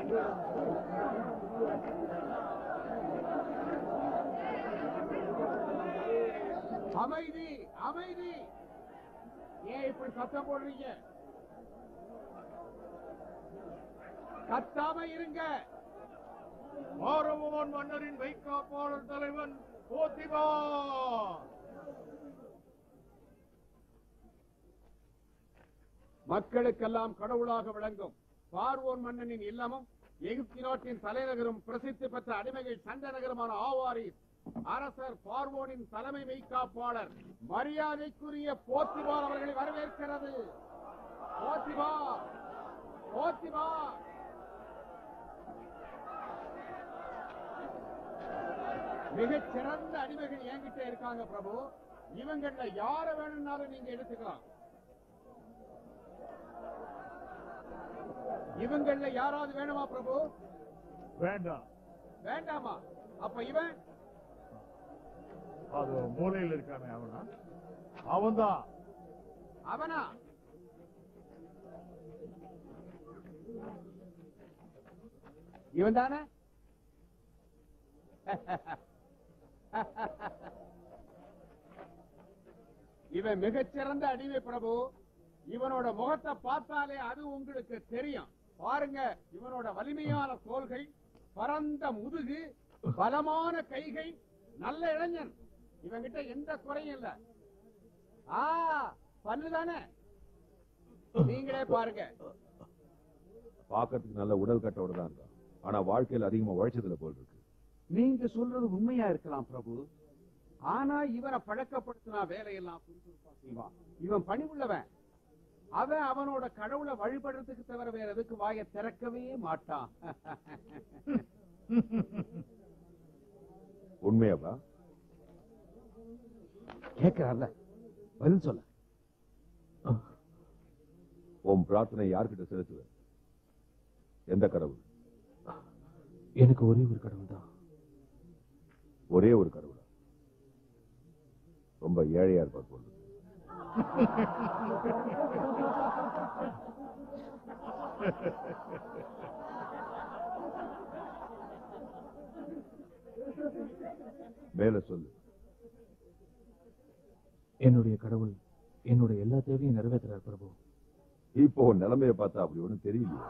அமைதி அமைதி ஏன் இப்படி சத்தம் போடுறீங்க கத்தாம இருங்க மாரவோன் மன்னரின் வைக்காப்பாளர் தலைவன் போத்திபா மக்களுக்கெல்லாம் கடவுளாக விளங்கும் பார்வோன் மன்னனின் இல்லமும் எகிப்தி நாட்டின் தலைநகரும் பிரசித்தி பெற்ற அடிமைகள் சண்ட நகரமான ஆவாரிஸ் அரசர் பார்வோனின் தலைமை மெய்காப்பாளர் மரியாதைக்குரிய போத்திபார் அவர்களை வரவேற்கிறது போத்திபார் போத்திபார் மிகச் சிறந்த அடிமைகள் என்கிட்ட இருக்காங்க பிரபு இவங்கள யார வேணும்னாலும் நீங்க எடுத்துக்கலாம் இவங்கள யாராவது வேணுமா பிரபு வேண்டாம் வேண்டாமா அப்ப இவன் அது மூலையில் இருக்கானே அவனா அவன்தான் அவனா இவன் தானே இவன் மிகச்சிறந்த அடிமை பிரபு இவனோட முகத்தை பார்த்தாலே அது உங்களுக்கு தெரியும் பாருங்க இவனோட வலிமையான தோள்கள் பரந்த முதுகு பலமான கைகள் நல்ல இளைஞன் இவன்கிட்ட எந்த குறையும் இல்ல ஆ பல்லுதானே நீங்களே பாருங்க பார்க்கறதுக்கு நல்ல உடல் கட்டோட தான் இருக்கான் ஆனா வாழ்க்கையில அதிகமா உழைச்சதுல போல் இருக்கு நீங்க சொல்றது உண்மையா இருக்கலாம் பிரபு ஆனா இவனை பழக்கப்படுத்தினா வேலையெல்லாம் சுறுசுறுப்பா செய்வான் இவன் பணிவுள்ளவன் அவன் அவனோட கடவுளை வழிபடுறதுக்கு தவிர வேற எதுக்கு வாயை திறக்கவே மாட்டான் உண்மையாப்பா கேட்கிறான்ல பதில் சொல்ல உன் பிரார்த்தனை யார்கிட்ட செலுத்துவ எந்த கடவுள் எனக்கு ஒரே ஒரு கடவுள் தான் ஒரே ஒரு கடவுளா ரொம்ப ஏழையா இருப்பார் போல இருக்கு. மேல சொல்லு என்னுடைய கடவுள் என்னோட எல்லா தேவையும் நிறைவேற்றுறார் பிரபு இப்போ உன் நிலைமைய பார்த்தா அப்படி ஒண்ணும் தெரியலையே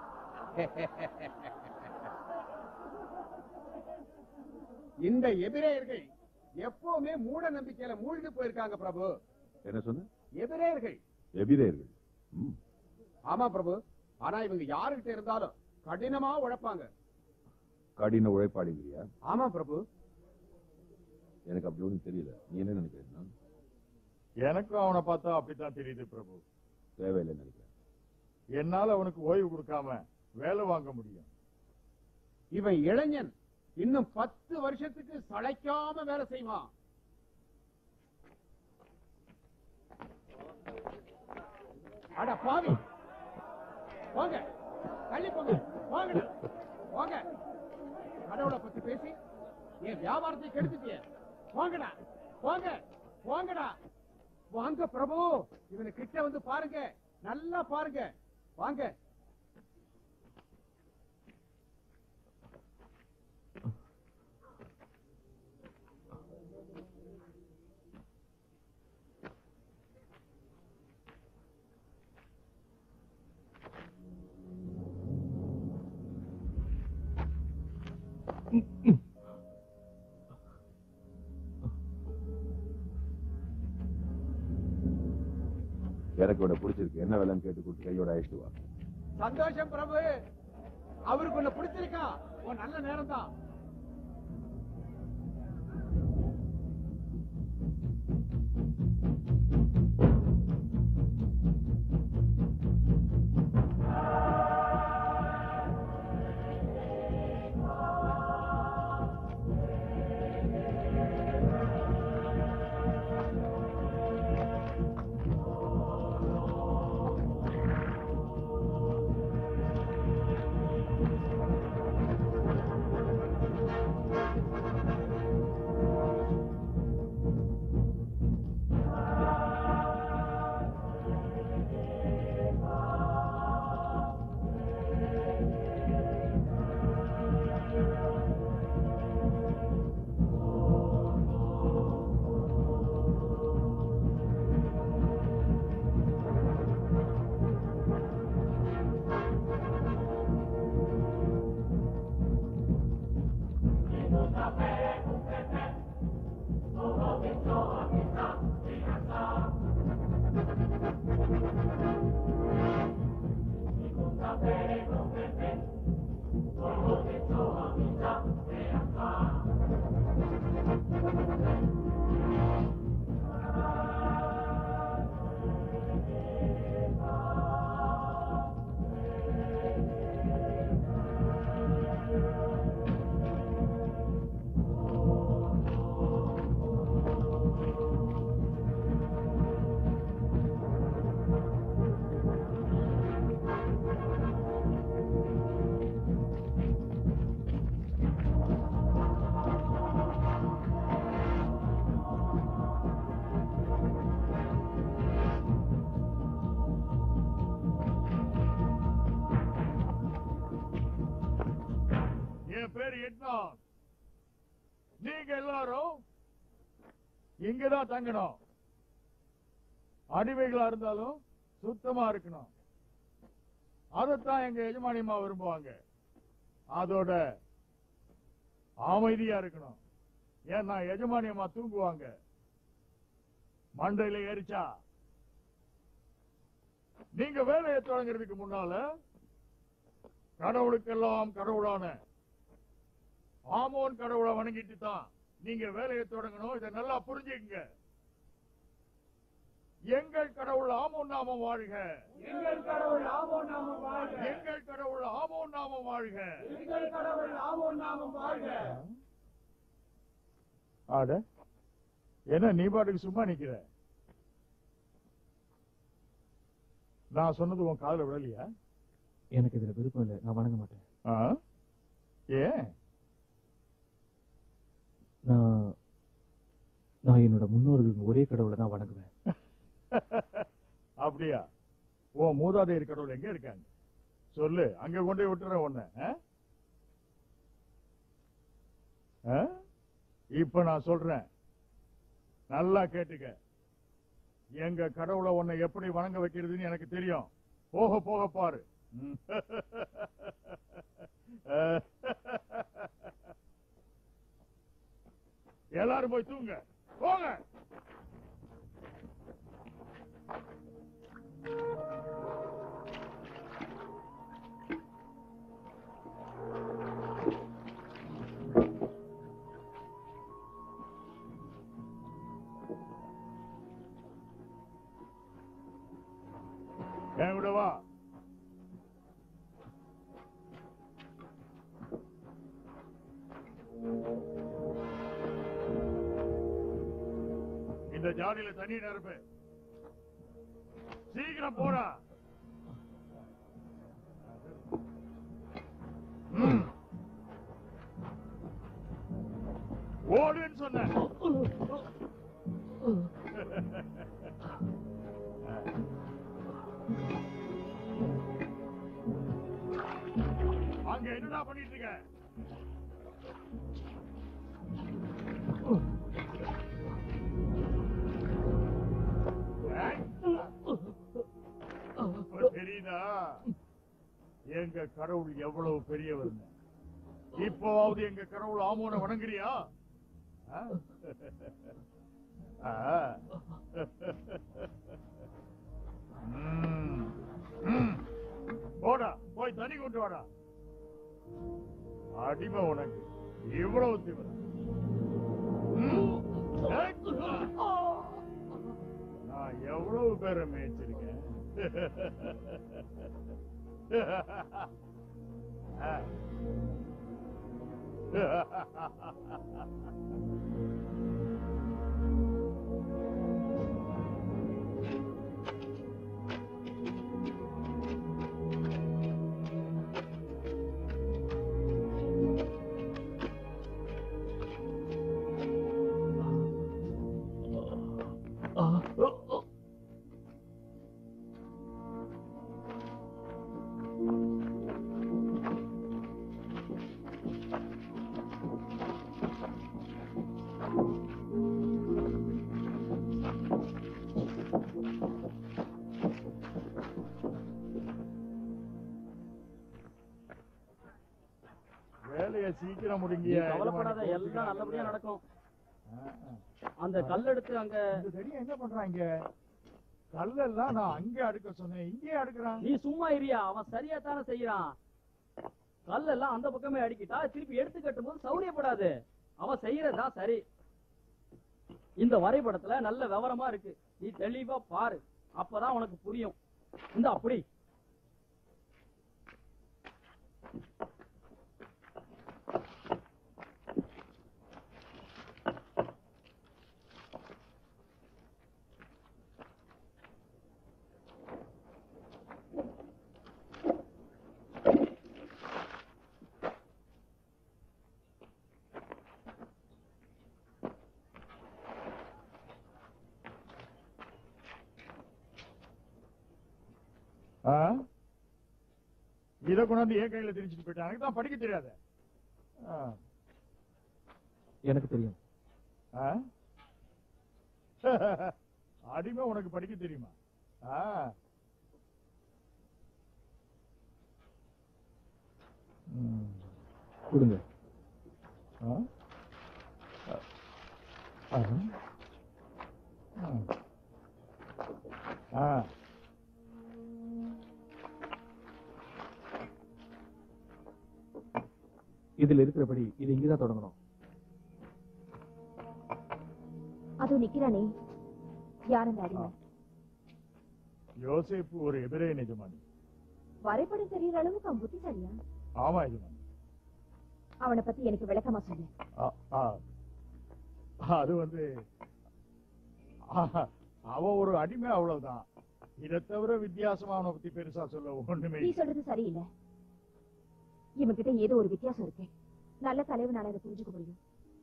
இந்த எபிரேயர்கள் எப்பவுமே மூட நம்பிக்கையில மூழ்கி போயிருக்காங்க பிரபு என்ன சொன்ன எபிரேயர்கள் எபிரேயர்கள் ம், ஆமா பிரபு ஆனா இவங்க யாருகிட்ட இருந்தாலும் கடினமா உழைப்பாங்க கடின உழைப்பாளிங்கய்யா ஆமா பிரபு எனக்கு அப்படி ஒண்ணும் தெரியல நீ என்ன நினைக்கிறேன்னா எனக்கும் அவனை பார்த்தா அப்படித்தான் தெரியுது பிரபு தேவையில்லைன்னு நினைக்கிறேன் என்னால அவனுக்கு ஓய்வு கொடுக்காம வேலை வாங்க முடியும் இவன் இளைஞன் இன்னும் பத்து வருஷத்துக்கு சளைக்காம வேலை செய்வான் அட பாவி வாங்க தள்ளி போங்க வாங்க வாங்க கடவுளை பத்தி பேசி என் வியாபாரத்தை கெடுத்துட்டிய வாங்கடா வாங்க வாங்கடா வாங்க பிரபு இவனை கிட்ட வந்து பாருங்க நல்லா பாருங்க வாங்க எனக்கு உன்னை பிடிச்சிருக்கு என்ன வேலைன்னு கேட்டு கொடுத்து கையோட அழைச்சிட்டு வா சந்தோஷம் பிரபு அவருக்கு உன்னை பிடிச்சிருக்கா உன் நல்ல நேரம் தான் என் பேரு எட்னான் நீங்க எல்லாரும் இங்கதான் தங்கணும் அடிமைகளா இருந்தாலும் சுத்தமா இருக்கணும் அதைத்தான் எங்க எஜமானியமா விரும்புவாங்க அதோட அமைதியா இருக்கணும் ஏன்னா எஜமானியமா தூங்குவாங்க மண்டையில ஏறிச்சா நீங்க வேலையை தொடங்குறதுக்கு முன்னால கடவுளுக்கெல்லாம் கடவுளான ஆமோன் கடவுளை வணங்கிட்டு தான் நீங்க வேலையை தொடங்கணும் இதை நல்லா புரிஞ்சுக்கங்க எங்கள் கடவுள் ஆமோன் நாமம் வாழ்க எங்கள் கடவுள் ஆவோன் நாமம் வாழ்க எங்கள் கடவுள் ஆமோன் நாமம் வாழ்க எங்கள் கடவுள் ஆவோன் நாமம் வாழ்க ஆட என்ன நீ பாட்டுக்கு சும்மா நிக்கிற நான் சொன்னது உன் காதுல விடலையா எனக்கு இதுல விருப்பம் இல்லை நான் வணங்க மாட்டேன் ஆ? ஏன் நான் நான் என்னோட முன்னோர்களுக்கு ஒரே கடவுளை தான் வணங்குவேன் அப்படியா உன் மூதாதையர் கடவுள் எங்க இருக்காங்க சொல்லு அங்க கொண்டு போய் விட்டுறேன் உன்னை ஆ? ஆ? இப்ப நான் சொல்றேன் நல்லா கேட்டுக்க எங்க கடவுளை உன்னை எப்படி வணங்க வைக்கிறதுன்னு எனக்கு தெரியும் போக போக பாரு ம். எல்லாரும் போய் தூங்க போங்க என் கூட வா இந்த ஜாடியில தண்ணி நிரப்பு சீக்கிரம் போடா ம். ஓடுன்னு சொன்னேன் அங்க என்னடா பண்ணிட்டு இருக்க ஏய். இப்ப தெரியுதா எங்க கடவுள் எவ்வளவு பெரியவர் இப்போவாவது எங்க கடவுள் ஆமோன வணங்குறியா ஆ? ஆ. ம். ம். போடா போய் தண்ணி கொண்டு வாடா அடிமை உனக்கு இவ்வளவு தீவிரம் ம். ஏய். நான் எவ்வளவு பேரை மேய்ச்சிருக்கேன் வேலையை சீக்கிரம் நீ முடிங்க கவலைப்படாத எல்லாம் நல்லபடியா நடக்கும் அந்த கல் எடுத்து அங்க இந்த செடியை என்ன பண்றாங்க கல்லெல்லாம் நான் அங்கே அடுக்க சொன்னேன் இங்கே அடுக்கிறான் நீ சும்மா இரியா அவன் சரியா தானே செய்யறான் கல்லெல்லாம் அந்த பக்கமே அடிக்கிட்டா திருப்பி எடுத்து கட்டும் போது சௌரியப்படாது அவன் செய்யறதா சரி இந்த வரைபடத்துல நல்ல விவரமா இருக்கு நீ தெளிவா பாரு அப்பதான் உனக்கு புரியும் இந்த அப்படி ஆ? இத கொண்டாந்து என் கையில திணிச்சிட்டு போயிட்டான் எனக்கு தான் படிக்க தெரியாத எனக்கு தெரியும் ஆ? அடிமை உனக்கு படிக்க தெரியுமா ஆ. ம். கொடுங்க ஆ? ஆ. ஆ. ஆ. இதுல இருக்கிறபடி இது இங்கதான் தொடங்கணும் அதோ நிக்கிறானே யார் அந்த அடிமை யோசேப்பு ஒரு எபிரே நிஜமானி வரைபடம் தெரியற அளவுக்கு அவன் புத்திசாலியா ஆமா எஜமானி அவனை பத்தி எனக்கு விளக்கமா சொல்லு ஆ, ஆ. அது வந்து ஆ, அவன் ஒரு அடிமை அவ்வளவுதான் இதை தவிர வித்தியாசமா அவனை பத்தி பெருசா சொல்ல ஒண்ணுமே நீ இல்லை. சொல்றது சரியில்லை இவன்கிட்ட ஏதோ ஒரு வித்தியாசம் இருக்கு நல்ல தலைவனால அதை புரிஞ்சுக்க முடியும்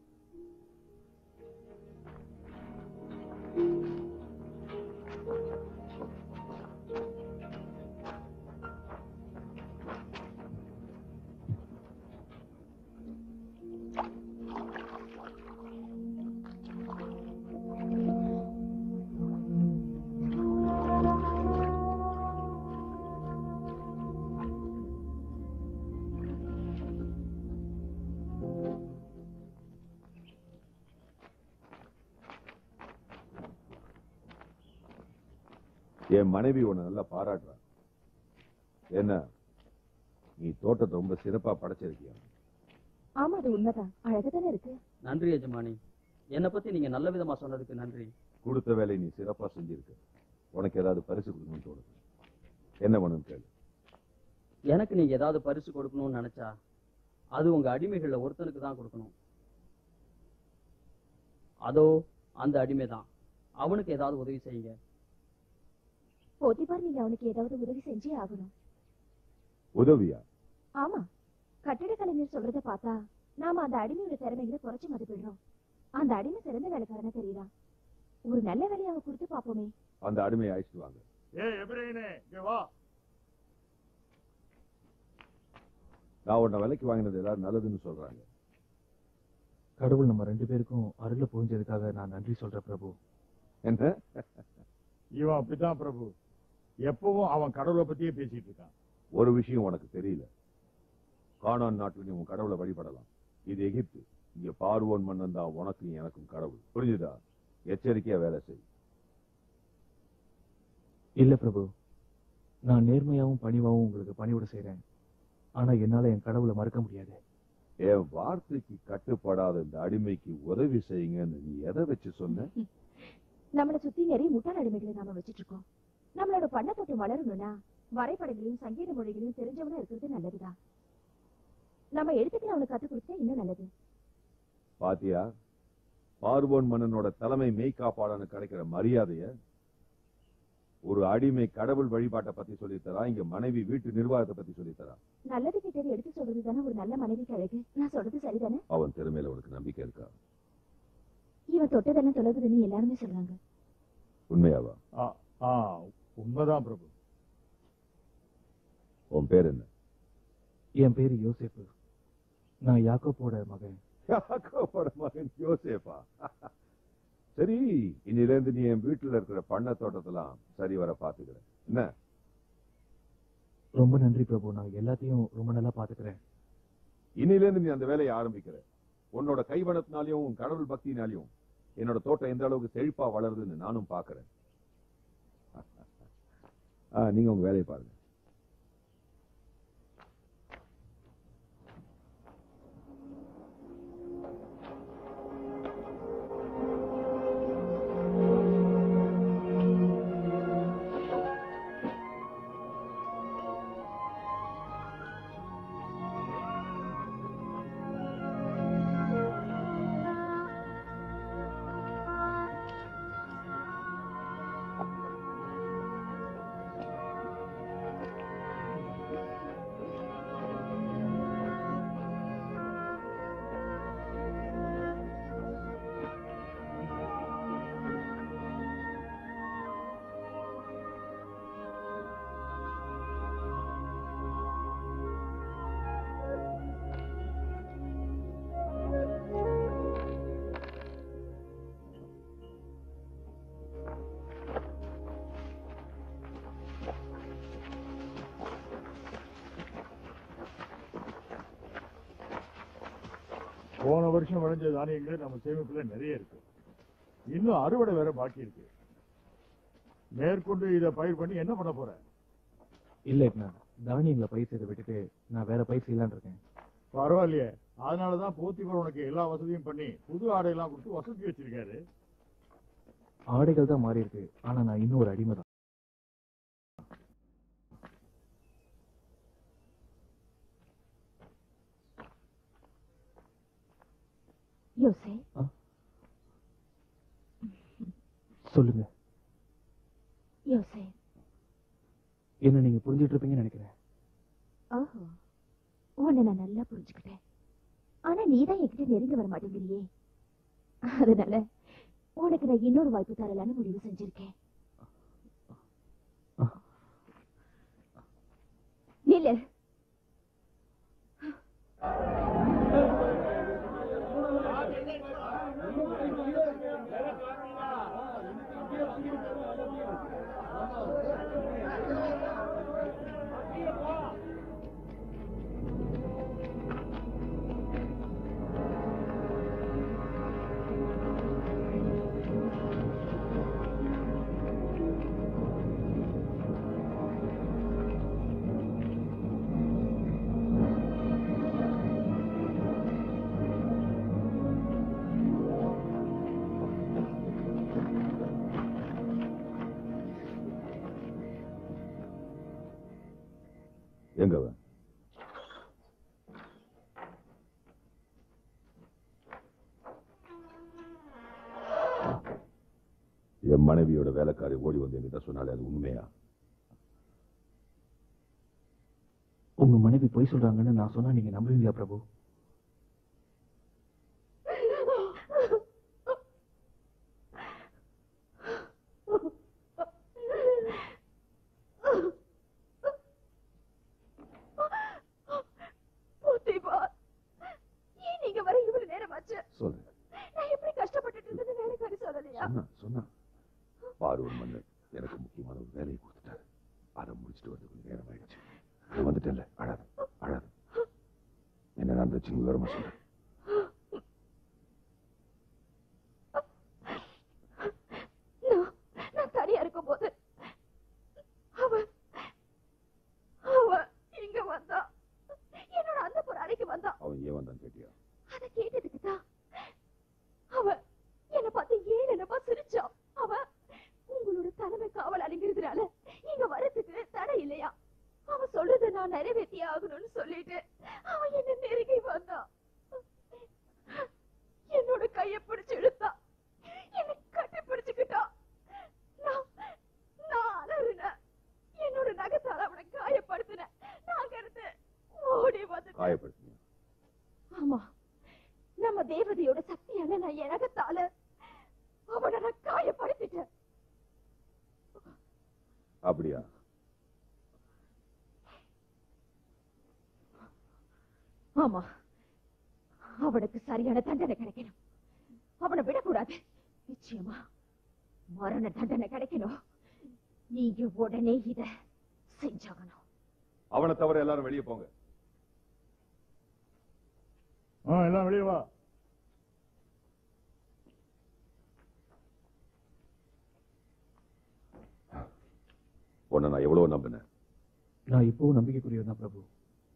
என் மனைவி உன்னை நல்லா பாராட்டுறா என்ன நீ தோட்டத்தை ரொம்ப சிறப்பா படைச்சிருக்கியா ஆமா அது உண்மைதான் அழகுதானே இருக்கு நன்றி எஜமானி என்னை பத்தி நீங்க நல்ல விதமா சொன்னதுக்கு நன்றி கொடுத்த வேலையை நீ சிறப்பா செஞ்சிருக்க உனக்கு ஏதாவது பரிசு கொடுக்கணும்னு தோணுது என்ன பண்ணுன்னு கேளு எனக்கு நீங்க ஏதாவது பரிசு கொடுக்கணும்னு நினைச்சா அது உங்க அடிமைகள்ல ஒருத்தனுக்கு தான் கொடுக்கணும் அதோ அந்த அடிமை தான் அவனுக்கு ஏதாவது உதவி செய்யுங்க போத்திபார் நீங்க அவனுக்கு ஏதாவது உதவி செஞ்சே ஆகணும் உதவியா ஆமா கட்டிட கலைஞர் சொல்றத பார்த்தா நாம அந்த அடிமையோட திறமைகளை குறைச்சு மதிப்பிடுறோம் அந்த அடிமை சிறந்த வேலைக்காரனா தெரியறான் ஒரு நல்ல வேலையை அவன் கொடுத்து பாப்போமே அந்த அடிமையை அழைச்சிட்டு வாங்க ஏய் எபிரேனே இங்க வா நான் உன்னை விலைக்கு வாங்கினது ஏதாவது நல்லதுன்னு சொல்றாங்க கடவுள் நம்ம ரெண்டு பேருக்கும் அருளை புரிஞ்சதுக்காக நான் நன்றி சொல்றேன் பிரபு என்ன இவன் அப்படித்தான் பிரபு எப்பவும் அவன் கடவுளை பத்தியே பேசிட்டு இருக்கான் ஒரு விஷயம் உனக்கு தெரியல கானான் நாட்டில் நீ உன் கடவுளை வழிபடலாம் இது எகிப்து இங்க பார்வோன் மன்னன் தான் உனக்கும் எனக்கும் கடவுள் புரிஞ்சுதா எச்சரிக்கையா வேலை செய் இல்ல பிரபு நான் நேர்மையாவும் பணிவாவும் உங்களுக்கு பணிவிட செய்றேன் ஆனா என்னால என் கடவுளை மறக்க முடியாது என் வார்த்தைக்கு கட்டுப்படாத இந்த அடிமைக்கு உதவி செய்யுங்கன்னு நீ எதை வச்சு சொன்ன நம்மள சுத்தி நிறைய முட்டாள் அடிமைகளை நாம வச்சிட்டு இருக்கோம் நம்மளோட பண்ண தொட்டு வளரணும்னா வரைபடங்களையும் சங்கீத மொழிகளையும் தெரிஞ்சவனா இருக்கிறது நல்லதுதான் நம்ம எழுத்துக்களை அவனுக்கு கத்துக் கொடுத்தா இன்னும் நல்லது பாத்தியா பார்வோன் மன்னனோட தலைமை மெய்காப்பாளனு கிடைக்கிற மரியாதைய ஒரு அடிமை கடவுள் வழிபாட்டை பத்தி சொல்லித்தரா இங்க மனைவி வீட்டு நிர்வாகத்தை பத்தி சொல்லித்தரா நல்லது கிட்டது எடுத்து சொல்றது தானே ஒரு நல்ல மனைவிக்கு அழகு நான் சொல்றது சரிதானே அவன் திறமையில உனக்கு நம்பிக்கை இருக்கா இவன் தொட்டதெல்லாம் தொலைகுதுன்னு எல்லாருமே சொல்றாங்க உண்மையாவா ஆ, ஆ உண்மைதான் பிரபு உன் பேர் என்ன என் பேரு யோசேப்பு நான் யாக்கோப்போட மகன் யாக்கோபோட மகன் யோசேப்பா சரி இன்னில இருந்து நீ என் வீட்டுல இருக்கிற பண்ண தோட்டத்தெல்லாம் சரி வர பாத்துக்கிறேன் என்ன ரொம்ப நன்றி பிரபு நான் எல்லாத்தையும் ரொம்ப நல்லா பாத்துக்கிறேன் இன்னில இருந்து நீ அந்த வேலையை ஆரம்பிக்கிற உன்னோட கைவனத்தினாலையும் உன் கடவுள் பக்தினாலையும் என்னோட தோட்டம் எந்த அளவுக்கு செழிப்பா வளருதுன்னு நானும் பாக்குறேன் ஆ, நீங்க உங்க வேலையை பாருங்க போன வருஷம் விளைஞ்ச தானியங்கள் நம்ம சேமிப்புல நிறைய இருக்கு இன்னும் அறுவடை வேற பாக்கி இருக்கு மேற்கொண்டு இதை பயிர் பண்ணி என்ன பண்ண போற இல்ல எட்னா தானியங்களை பயிர் செய்த விட்டுட்டு நான் வேற பயிர் செய்யலான்னு இருக்கேன் பரவாயில்லையே அதனாலதான் போத்திவர் உனக்கு எல்லா வசதியும் பண்ணி புது ஆடையெல்லாம் கொடுத்து வசதி வச்சிருக்காரு ஆடைகள் தான் மாறி இருக்கு ஆனா நான் இன்னும் ஒரு அடிமை தான் யோசே சொல்லுங்க யோசே என்ன நீங்க புரிஞ்சுட்டு இருப்பீங்கன்னு நினைக்கிறேன் ஓஹோ உன்னை நான் நல்லா புரிஞ்சுக்கிட்டேன் ஆனா நீதான் என்கிட்ட நெருங்க வர மாட்டேங்கிறியே அதனால உனக்கு நான் இன்னொரு வாய்ப்பு தரலான்னு முடிவு செஞ்சிருக்கேன் நில்லு எங்க அவன் என் மனைவியோட வேலைக்காரி ஓடி வந்து என்கிட்ட சொன்னாலே அது உண்மையா உங்க மனைவி பொய் சொல்றாங்கன்னு நான் சொன்னா நீங்க நம்புவீங்களா பிரபு தீபா ஏன் நீங்க வர இவ்வளவு நேரமாச்சு சொல்லு நான் எப்படி கஷ்டப்பட்டுட்டு இருந்தது வேலைக்காரி சொல்லலையா சொன்னா சொன்னா பார்வன் மன்னன் எனக்கு முக்கியமான ஒரு வேலையை கொடுத்துட்டாரு அதை முடிச்சுட்டு வந்து கொஞ்சம் நேரம் ஆயிடுச்சு நான் வந்துட்டேன்ல அழாது அழாது என்ன நடந்துச்சு விவரமா சொல்றேன் நான் நான் தனியா இருக்கும்போது அவ அவ இங்க வந்தா என்னோட அந்த ஒரு அறைக்கு வந்தா அவன் ஏன் வந்தான் கேட்டியா அத கேட்டதுக்கு தான் அவ என்ன பார்த்து ஏன் என்னப்பா சிரிச்சா அவ உங்களோட தலைமை காவலாளிங்கிறதுனால இங்க வரதுக்கு தடை இல்லையா அவ சொல்றத நான் நிறைவேற்றி ஆகணும்னு சொல்லிட்டு அவ என்ன நெருங்கி வந்தா என்னோட கைய பிடிச்சு இழுத்தா என்னை கட்டி பிடிச்சுக்கிட்டா நான் நான் அலறினேன் என்னோட நகத்தால அவனை காயப்படுத்தினேன் நான் அங்கிருந்து ஓடி வந்து காயப்படுத்தினியா ஆமா நம்ம தேவதையோட சக்தியால நான் எனகத்தால அவனை நான் காயப்படுத்திட்டேன் அப்படியா ஆமா அவனுக்கு சரியான தண்டனை கிடைக்கணும் அவனை விடக்கூடாது நிச்சயமா மரண தண்டனை கிடைக்கணும் நீங்க உடனே இத செஞ்சாகணும் அவனை தவிர எல்லாரும் வெளியே போங்க ஆ எல்லாம் வெளியே வா உன்னை நான் எவ்வளவு நம்பினேன் நான் இப்பவும் நம்பிக்கைக்குரியவன் தான் பிரபு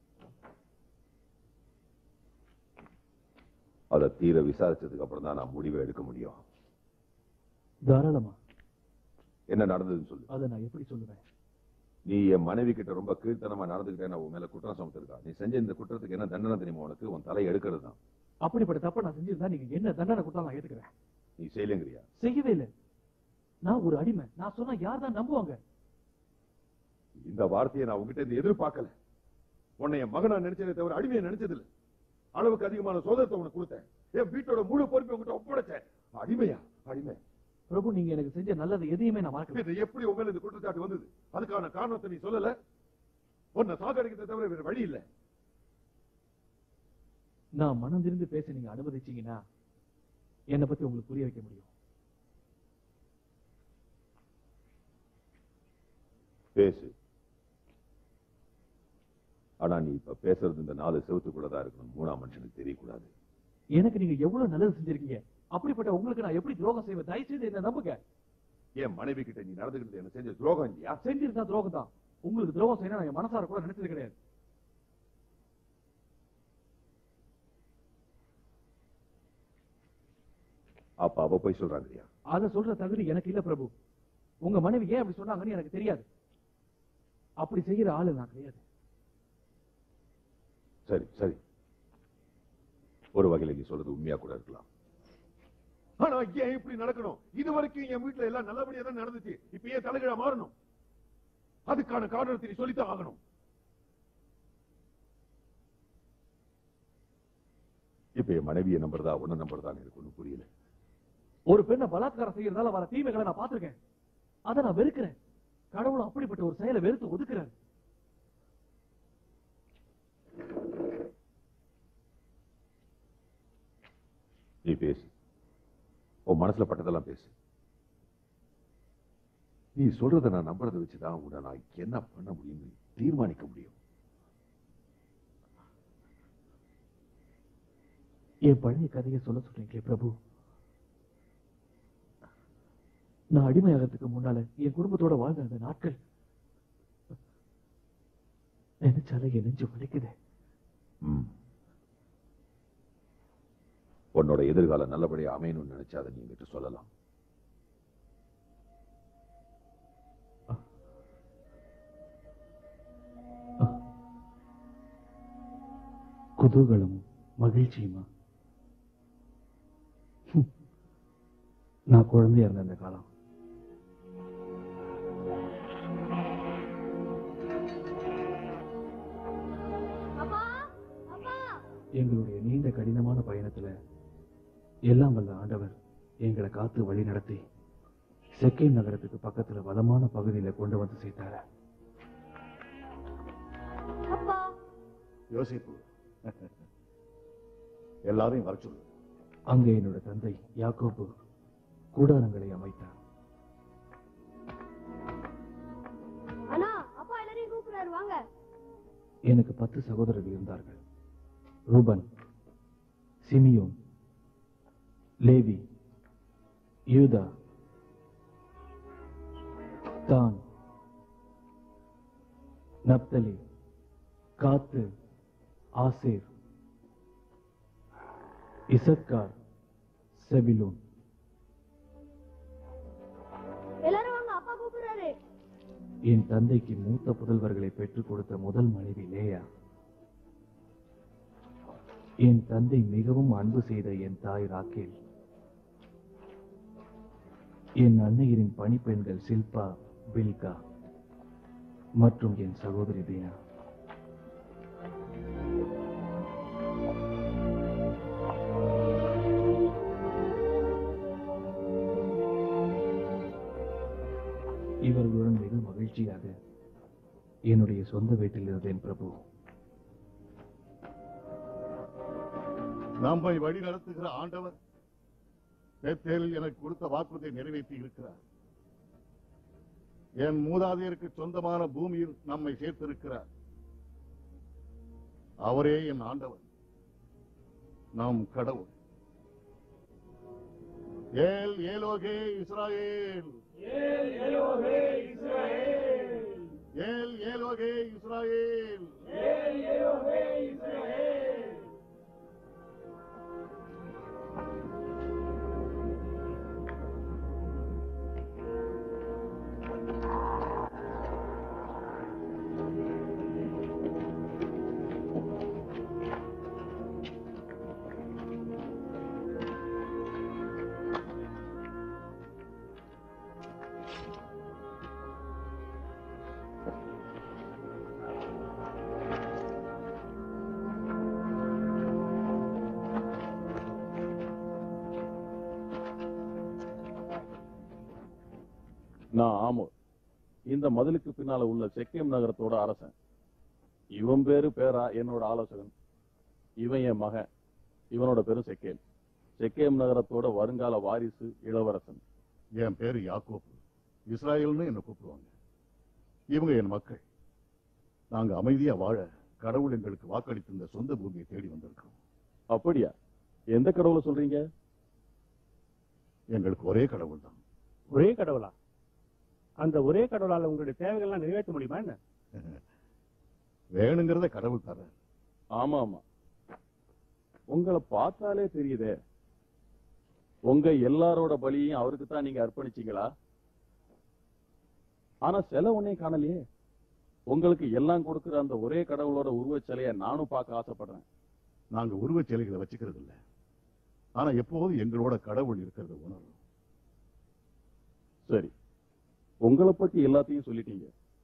அதை தீர விசாரிச்சதுக்கு அப்புறம் தான் நான் முடிவை எடுக்க முடியும் தாராளமா என்ன நடந்ததுன்னு சொல்லு அதை நான் எப்படி சொல்லுவேன் நீ என் மனைவி கிட்ட ரொம்ப கீழ்த்தனமா நடந்துக்கிட்டே நான் உன் மேல குற்றம் சுமத்திருக்கா நீ செஞ்ச இந்த குற்றத்துக்கு என்ன தண்டனை தெரியுமா உனக்கு உன் தலை எடுக்கிறது தான் அப்படிப்பட்ட தப்ப நான் செஞ்சிருந்தா நீங்க என்ன தண்டனை கொடுத்தா நான் ஏத்துக்கிறேன் நீ செய்யலங்கிறியா செய்யவே இல்லை நான் ஒரு அடிமை நான் சொன்னா யார் தான் நம்புவாங்க இந்த வார்த்தையை நான் உங்ககிட்ட இருந்து எதிர்பார்க்கல உன்னை என் மகனா நினைச்சதே தவிர அடிமையை நினைச்சது இல்ல அளவுக்கு அதிகமான சோதரத்தை உனக்கு கொடுத்தேன் என் வீட்டோட முழு பொறுப்பை உங்ககிட்ட ஒப்படைச்சேன் அடிமையா அடிமை பிரபு நீங்க எனக்கு செஞ்ச நல்லது எதையுமே நான் மறக்கல இது எப்படி உன் மேல இந்த குற்றச்சாட்டு வந்தது அதுக்கான காரணத்தை நீ சொல்லல உன்னை சாகடிக்கிறத தவிர வேற வழி இல்ல நான் மனம் திருந்து பேச நீங்க அனுமதிச்சீங்கன்னா என்னை பத்தி உங்களுக்கு புரிய வைக்க முடியும் பேசு ஆனா நீ இப்ப பேசுறது இந்த நாலு செவத்துக்குள்ள தான் இருக்கணும் மூணாம் மனுஷனுக்கு தெரியக்கூடாது எனக்கு நீங்க எவ்வளவு நல்லது செஞ்சிருக்கீங்க அப்படிப்பட்ட உங்களுக்கு நான் எப்படி துரோகம் செய்வேன் தயவு செய்து என்ன நம்புங்க என் மனைவி கிட்ட நீ நடந்துக்கிட்டு என்ன செஞ்ச துரோகம் இல்லையா செஞ்சிருந்தா துரோகம் தான் உங்களுக்கு துரோகம் செய்யணும் நான் என் மனசார கூட நினைச்சது கிடையாது அப்ப அவ போய் சொல்றாங்க இல்லையா அதை சொல்ற தகுதி எனக்கு இல்ல பிரபு உங்க மனைவி ஏன் அப்படி சொன்னாங்கன்னு எனக்கு தெரியாது அப்படி செய்யற ஆளு நான் கிடையாது சரி சரி ஒரு வகையில நீ சொல்றது உண்மையா கூட இருக்கலாம் ஆனா ஏன் இப்படி நடக்கணும் இது வரைக்கும் என் வீட்டுல எல்லாம் நல்லபடியா தான் நடந்துச்சு இப்ப ஏன் தலைகீழா மாறணும் அதுக்கான காரணத்தை நீ சொல்லித்தான் ஆகணும் இப்ப என் மனைவியை நம்புறதா உன்ன நம்புறதான்னு எனக்கு ஒண்ணும் புரியல ஒரு பெண்ணை பலாத்காரம் செய்யறதால வர தீமைகளை நான் பார்த்திருக்கேன் அதை நான் வெறுக்கிறேன் கடவுள் அப்படிப்பட்ட ஒரு செயலை வெறுத்து ஒதுக்குறாரு நீ பேசு உன் மனசுல பட்டதெல்லாம் பேசு நீ சொல்றத நான் நம்புறதை வச்சுதான் உன்னை நான் என்ன பண்ண முடியும்னு தீர்மானிக்க முடியும் என் பழைய கதையை சொல்ல சொல்றீங்களே பிரபு நான் அடிமையாகிறதுக்கு முன்னால என் குடும்பத்தோட வாழ்ந்த அந்த நாட்கள் நினைச்சாலே என் நெஞ்சு வலிக்குது ம். உன்னோட எதிர்காலம் நல்லபடியா அமையணும்னு நினைச்சா அதை நீ என்கிட்ட சொல்லலாம் குதூகலமும் மகிழ்ச்சியுமா ஹம். நான் குழந்தையா இருந்த அந்த காலம் அப்பா அப்பா எங்களுடைய நீண்ட கடினமான பயணத்துல எல்லாம் வல்ல ஆண்டவர் எங்களை காத்து வழி நடத்தி செக்கேம் நகரத்துக்கு பக்கத்துல வளமான பகுதியில கொண்டு வந்து சேர்த்தாரு அப்பா யோசிப்பு எல்லாரையும் வர சொல்லு அங்க என்னோட தந்தை யாக்கோபு கூடாரங்களை அமைத்தார் அண்ணா அப்பா எல்லாரையும் கூப்பிடுறாரு வாங்க எனக்கு பத்து சகோதரர்கள் இருந்தார்கள் ரூபன் சிமியோன் லேவி யூதா தான் நப்தலி காத்து ஆசேர் இசக்கார் செபிலோன் எல்லாரும் வாங்க அப்பா கூப்பிடுறாரு என் தந்தைக்கு மூத்த புதல்வர்களை பெற்றுக் கொடுத்த முதல் மனைவி லேயா என் தந்தை மிகவும் அன்பு செய்த என் தாய் ராக்கேல் என் அன்னையரின் பணிப்பெண்கள் சில்பா பில்கா மற்றும் என் சகோதரி தீனா இவர்களுடன் மிக மகிழ்ச்சியாக என்னுடைய சொந்த வீட்டில் இருந்தேன் பிரபு நம்மை வழி நடத்துகிற ஆண்டவர் பெத்தேலில் எனக்கு கொடுத்த வாக்குறுதியை நிறைவேற்றி இருக்கிறார் என் மூதாதையருக்கு சொந்தமான பூமியில் நம்மை சேர்த்திருக்கிறார் அவரே என் ஆண்டவர் நாம் கடவுள் ஏல் ஏலோகே இஸ்ராயேல் ஏல் எலோஹே இஸ்ரவேல் ஏல் ஏலோகே இஸ்ராயேல் நான் ஆமோர் இந்த மதிலுக்கு பின்னால உள்ள செக்கேம் நகரத்தோட அரசன் இவன் பேரு பேரா என்னோட ஆலோசகன் இவன் என் மகன் இவனோட பேரு செக்கேம் செக்கேம் நகரத்தோட வருங்கால வாரிசு இளவரசன் என் பேரு யாக்கோப்பு இஸ்ராயல்னு என்ன கூப்பிடுவாங்க இவங்க என் மக்கள் நாங்க அமைதியா வாழ கடவுள் எங்களுக்கு வாக்களித்திருந்த சொந்த பூமியை தேடி வந்திருக்கோம் அப்படியா எந்த கடவுளை சொல்றீங்க எங்களுக்கு ஒரே கடவுள் தான் ஒரே கடவுளா அந்த ஒரே கடவுளால உங்களுடைய தேவைகள்லாம் நிறைவேற்ற முடியுமா என்ன வேணுங்கிறத கடவுள் தர ஆமா ஆமா உங்களை பார்த்தாலே தெரியுதே உங்க எல்லாரோட பலியையும் அவருக்கு தான் நீங்க அர்ப்பணிச்சீங்களா ஆனா செல ஒன்னையும் காணலையே உங்களுக்கு எல்லாம் கொடுக்கிற அந்த ஒரே கடவுளோட உருவச் சிலையை நானும் பார்க்க ஆசைப்படுறேன் நாங்க உருவச் சிலைகளை வச்சுக்கிறது இல்ல ஆனா எப்போதும் எங்களோட கடவுள் இருக்கிறத உணர்றோம் சரி உங்களை பத்தி எல்லாத்தையும் சொல்லிட்டீங்க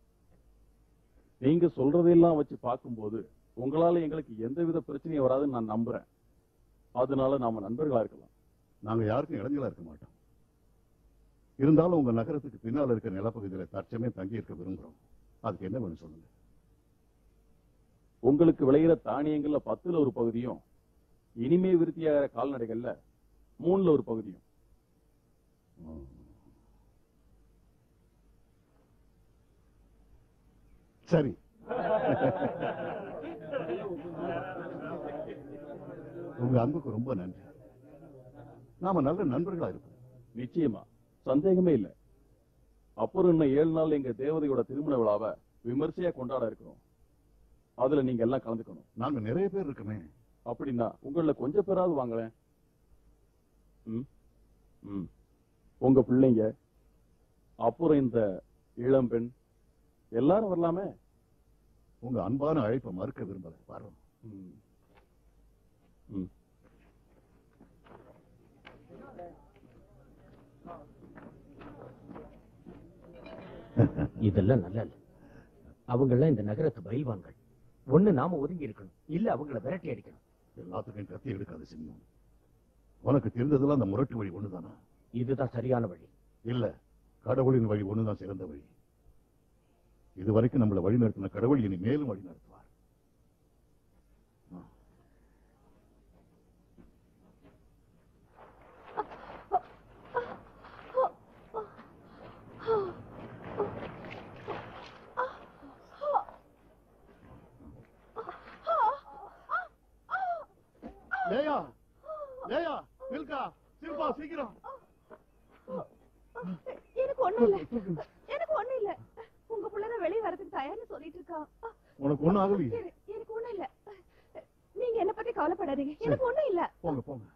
நீங்க சொல்றதையெல்லாம் வச்சு பார்க்கும்போது உங்களால எங்களுக்கு எந்தவித பிரச்சனையும் வராதுன்னு நான் நம்புறேன் அதனால நாம நண்பர்களா இருக்கலாம் நாங்க யாருக்கும் இடைஞ்சலா இருக்க மாட்டோம் இருந்தாலும் உங்க நகரத்துக்கு பின்னால இருக்கிற நிலப்பகுதியில தற்சமே தங்கி இருக்க விரும்புறோம் அதுக்கு என்ன வேணும் சொல்லுங்க உங்களுக்கு விளையிற தானியங்கள்ல பத்துல ஒரு பகுதியும் இனிமே விருத்தியாகிற கால்நடைகள்ல மூணுல ஒரு பகுதியும் ம். சரி உங்க அன்புக்கு ரொம்ப நன்றி நாம நல்ல நண்பர்களா இருப்போம் நிச்சயமா சந்தேகமே இல்ல அப்புறம் இன்னும் ஏழு நாள் எங்க தேவதையோட திருமண விழாவை விமர்சையா கொண்டாட இருக்கிறோம் அதுல நீங்க எல்லாம் கலந்துக்கணும் நாங்க நிறைய பேர் இருக்கமே அப்படின்னா உங்கள கொஞ்சம் பேராவது வாங்களேன் ம் ம் உங்க பிள்ளைங்க அப்புறம் இந்த இளம்பெண் எல்லாரும் வரலாமே உங்க அன்பான அழைப்பை மறுக்க விரும்பல வரோம் ம் ம் இதெல்லாம் நல்லா இல்ல அவங்க எல்லாம் இந்த நகரத்து பயில்வான்கள் ஒண்ணு நாம ஒதுங்கி இருக்கணும் இல்ல அவங்கள விரட்டி அடிக்கணும் எல்லாத்துக்கும் கத்தி எடுக்காது சிங்கம் உனக்கு தெரிந்ததெல்லாம் அந்த முரட்டு வழி ஒண்ணுதானா இதுதான் சரியான வழி இல்ல கடவுளின் வழி ஒண்ணுதான் சிறந்த வழி இதுவரைக்கும் நம்மளை வழி நடத்தின கடவுள் இனி மேலும் வழி நடத்துவார் லேயா லேயா நில்கா சில்பா சீக்கிரம் எனக்கு ஒண்ணும் இல்ல எனக்கு ஒண்ணும் இல்ல உங்க புள்ள வெளியே வரதுக்கு தயார்னு சொல்லிட்டு இருக்கா உனக்கு ஒண்ணும் ஆகலையே என- எனக்கு ஒண்ணும் இல்ல நீங்க என்ன பத்தி கவலைப்படாதீங்க எனக்கு ஒண்ணும் இல்ல போங்க போங்க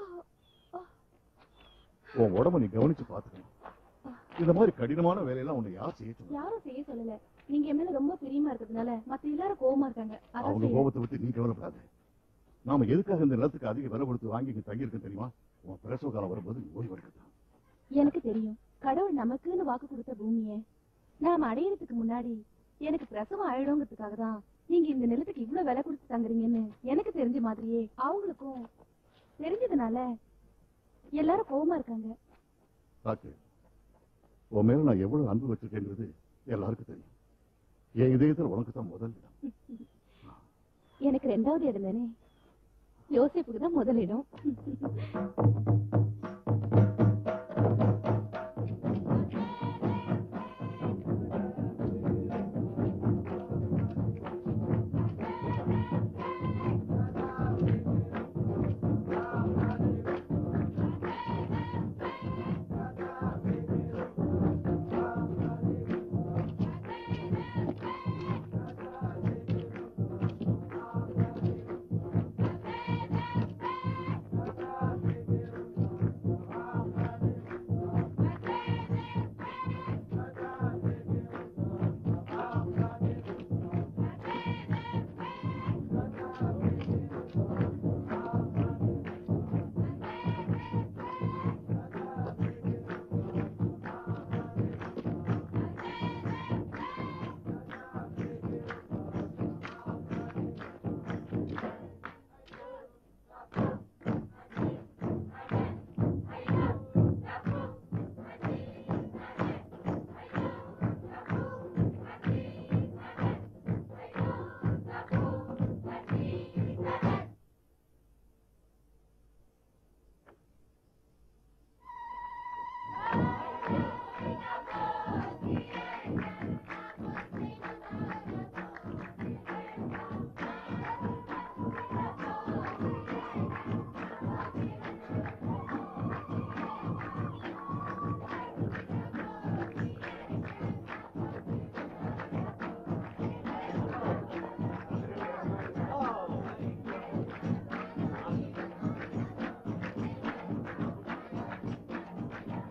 உன் உடம்ப நீ கவனிச்சு பாத்துக்கணும் இந்த மாதிரி கடினமான வேலையெல்லாம் உன்னை யார் செய்ய சொன்னா? யாரும் செய்ய சொல்லல நீங்க என் மேல ரொம்ப பிரியமா இருக்கிறதுனால மத்த எல்லாரும் கோவமா இருக்காங்க அதான் அவங்க செய்யறேன். கோபத்தை பத்தி நீ கவலைப்படாத நாம எதுக்காக இந்த நிலத்துக்கு அதிக விலை கொடுத்து வாங்கி இங்க தங்கியிருக்கோம் தெரியுமா உன் பிரசவ காலம் வரும்போது நீ ஓய்வு எடுக்கத்தான் எனக்கு தெரியும் கடவுள் நமக்குன்னு வாக்கு கொடுத்த பூமியை நாம அடையறதுக்கு முன்னாடி எனக்கு பிரசவம் ஆயிடுங்கிறதுக்காக தான் நீங்க இந்த நிலத்துக்கு இவ்வளவு விலை கொடுத்து தங்குறீங்கன்னு எனக்கு தெரிஞ்ச மாதிரியே அவங்களுக்கும் தெரிஞ்சதுனால எல்லாரும் கோவமா இருக்காங்க பாக்கு உன் மேல நான் எவ்வளவு அன்பு வச்சிருக்கேங்கிறது எல்லாருக்கும் தெரியும் என் இதயத்துல உனக்கு தான் முதல் இடம் எனக்கு ரெண்டாவது இடம் தானே யோசிப்புக்கு தான் முதலிடம்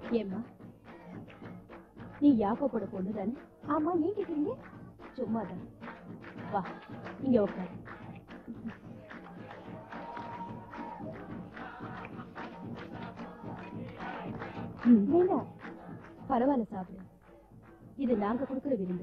ஏம்மா நீ யாக்கோப்போட பொண்ணு தானே ஆமா ஏன் கேக்குறீங்க சும்மாதான் வா இங்க உட்காரு ம், வேண்டாம் பரவாயில்ல சாப்பிடு இது நாங்க கொடுக்கிற விருந்து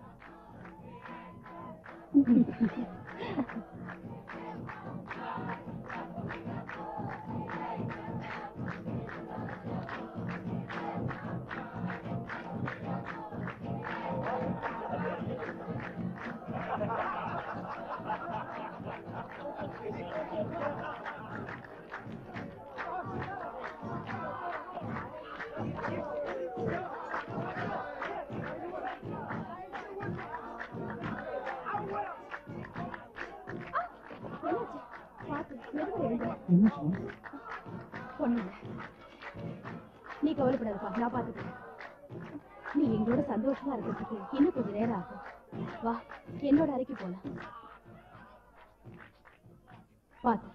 என்னாச்சு? பாத்து, மெதுவா எழுந்து. ஒண்ணும் இல்ல. நீ கவலைப்படாதப்பா நான் பாத்துக்கிறேன் நீ எங்களோட சந்தோஷமா இருக்கிறதுக்கு இன்னும் கொஞ்ச நேரம் ஆகும் வா என்னோட அறைக்கு போலாம் பாத்து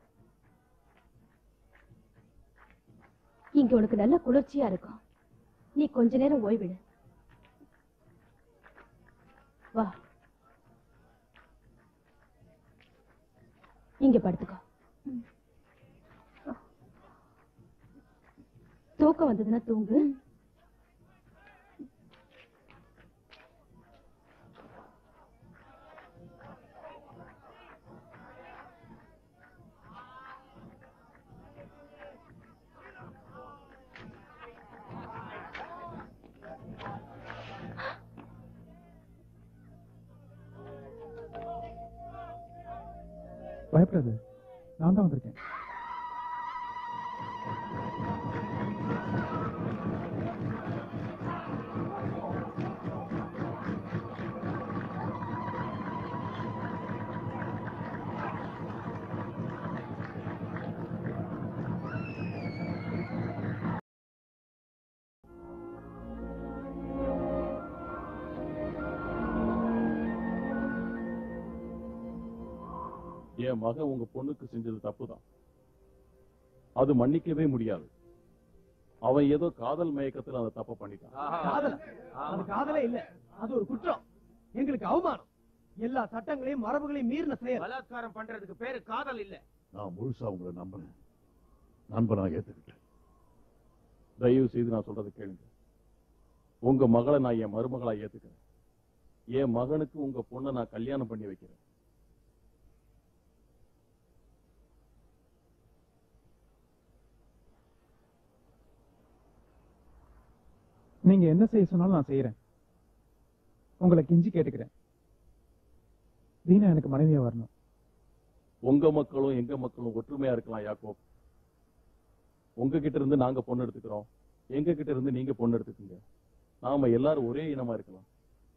இங்க உனக்கு நல்ல குளிர்ச்சியா இருக்கும் நீ கொஞ்ச நேரம் ஓய்விடு வா இங்க படுத்துக்கோ தூக்கம் வந்ததுன்னா தூங்கு பயப்படாது நான் தான் வந்திருக்கேன் என் மகன் உங்க பொண்ணுக்கு செஞ்சது தப்புதான் அது மன்னிக்கவே முடியாது அவன் ஏதோ காதல் மயக்கத்துல அந்த தப்பை பண்ணிட்டான் காதல அது காதலே இல்ல அது ஒரு குற்றம் எங்களுக்கு அவமானம் எல்லா சட்டங்களையும் மரபுகளையும் மீறின செயல் பலாத்காரம் பண்றதுக்கு பேரு காதல் இல்ல நான் முழுசா உங்களை நம்பினேன் நண்பனா ஏத்துக்கிட்டேன் தயவு செய்து நான் சொல்றதை கேளுங்க உங்க மகளை நான் என் மருமகளா ஏத்துக்கிறேன் என் மகனுக்கு உங்க பொண்ணை நான் கல்யாணம் பண்ணி வைக்கிறேன் நீங்க என்ன செய்ய சொன்னாலும் நான் செய்யறேன் உங்களை கெஞ்சி கேட்டுக்கிறேன் தீனா எனக்கு மனைவியா வரணும் உங்க மக்களும் எங்க மக்களும் ஒற்றுமையா இருக்கலாம் யாக்கோப் உங்க கிட்ட இருந்து நாங்க பொண்ணு எடுத்துக்கிறோம் எங்க கிட்ட இருந்து நீங்க பொண்ணு எடுத்துக்கோங்க நாம எல்லாரும் ஒரே இனமா இருக்கலாம்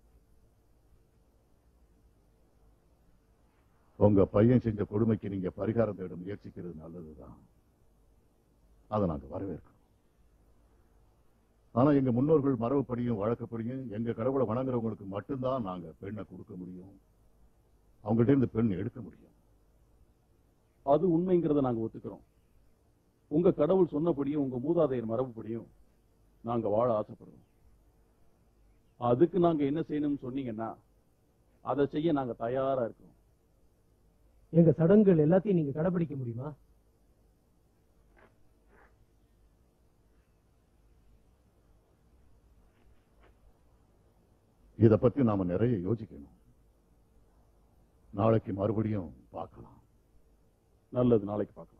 உங்க பையன் செஞ்ச கொடுமைக்கு நீங்க பரிகாரம் தேட முயற்சிக்கிறது நல்லதுதான் அதை நாங்க வரவேற்கிறோம் ஆனா எங்க முன்னோர்கள் மரபுப்படியும் வழக்கப்படியும் எங்க கடவுளை வணங்குறவங்களுக்கு மட்டும்தான் நாங்க பெண்ணை கொடுக்க முடியும் அவங்கள்ட்ட இருந்து பெண் எடுக்க முடியும் அது உண்மைங்கிறத நாங்க ஒத்துக்கிறோம் உங்க கடவுள் சொன்னபடியும் உங்க மூதாதையர் மரபுப்படியும் நாங்க வாழ ஆசைப்படுறோம் அதுக்கு நாங்க என்ன செய்யணும்னு சொன்னீங்கன்னா அதை செய்ய நாங்க தயாரா இருக்கோம் எங்க சடங்குகள் எல்லாத்தையும் நீங்க கடைபிடிக்க முடியுமா இத பத்தி நாம நிறைய யோசிக்கணும் நாளைக்கு மறுபடியும் பார்க்கலாம் நல்லது நாளைக்கு பார்க்கலாம்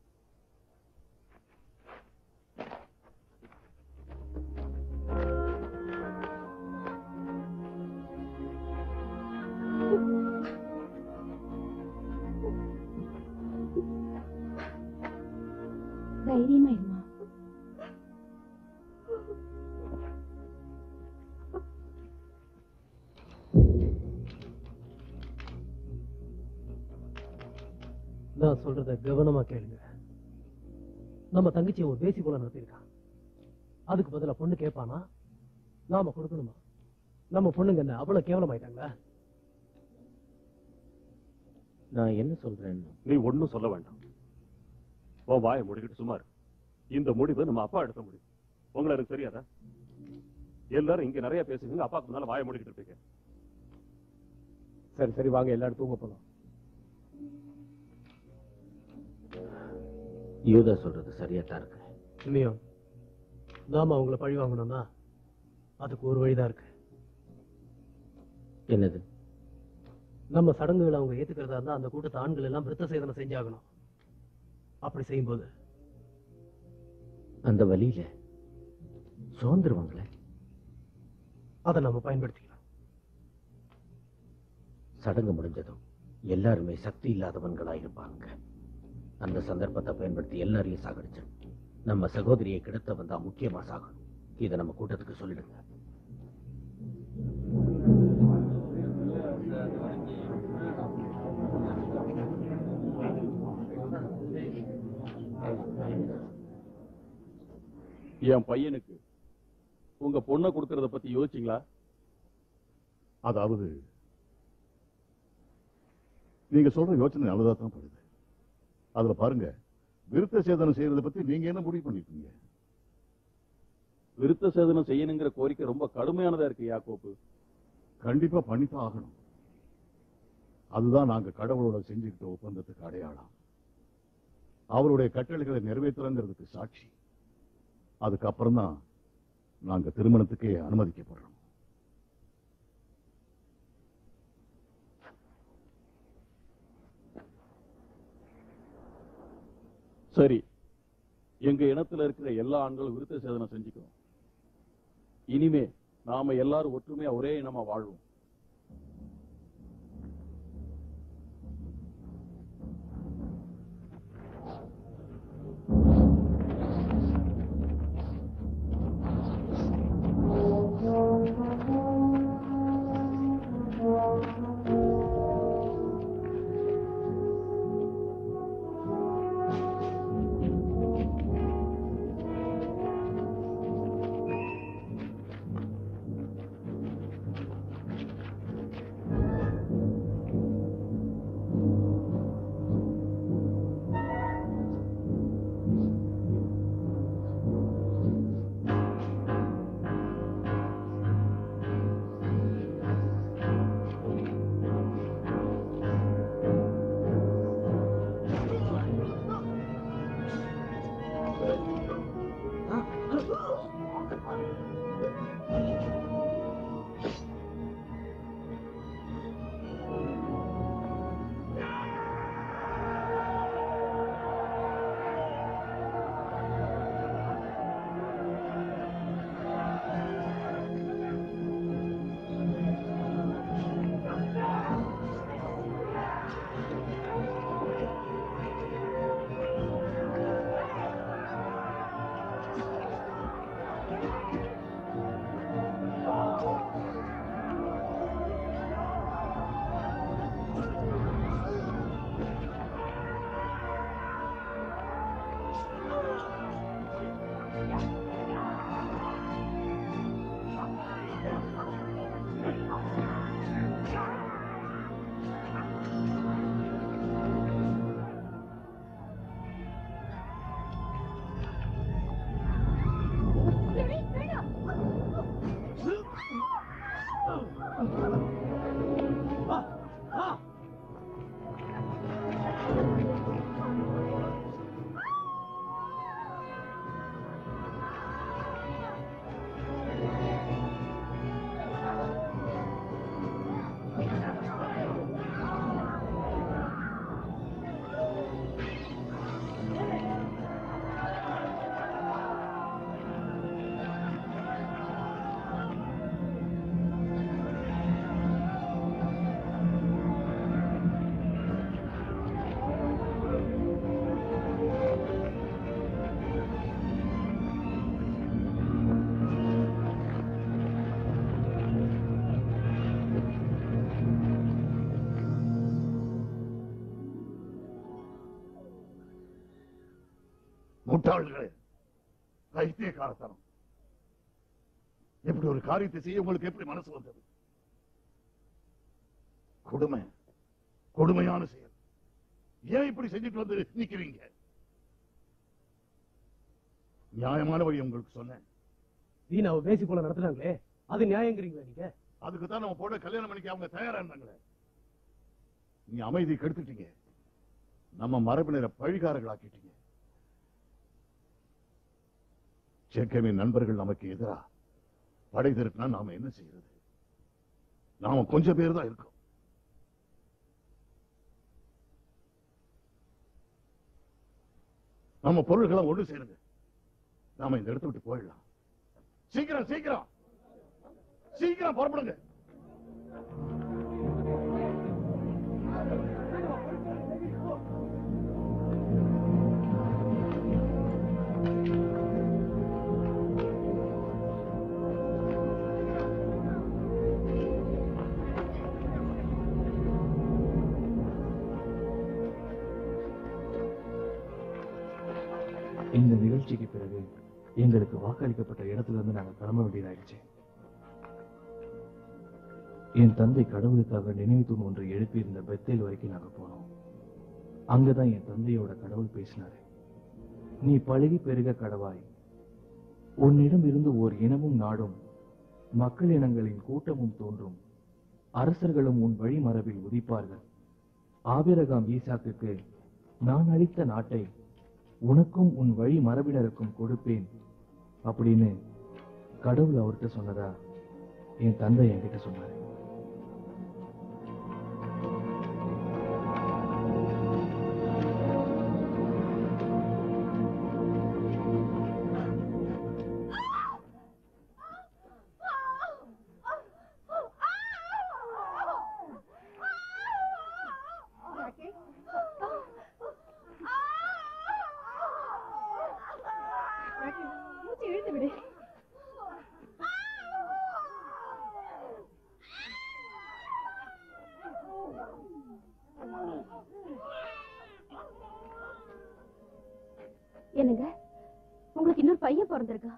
தைரியமா இருமா நான் சொல்றத கவனமா கேளுங்க நம்ம தங்கச்சி ஒரு பேசி போல நடத்திருக்கான் அதுக்கு பதிலா பொண்ணு கேட்பானா நாம கொடுக்கணுமா நம்ம பொண்ணுங்க என்ன அவ்வளவு கேவலமாயிட்டாங்களா நான் என்ன சொல்றேன்னு நீ ஒண்ணும் சொல்ல வேண்டாம் உன் வாயை முடிக்கிட்டு சும்மா இரு. இந்த முடிவு நம்ம அப்பா எடுத்த முடிவு உங்களை எனக்கு தெரியாதா எல்லாரும் இங்க நிறைய பேசுவீங்க அப்பாக்கு முன்னால வாய மூடிக்கிட்டு இருப்பீங்க சரி சரி வாங்க எல்லாரும் தூங்க போலாம் யூதா சொல்றது சரியா தான் இருக்கு சிமியோன் நாம அவங்கள பழி வாங்கணும்னா அதுக்கு ஒரு வழிதான் இருக்கு என்னது நம்ம சடங்குகளை அவங்க ஏத்துக்கிறதா இருந்தா அந்த கூட்டத்து ஆண்கள் எல்லாம் விருத்த சேதனை செஞ்சாகணும் அப்படி செய்யும்போது அந்த வழியில சுதந்திரவங்கள அதை நம்ம பயன்படுத்திக்கலாம் சடங்கு முடிஞ்சதும் எல்லாருமே சக்தி இல்லாதவன்களா இருப்பாங்க அந்த சந்தர்ப்பத்தை பயன்படுத்தி எல்லாரையும் சாகடிச்சு நம்ம சகோதரியை கிடத்த வந்தா முக்கியமா சாகணும் இதை நம்ம கூட்டத்துக்கு சொல்லிடுங்க என் பையனுக்கு உங்க பொண்ணை கொடுக்கறத பத்தி யோசிச்சீங்களா அதாவது நீங்க சொல்ற யோசனை நல்லதா தான் படுது அதுல பாருங்க விருத்த சேதனம் செய்யறத பத்தி நீங்க என்ன முடிவு பண்ணிருக்கீங்க விருத்த சேதனம் செய்யணுங்கிற கோரிக்கை ரொம்ப கடுமையானதா இருக்கு யாக்கோப்பு கண்டிப்பா பண்ணித்தான் ஆகணும் அதுதான் நாங்க கடவுளோட செஞ்சுக்கிட்ட ஒப்பந்தத்துக்கு அடையாளம் அவருடைய கட்டளைகளை நிறைவேற்றுறங்கிறதுக்கு சாட்சி அதுக்கப்புறம் தான் நாங்க திருமணத்துக்கே அனுமதிக்கப்படுறோம் சரி எங்க இனத்துல இருக்கிற எல்லா ஆண்களும் விருத்த சேதனம் செஞ்சுக்கிறோம் இனிமே நாம எல்லாரும் ஒற்றுமையா ஒரே இனமா வாழ்வோம் முட்டாள்களே பைத்தியக்காரத்தனம் இப்படி ஒரு காரியத்தை செய்ய உங்களுக்கு எப்படி மனசு வந்தது கொடுமை கொடுமையான செயல் ஏன் இப்படி செஞ்சுட்டு வந்து நிக்கிறீங்க நியாயமான வழி உங்களுக்கு சொன்னேன் தீனாவை பேசி போல நடத்துனாங்களே அது நியாயங்கிறீங்களா நீங்க அதுக்கு தான் நம்ம பொண்ணை கல்யாணம் பண்ணிக்க அவங்க தயாரா இருந்தாங்களே நீ அமைதி கெடுத்துட்டீங்க நம்ம மரபினரை பழிகாரர்களாக்கிட்டீங்க சேக்கமின் நண்பர்கள் நமக்கு எதிரா படை திரட்டினா நாம என்ன செய்யறது நாம கொஞ்சம் பேர் தான் இருக்கோம் நம்ம பொருள்களை ஒண்ணு சேருங்க நாம இந்த இடத்த விட்டு போயிடலாம் சீக்கிரம் சீக்கிரம் சீக்கிரம் புறப்படுங்க இந்த நிகழ்ச்சிக்கு பிறகு எங்களுக்கு வாக்களிக்கப்பட்ட இடத்துல இருந்து நாங்க கிளம்ப வேண்டியதாயிடுச்சு என் தந்தை கடவுளுக்காக நினைவு தூண் ஒன்று எழுப்பியிருந்த பெத்தேல் வரைக்கும் நாங்க போனோம் அங்கதான் என் தந்தையோட கடவுள் பேசினாரு நீ பழகி பெருக கடவாய் உன்னிடம் இருந்து ஓர் இனமும் நாடும் மக்கள் இனங்களின் கூட்டமும் தோன்றும் அரசர்களும் உன் வழிமரபில் உதிப்பார்கள் ஆபிரகாம் ஈசாக்குக்கு நான் அளித்த நாட்டை உனக்கும் உன் வழி மரபினருக்கும் கொடுப்பேன் அப்படின்னு கடவுள் அவர்கிட்ட சொன்னதா என் தந்தை என்கிட்ட சொன்னாரு மூச்சு இழுத்து விடு என்னங்க உங்களுக்கு இன்னொரு பையன் பிறந்திருக்கா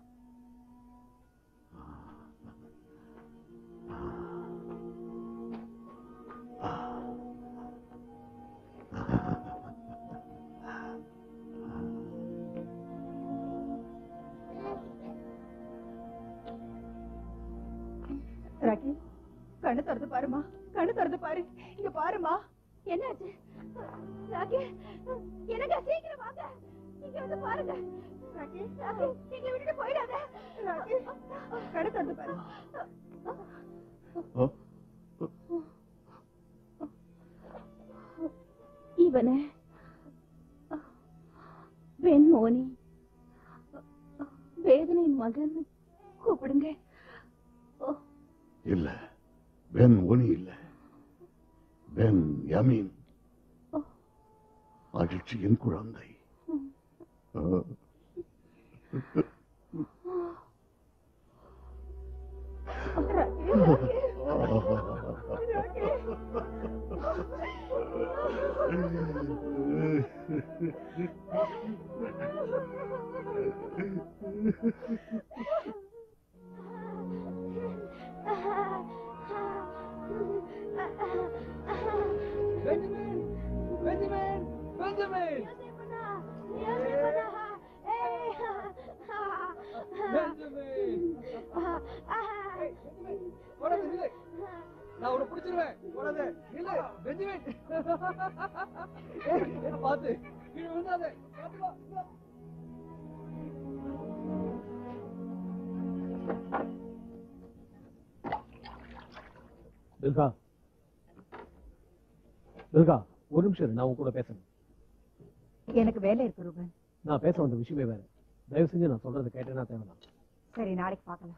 ராக்கி கண்ணு திறந்து பாருமா கண்ணு திறந்து பாரு இங்க பாருமா என்னாச்சு ராக்கி என்னங்க சீக்கிரம் வாங்க இங்க வந்து பாருங்க ராக்கி ராக்கி எங்களை விட்டுட்டு போயிடாத ராக்கி கண்ணு திறந்து பாரு இவனை வெண்மோனி வேதனையின் மகன் கூப்பிடுங்க இல்ல பென் ஒனி இல்ல பென் யமீன் மகிழ்ச்சியின் குழந்தை பெஞ்சமின் பெஞ்சமின் பெஞ்சமின் பெஞ்சமின் உடனே நில்லு நான் உன்னை பிடிச்சிருவேன் உடனே நில்லு பெஞ்சமின் ஏய், என்ன பார்த்து கீழே விழுந்தாதே பார்த்து வா, வா. துர்கா துர்கா ஒரு நிமிஷம் இரு, நான் உன் கூட பேசணும் எனக்கு வேலை இருக்கு ரூபன் நான் பேச வந்த விஷயமே வேற தயவு செஞ்சு நான் சொல்றதை கேட்டேன்னா தேவைதான் சரி நாளைக்கு பார்க்கலாம்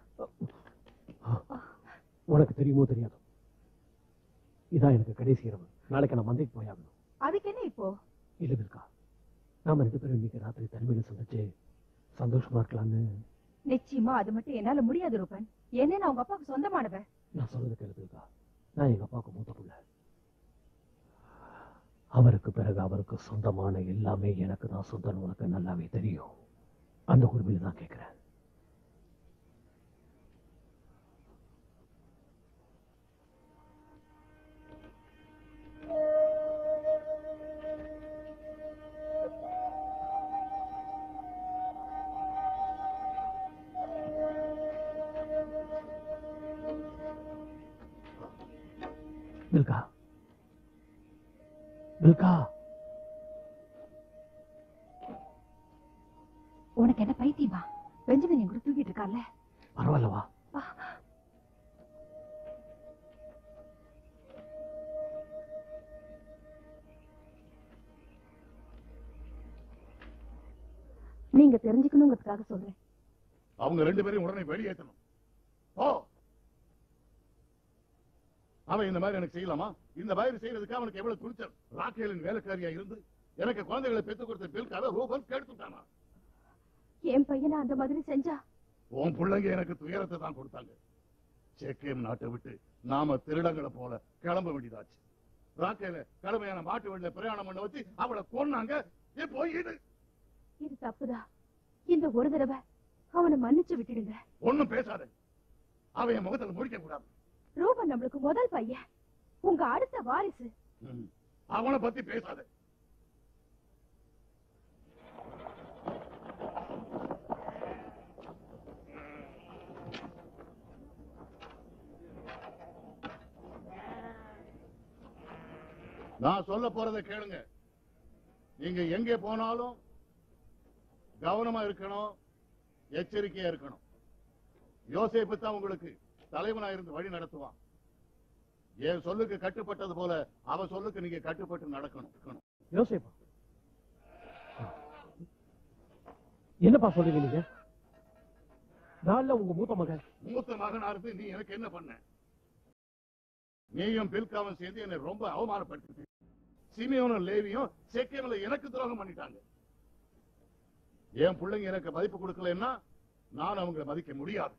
உனக்கு தெரியுமோ தெரியாதோ இதான் எனக்கு கடைசி இரவு நாளைக்கு நான் மந்தைக்கு போயாகணும் அதுக்கு என்ன இப்போ இல்ல துர்கா நாம ரெண்டு பேரும் இன்னைக்கு ராத்திரி தனிமையில சந்திச்சு சந்தோஷமா இருக்கலாம்னு நிச்சயமா அது மட்டும் என்னால முடியாது ரூபன் என்ன நான் உங்க அப்பாவுக்கு சொந்தமானவ நான் சொல்றது கேளு துர்கா நான் எங்க அப்பாவுக்கு மூத்த புள்ள அவருக்கு பிறகு அவருக்கு சொந்தமான எல்லாமே எனக்கு தான் சொந்தம் உனக்கு நல்லாவே தெரியும் அந்த உரிமையில தான் கேட்கிறேன் பில்கா பில்கா உனக்கு என்ன பைத்தியமா பெஞ்சமின் என் கூட தூக்கிட்டு இருக்கான்ல பரவாயில்லவா நீங்க தெரிஞ்சுக்கணுங்கிறதுக்காக சொல்றேன் அவங்க ரெண்டு பேரையும் உடனே வெளியேற்றணும் ஓ அவன் இந்த மாதிரி எனக்கு செய்யலாமா இந்த மாதிரி செய்யறதுக்கு அவனுக்கு எவ்வளவு துணிச்சல் ராக்கேலின் வேலைக்காரியா இருந்து எனக்கு குழந்தைகளை பெற்றுக் கொடுத்த பில்காக ரூபன் கெடுத்துட்டானா என் பையனை அந்த மாதிரி செஞ்சா உன் பிள்ளைங்க எனக்கு துயரத்தை தான் கொடுத்தாங்க செக்கேம் நாட்டை விட்டு நாம திருடங்களை போல கிளம்ப வேண்டியதாச்சு ராக்கேல கடமையான மாட்டு வண்டியில பிரயாணம் பண்ண வச்சு அவளை கொன்னாங்க இப்போ இது இது தப்புதா இந்த ஒரு தடவை அவனை மன்னிச்சு விட்டுடுங்க ஒண்ணும் பேசாத அவன் என் முகத்துல முடிக்க கூடாது ரூபன் நம்மளுக்கு முதல் பையன் உங்க அடுத்த வாரிசு ம். அவனை பத்தி பேசாத நான் சொல்ல போறதை கேளுங்க நீங்க எங்கே போனாலும் கவனமா இருக்கணும் எச்சரிக்கையா இருக்கணும் யோசேப்பு தான் உங்களுக்கு தலைவனா இருந்து வழி நடத்துவான் என் சொல்லுக்கு கட்டுப்பட்டது போல அவ சொல்லுக்கு நீங்க கட்டுப்பட்டு நடக்கணும் இருக்கணும். யோசிப்பா என்னப்பா சொல்றீங்க நீங்க நான்ல உங்க மூத்த மகன் மூத்த மகனா இருந்து நீ எனக்கு என்ன பண்ண நீயும் பில்காவும் சேர்ந்து என்னை ரொம்ப அவமானப்படுத்தி சிமியோனும் லேவியும் செக்கேமில் எனக்கு துரோகம் பண்ணிட்டாங்க என் பிள்ளைங்க எனக்கு மதிப்பு கொடுக்கலன்னா நான் அவங்களை மதிக்க முடியாது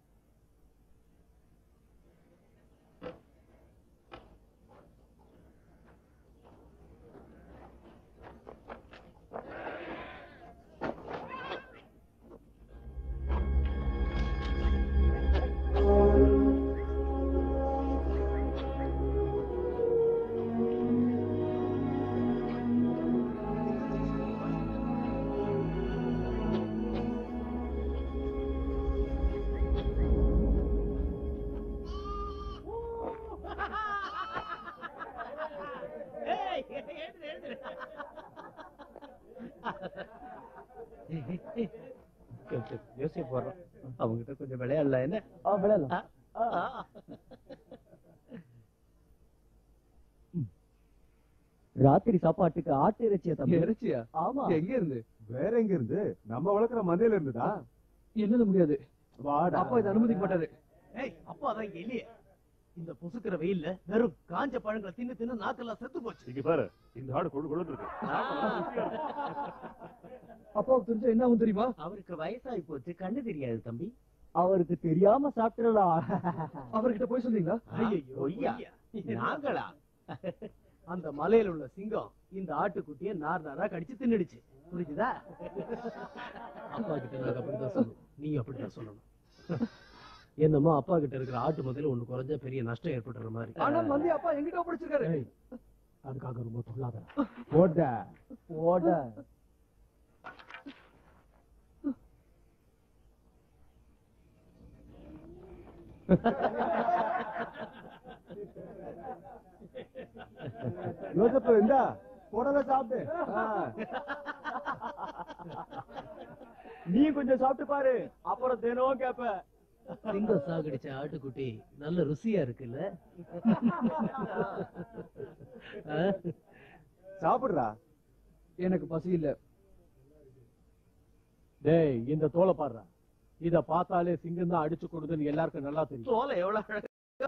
யோசிச்சு போடுறோம் அவங்ககிட்ட கொஞ்சம் விளையாடல என்ன விளையாடலாம் ராத்திரி சாப்பாட்டுக்கு ஆட்டு இறைச்சியா தம்பி இறைச்சியா? ஆமா எங்க இருந்து வேற எங்க இருந்து நம்ம வளர்க்குற மந்தையில இருந்துதா என்னது முடியாது வாடா அப்பா இதை அனுமதிக்க மாட்டாரு ஏய் அப்பா தான் எலிய இந்த பொசுக்கிற வெயில்ல வெறும் காஞ்ச பழங்களை தின்னு தின்னு நாக்கெல்லாம் செத்து போச்சு இங்க பாரு இந்த ஆடு கொழு கொழுன்னு இருக்கு அப்பாவுக்கு தெரிஞ்சா என்ன ஆகும் தெரியுமா அவருக்கு வயசாகி போச்சு கண்ணு தெரியாது தம்பி அவருக்கு தெரியாம சாப்பிட்டுடலாம் அவர்கிட்ட போய் சொன்னீங்களா ஐயா நாங்களா அந்த மலையில உள்ள சிங்கம் இந்த ஆட்டுக்குட்டிய நார் நாரா கடிச்சு தின்னுடுச்சு புரிஞ்சுதா அப்பா கிட்ட நாங்க அப்படிதான் சொல்லணும் நீ அப்படிதான் சொல்லணும் என்னமோ அப்பா கிட்ட இருக்கிற ஆட்டு முதல்ல ஒண்ணு குறைஞ்சா பெரிய நஷ்டம் ஏற்படுற மாதிரி ஆனால் வந்து அப்பா எங்கிட்ட ஒப்படைச்சிருக்காரு ஏய், அதுக்காக ரொம்ப சொல்லாத போட போட யோசப்பு இந்தா புடவை சாப்பிடு ஆ. நீ கொஞ்சம் சாப்பிட்டு பாரு அப்புறம் தினம் கேப்ப சிங்கம் சாகடிச்ச ஆட்டுக்குட்டி நல்ல ருசியா இருக்குல்ல ஆ? சாப்பிடுறா எனக்கு பசி இல்ல டேய் இந்த தோலை பாடுறா இத பார்த்தாலே சிங்கம் தான் அடிச்சு கொடுதுன்னு எல்லாருக்கும் நல்லா தெரியும் தோலை எவ்வளவு அழகா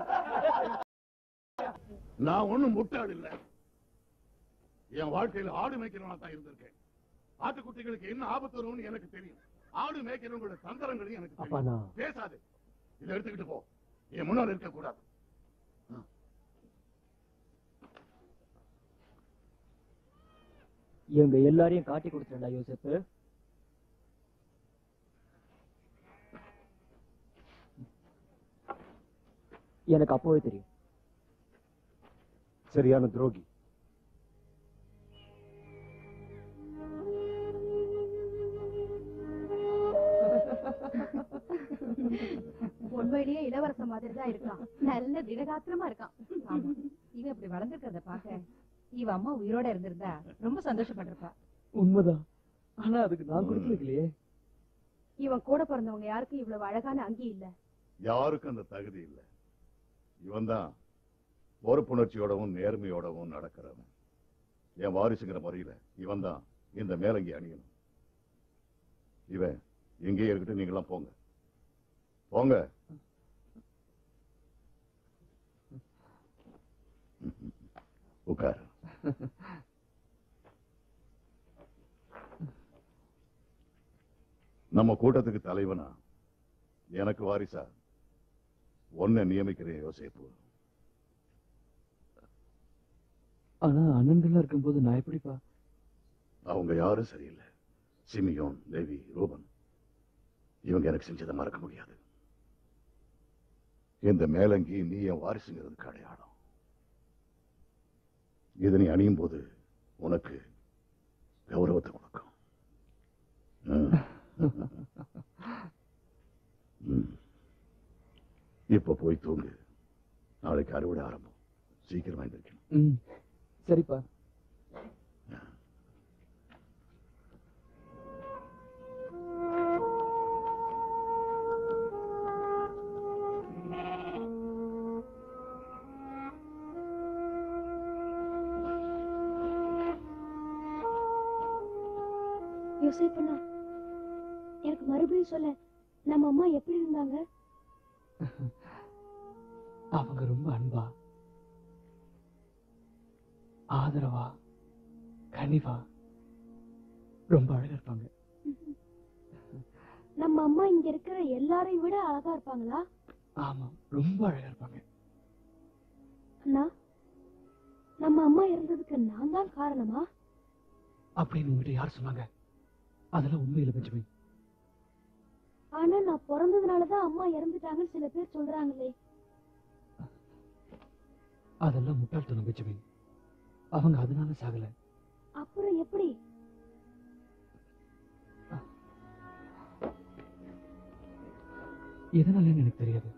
நான் ஒண்ணும் முட்டாள் இல்ல என் வாழ்க்கையில ஆடு மேய்க்கிறவனா தான் இருந்திருக்கேன் ஆட்டுக்குட்டிகளுக்கு என்ன ஆபத்து வரும்னு எனக்கு தெரியும் ஆடு மேய்க்கிறவங்களோட தந்திரங்களையும் எனக்கு அப்பா தெரியும் நான் பேசாது இதை எடுத்துக்கிட்டு போ என் முன்னால் இருக்க கூடாது எங்க எல்லாரையும் காட்டி கொடுத்துடா யோசப்பு எனக்கு அப்போவே தெரியும் சரியான துரோகி உண்மையிலேயே இளவரச மாதிரி தான் இருக்கான் நல்ல திடகாத்திரமா இருக்கான் ஆமா. இவன் இப்படி வளர்ந்துருக்கிறத பாக்க இவ அம்மா உயிரோட இருந்திருந்தா ரொம்ப சந்தோஷப்பட்டிருப்பா உண்மைதான் ஆனா அதுக்கு நான் கொடுத்து வைக்கலையே இவன் கூட பிறந்தவங்க யாருக்கும் இவ்வளவு அழகான அங்கி இல்ல யாருக்கும் அந்த தகுதி இல்லை இவன் தான் பொறுப்புணர்ச்சியோடவும் நேர்மையோடவும் நடக்கிறவன் என் வாரிசுங்கிற முறையில இவன் தான் இந்த மேலங்கி அணியணும் இவன் எங்கேயே இருக்கட்டும் நீங்களாம் போங்க போங்க உட்காரு நம்ம கூட்டத்துக்கு தலைவனா எனக்கு வாரிசா ஒன்ன நியமிக்கிறேன் யோசிப்பு ஆனா அண்ணன்களா இருக்கும்போது நான் எப்படிப்பா அவங்க யாரும் சரியில்லை சிமியோன் தேவி ரூபன் இவங்க எனக்கு செஞ்சதை மறக்க முடியாது இந்த மேலங்கி நீ என் வாரிசுங்கிறதுக்கு அடையாளம் இதை நீ அணியும் போது உனக்கு கௌரவத்தை கொடுக்கும் ம். ம். இப்ப போய் தூங்கு நாளைக்கு அறுவடை ஆரம்பம் சீக்கிரமா எழுந்திருக்கணும் ம் சரிப்பா யோசிப்பண்ணா எனக்கு மறுபடியும் சொல்ல நம்ம அம்மா எப்படி இருந்தாங்க அவங்க ரொம்ப அன்பா ஆதரவா கனிவா ரொம்ப அழகா இருப்பாங்க நம்ம அம்மா இங்க இருக்கிற எல்லாரையும் விட அழகா இருப்பாங்களா ஆமா ரொம்ப அழகா இருப்பாங்க அண்ணா நம்ம அம்மா இருந்ததுக்கு நான் தான் காரணமா அப்படின்னு உங்ககிட்ட யார் சொன்னாங்க அதெல்லாம் உண்மையில பெஞ்சமின் ஆனா நான் பிறந்ததுனாலதான் அம்மா இறந்துட்டாங்கன்னு சில பேர் சொல்றாங்களே அதெல்லாம் முட்டாள்தனம் பெஞ்சமின் அவங்க அதனால சாகல அப்புறம் எப்படி எதனாலன்னு எனக்கு தெரியாது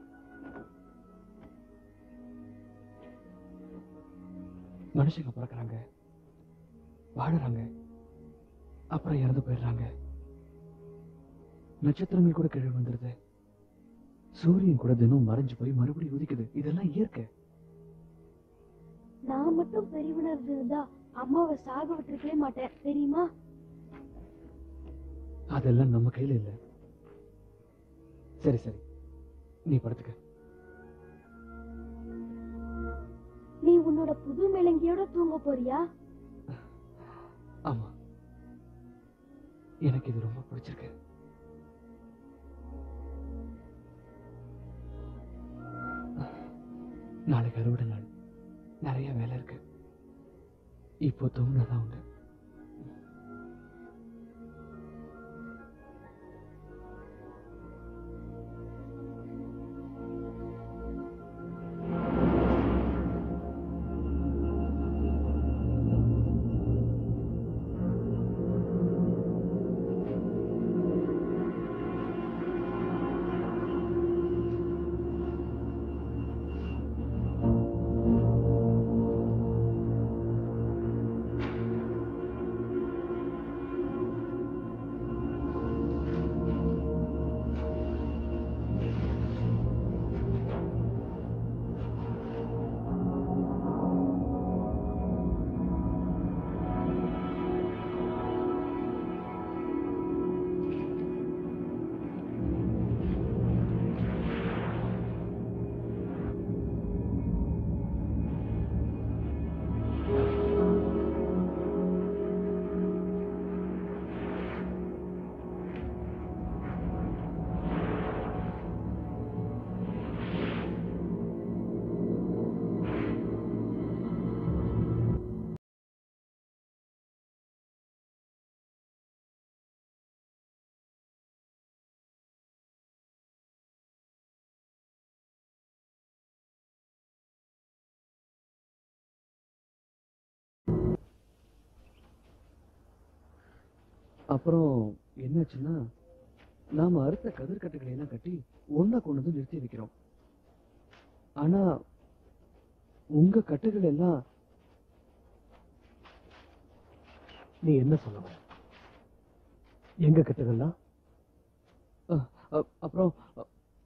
மனுஷங்க பிறக்கறாங்க வாழறாங்க அப்புறம் இறந்து போயிடுறாங்க நட்சத்திரங்கள் கூட கீழே வந்துருது சூரியன் கூட தினம் மறைஞ்சு போய் மறுபடியும் உதிக்குது இதெல்லாம் இயற்கை நான் மட்டும் பெரியவனா இருந்திருந்தா அம்மாவை சாக விட்டுருக்கவே மாட்டேன் தெரியுமா அதெல்லாம் நம்ம கையில இல்ல சரி சரி நீ படுத்துக்க நீ உன்னோட புது மேலங்கியோட தூங்க போறியா ஆமா எனக்கு இது ரொம்ப பிடிச்சிருக்கு நாளைக்கு அறுவடை நாள் நிறைய வேலை இருக்கு இப்போ தூங்கினாதான் உண்டு அப்புறம் என்னாச்சுன்னா நாம அறுத்த கதிர்கட்டுகளை எல்லாம் கட்டி ஒண்ணா கொண்டு வந்து நிறுத்தி வைக்கிறோம் ஆனா உங்க கட்டுகள் எல்லாம் நீ என்ன சொல்ல வர? எங்க கட்டுகள்லாம் அ- அ- அப்புறம் அ,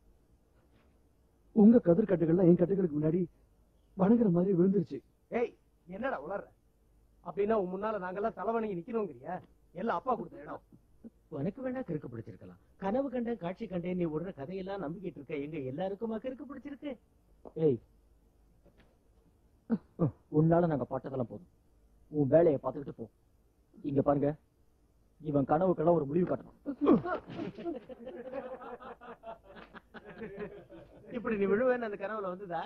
உங்க கதிர் கட்டுகள்லாம் என் கட்டுகளுக்கு முன்னாடி வணங்குற மாதிரி விழுந்துருச்சு ஏய் என்னடா உளற அப்படின்னா உன் முன்னால நாங்கெல்லாம் தலைவணங்கி நிக்கணுங்கிறியா எல்லாம் அப்பா கொடுத்த இடம் உனக்கு வேணா கிறுக்கு பிடிச்சிருக்கலாம் கனவு கண்டேன் காட்சி கண்டேன் நீ விடுற கதையெல்லாம் நம்பிக்கிட்டு இருக்க எங்க எல்லாருக்குமா கிறுக்கு பிடிச்சிருக்கு ஏய் உன்னால நாங்க பட்டதெல்லாம் போதும் உன் வேலையை பார்த்துக்கிட்டு போ இங்க பாருங்க இவன் கனவுக்கெல்லாம் ஒரு முடிவு கட்டணும் இப்படி நீ விழுவேன்னு அந்த கனவுல வந்துதா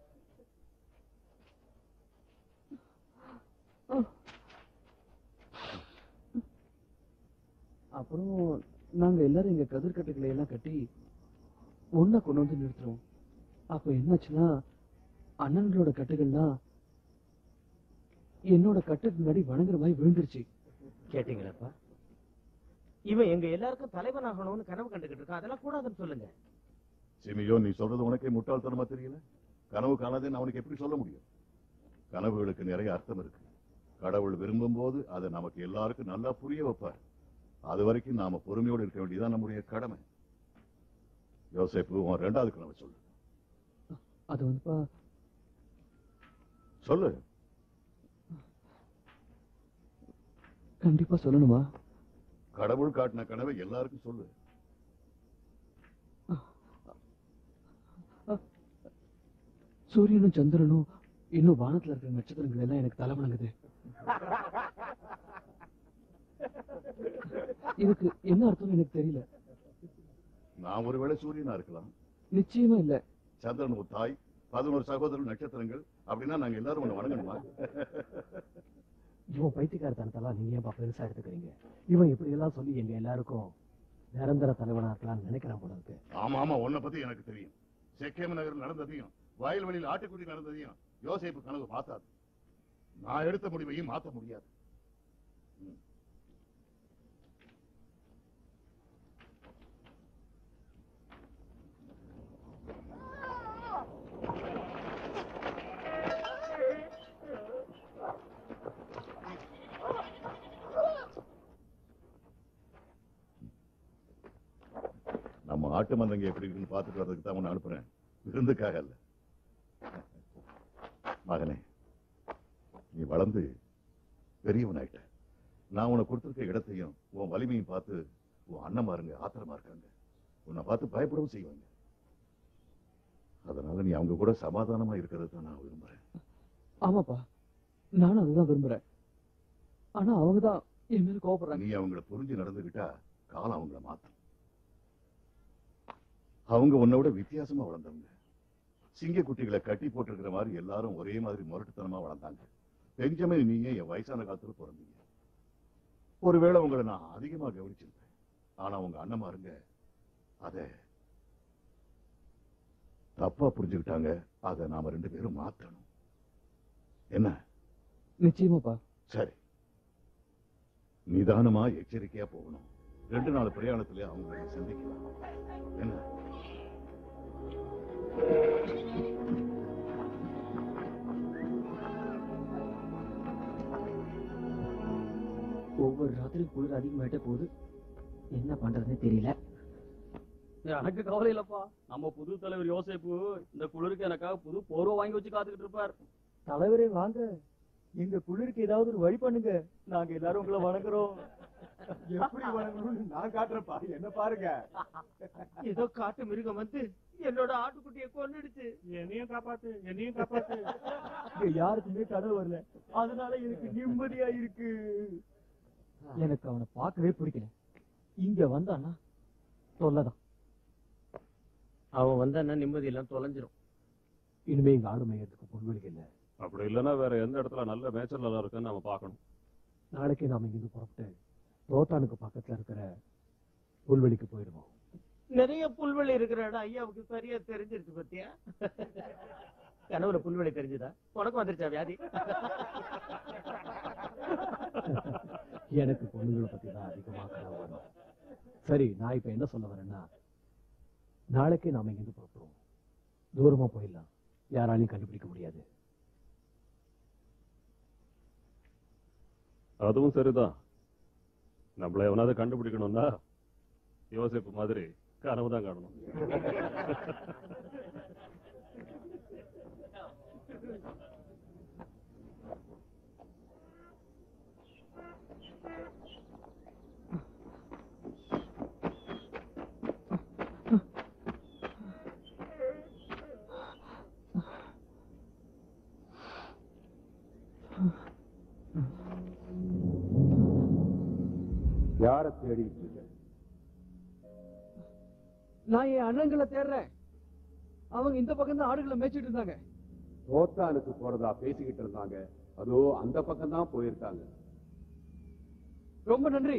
அப்புறம் நாங்க எல்லாரும் எங்க கதிர் கட்டுகளை எல்லாம் கட்டி ஒண்ணா கொண்டு வந்து நிறுத்துறோம் அப்ப என்னாச்சுன்னா அண்ணன்களோட கட்டுகள்லாம் என்னோட கட்டுக்கு முன்னாடி வணங்குற மாதிரி விழுந்துருச்சு கேட்டீங்களாப்பா இவன் எங்க எல்லாருக்கும் தலைவனாகணும்னு கனவு கண்டுகிட்டு இருக்கான் அதெல்லாம் கூடாதுன்னு சொல்லுங்க சிமியோ நீ சொல்றது உனக்கே முட்டாள்தனமா தெரியல கனவு காணாதுன்னு அவனுக்கு எப்படி சொல்ல முடியும் கனவுகளுக்கு நிறைய அர்த்தம் இருக்கு கடவுள் விரும்பும் போது அதை நமக்கு எல்லாருக்கும் நல்லா புரிய வைப்பார் அது வரைக்கும் நாம பொறுமையோடு இருக்க வேண்டியதுதான் நம்முடைய கடமை யோசேப்பு உன் ரெண்டாவது கனவை சொல்லு அது வந்துப்பா சொல்லு கண்டிப்பா சொல்லணுமா கடவுள் காட்டின கனவை எல்லாருக்கும் சொல்லு சூரியனும் சந்திரனும் இன்னும் வானத்துல இருக்கிற நட்சத்திரங்கள் எல்லாம் எனக்கு தலை வணங்குது இதுக்கு என்ன அர்த்தம் எனக்கு தெரியல நான் ஒருவேளை சூரியனா இருக்கலாம் நிச்சயமா இல்ல சந்திரன் ஒரு தாய் பதினோரு சகோதரர் நட்சத்திரங்கள் அப்படின்னா நாங்க எல்லாரும் உன்னை வணங்கணுமா இவன் பைத்தியக்காரத்தனத்தெல்லாம் நீங்க ஏன்பா பெருசா எடுத்துக்கிறீங்க இவன் இப்படி எல்லாம் சொல்லி எங்க எல்லாருக்கும் நிரந்தர தலைவனா இருக்கலாம்னு நினைக்கிறான் போல இருக்கு ஆமா ஆமா உன்னை பத்தி எனக்கு தெரியும் செக்கேம நகர் நடந்ததையும் வயல்வெளியில் ஆட்டுக்குடி நடந்ததையும் யோசிப்பு கனவு மாத்தாது நான் எடுத்த முடிவையும் மாத்த முடியாது ம். நம்ம ஆட்டு மந்தங்க எப்படி இருக்குன்னு பார்த்துட்டு வர்றதுக்கு தான் உன்னை அனுப்புறேன் விருந்துக்காக அல்ல மகனே நீ வளர்ந்து பெரியவனாயிட்ட நான் உனக்கு கொடுத்திருக்க இடத்தையும் உன் வலிமையும் பார்த்து உன் அண்ணன்மாருங்க ஆத்திரமா இருக்காங்க உன்னை பார்த்து பயப்படவும் செய்வாங்க அதனால நீ அவங்க கூட சமாதானமா இருக்கிறது தான் நான் விரும்புறேன் ஆமாப்பா நானும் அதுதான் விரும்புறேன் ஆனா அவங்கதான் என் மேல கோவப்படுறாங்க நீ அவங்கள புரிஞ்சு நடந்துகிட்டா காலம் அவங்கள மாத்தும் அவங்க உன்னை விட வித்தியாசமா வளர்ந்தவங்க சிங்க குட்டிகளை கட்டி போட்டிருக்கிற மாதிரி எல்லாரும் ஒரே மாதிரி முரட்டுத்தனமா வளர்ந்தாங்க பெஞ்சமின் நீங்க என் வயசான காலத்துல பிறந்தீங்க ஒருவேளை உங்களை நான் அதிகமா கவனிச்சிருப்பேன் ஆனா உங்க அண்ணமாருங்க அத தப்பா புரிஞ்சுக்கிட்டாங்க அதை நாம ரெண்டு பேரும் மாத்தணும் என்ன நிச்சயமாப்பா சரி நிதானமா எச்சரிக்கையா போகணும் ரெண்டு நாள் பிரயாணத்துல அவங்களை நீ சந்திக்கலாம் என்ன ஒவ்வொரு ராத்திரியும் குளிர் அதிகமாயிட்டே போகுது என்ன பண்றதுன்னு தெரியல எனக்கு கவலை இல்லப்பா நம்ம புது தலைவர் யோசேப்பு இந்த குளிருக்கு எனக்காக புது போர்வை வாங்கி வச்சு காத்துக்கிட்டு இருப்பார் தலைவரே வாங்க எங்க குளிருக்கு ஏதாவது ஒரு வழி பண்ணுங்க நாங்க எல்லாரும் உங்களை வணங்குறோம் எப்படி வணங்கணும்னு நான் காட்டுறப்பா என்ன பாருங்க ஏதோ காட்டு மிருகம் வந்து என்னோட ஆட்டுக்குட்டியை கொன்னுடுச்சு என்னையும் காப்பாத்து என்னையும் காப்பாத்து இங்க யாருக்குமே கனவு வரல அதனால எனக்கு நிம்மதியா இருக்கு எனக்கு அவனை பார்க்கவே பிடிக்கல இங்க வந்தானா தொல்லதான் அவன் வந்தான்னா நிம்மதி எல்லாம் தொலைஞ்சிரும் இனிமே இங்க ஆடு மேயறதுக்கு புல்வெளிக்கு இல்ல அப்படி இல்லைன்னா வேற எந்த இடத்துல நல்ல மேய்ச்சல் நல்லா இருக்குன்னு நம்ம பார்க்கணும் நாளைக்கே நாம இங்கிருந்து புறப்பட்டு ரோட்டானுக்கு பக்கத்துல இருக்கிற புல்வெளிக்கு போயிடுவோம் நிறைய புல்வெளி இருக்கிற இடம் ஐயாவுக்கு சரியா தெரிஞ்சிருச்சு பத்தியா கனவுல புல்வெளி தெரிஞ்சுதா உனக்கு வந்துருச்சா வியாதி எனக்கு பொண்ணுங்களை பத்தி தான் அதிகமா கனவு வரும் சரி நான் இப்ப என்ன சொல்ல வரேன்னா நாளைக்கே நாம இங்கிருந்து புறப்படுவோம் தூரமா போயிடலாம் யாராலையும் கண்டுபிடிக்க முடியாது அதுவும் சரிதான் நம்மள எவனாவது கண்டுபிடிக்கணும்னா யோசிப்பு மாதிரி கனவு தான் காணணும் யார தேடிட்டு இருக்க நான் என் அண்ணன்களை தேடுறேன் அவங்க இந்த பக்கம் தான் ஆடுகளை மேய்ச்சிட்டு இருந்தாங்க தோத்தானுக்கு போறதா பேசிக்கிட்டு இருந்தாங்க அதோ அந்த பக்கம் தான் போயிருக்காங்க ரொம்ப நன்றி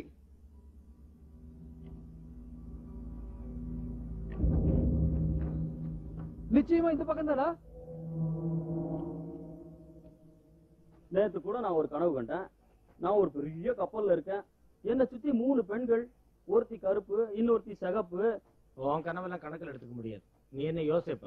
நிச்சயமா இந்த பக்கம் தானா நேத்து கூட நான் ஒரு கனவு கண்டேன் நான் ஒரு பெரிய கப்பல்ல இருக்கேன் என்னை சுத்தி மூணு பெண்கள் ஒருத்தி கருப்பு இன்னொருத்தி சிகப்பு உன் கனவெல்லாம் கணக்கில் எடுத்துக்க முடியாது நீ என்ன யோசிப்ப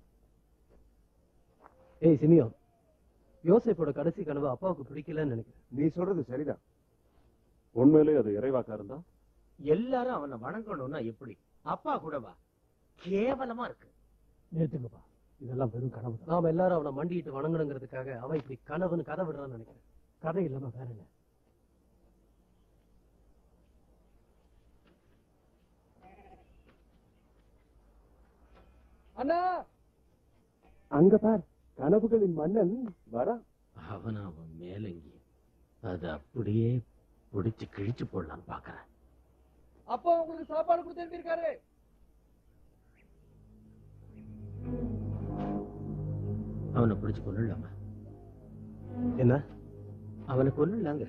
ஏய் சிமியோ யோசேப்போட கடைசி கனவு அப்பாவுக்கு பிடிக்கலன்னு நினைக்கிறேன் நீ சொல்றது சரிதான் உண்மையிலே அது இறைவாக்கா இருந்தா எல்லாரும் அவனை வணங்கணும்னா எப்படி அப்பா கூடவா கேவலமா இருக்கு நிறுத்துங்கப்பா இதெல்லாம் வெறும் கனவு தான். நாம எல்லாரும் அவனை மண்டிட்டு வணங்கணுங்கிறதுக்காக அவன் இப்படி கனவுன்னு கதை விடுறான்னு நினைக்கிறேன் கதை இல்லாம வேற என்ன அண்ணா அங்க பார் கனவுகளின் மன்னன் வரா அவன் அவன் மேலங்கி அது அப்படியே பிடிச்சு கிழிச்சு போடலான்னு பாக்குறேன் அப்பா உங்களுக்கு சாப்பாடு கொடுத்து அனுப்பியிருக்காரு அவனை பிடிச்சு கொண்டுலாமா என்ன அவனை கொண்டுலாங்க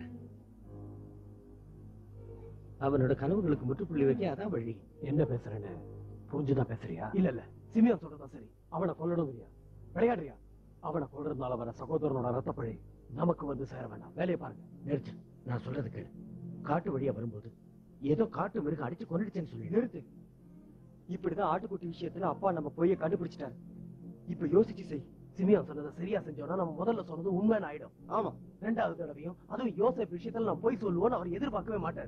அவனோட கனவுகளுக்கு முற்றுப்புள்ளி வைக்க அதான் வழி என்ன பேசுறேன்னு புரிஞ்சுதான் பேசுறியா இல்ல இல்ல சிமியா சொல்றதா சரி அவனை கொல்லணுங்கிறியா விளையாடுறியா அவனை கொல்றதுனால வர சகோதரனோட ரத்தப்பழி நமக்கு வந்து சேர வேண்டாம் வேலையை பாருங்க நிறுத்து நான் சொல்றது கேளு காட்டு வழியா வரும்போது ஏதோ காட்டு மிருகம் அடிச்சு கொண்டுடுச்சேன்னு சொல்லி நிறுத்து இப்படிதான் ஆட்டுக்குட்டி விஷயத்துல அப்பா நம்ம பொய்ய கண்டுபிடிச்சிட்டாரு இப்ப யோசிச்சு செய் சிமியா சொன்னதை சரியா செஞ்சோம்னா நம்ம முதல்ல சொன்னது உண்மைன்னு ஆயிடும் ஆமா ரெண்டாவது தடவையும் அதுவும் யோசேப் விஷயத்துல நான் போய் சொல்லுவோன்னு அவர் எதிர்பார்க்கவே மாட்டாரு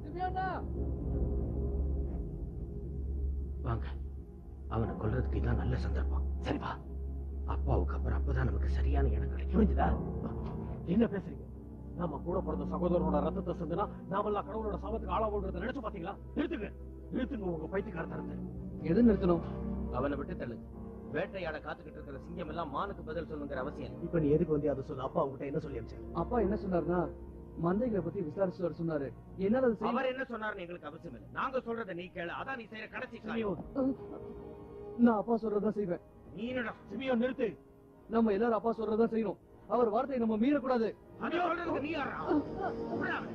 வாங்க அவனை கொல்றதுக்கு இதான் நல்ல சந்தர்ப்பம் சரி வா அப்பாவுக்கு அப்புறம் அப்பதான் நமக்கு சரியான இடம் கிடைக்கும் புரிஞ்சுதா என்ன பேசுறீங்க நாம கூட பிறந்த சகோதரனோட ரத்தத்தை சிந்துனா நாமெல்லாம் கடவுளோட சமத்துக்கு ஆளா போடுறத நினைச்சு பாத்தீங்களா நிறுத்துங்க நிறுத்துங்க உங்க பைத்தியக்காரத்தனத்தை எது நிறுத்தணும் அவனை விட்டு தள்ளுங்க வேட்டையாட காத்துக்கிட்டு இருக்கிற சிங்கம் எல்லாம் மானுக்கு பதில் சொல்லுங்கிற அவசியம் இல்லை. இப்ப நீ எதுக்கு வந்து அதை சொல்ல அப்பா உங்ககிட்ட என்ன சொல்லி அனுப்பிச்சாரு அப்பா என்ன சொன்னாருன்னா மந்தைகளை பத்தி விசாரிச்சு வர சொன்னாரு என்னால அது செய்ய அவர் என்ன சொன்னாருன்னு எங்களுக்கு அவசியம் இல்லை நாங்க சொல்றதை நீ கேளு அதான் நீ செய்யற கடைசி காரியம் நான் அப்பா சொல்றதுதான் செய்வேன் நீ என்னடா சிமியோ நிறுத்து நம்ம எல்லாரும் அப்பா சொல்றதுதான் செய்யணும் அவர் வார்த்தையை நம்ம மீறக்கூடாது அது சொல்றதுக்கு நீ யாரா விட்றா அவனை.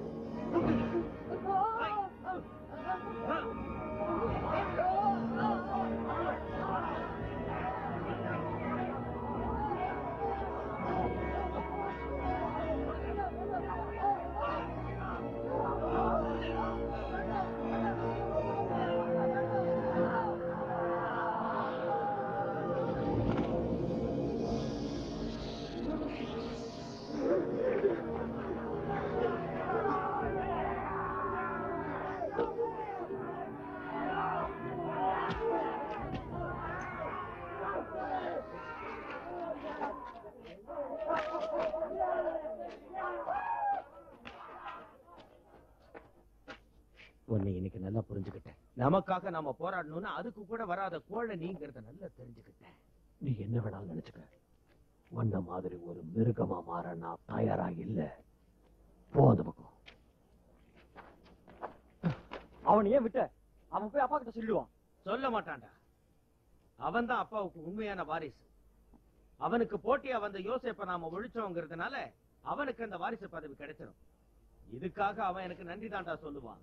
உன்னை இன்னைக்கு நல்லா புரிஞ்சுக்கிட்டேன் நமக்காக நாம போராடணும்னா அதுக்கு கூட வராத கோழை நீங்கிறத நல்லா தெரிஞ்சுக்கிட்டேன் நீ என்ன வேணாலும் நினைச்சுக்க உன்ன மாதிரி ஒரு மிருகமா மாற நான் தயாரா இல்ல போ அந்த பக்கம் அவன் ஏன் விட்ட அவன் போய் அப்பா கிட்ட சொல்லிடுவான் சொல்ல மாட்டான்டா அவன் தான் அப்பாவுக்கு உண்மையான வாரிசு அவனுக்கு போட்டியா வந்த யோசேப்ப நாம ஒழிச்சோங்கிறதுனால அவனுக்கு அந்த வாரிசு பதவி கிடைச்சிடும் இதுக்காக அவன் எனக்கு நன்றி தாண்டா சொல்லுவான்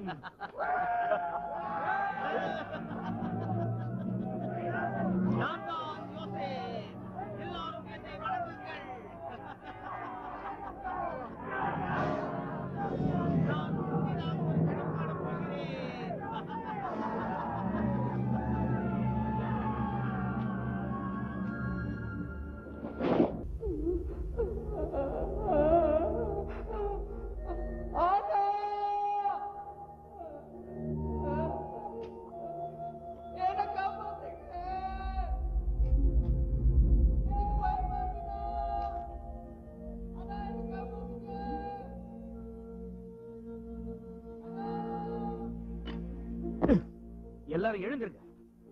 நான் தான் யோசேப். எல்லாரும் என்னை வணங்குங்கள். நான் புதிதாக ஒரு படம் காணப் போகிறேன். எல்லாரும் எழுந்திருங்க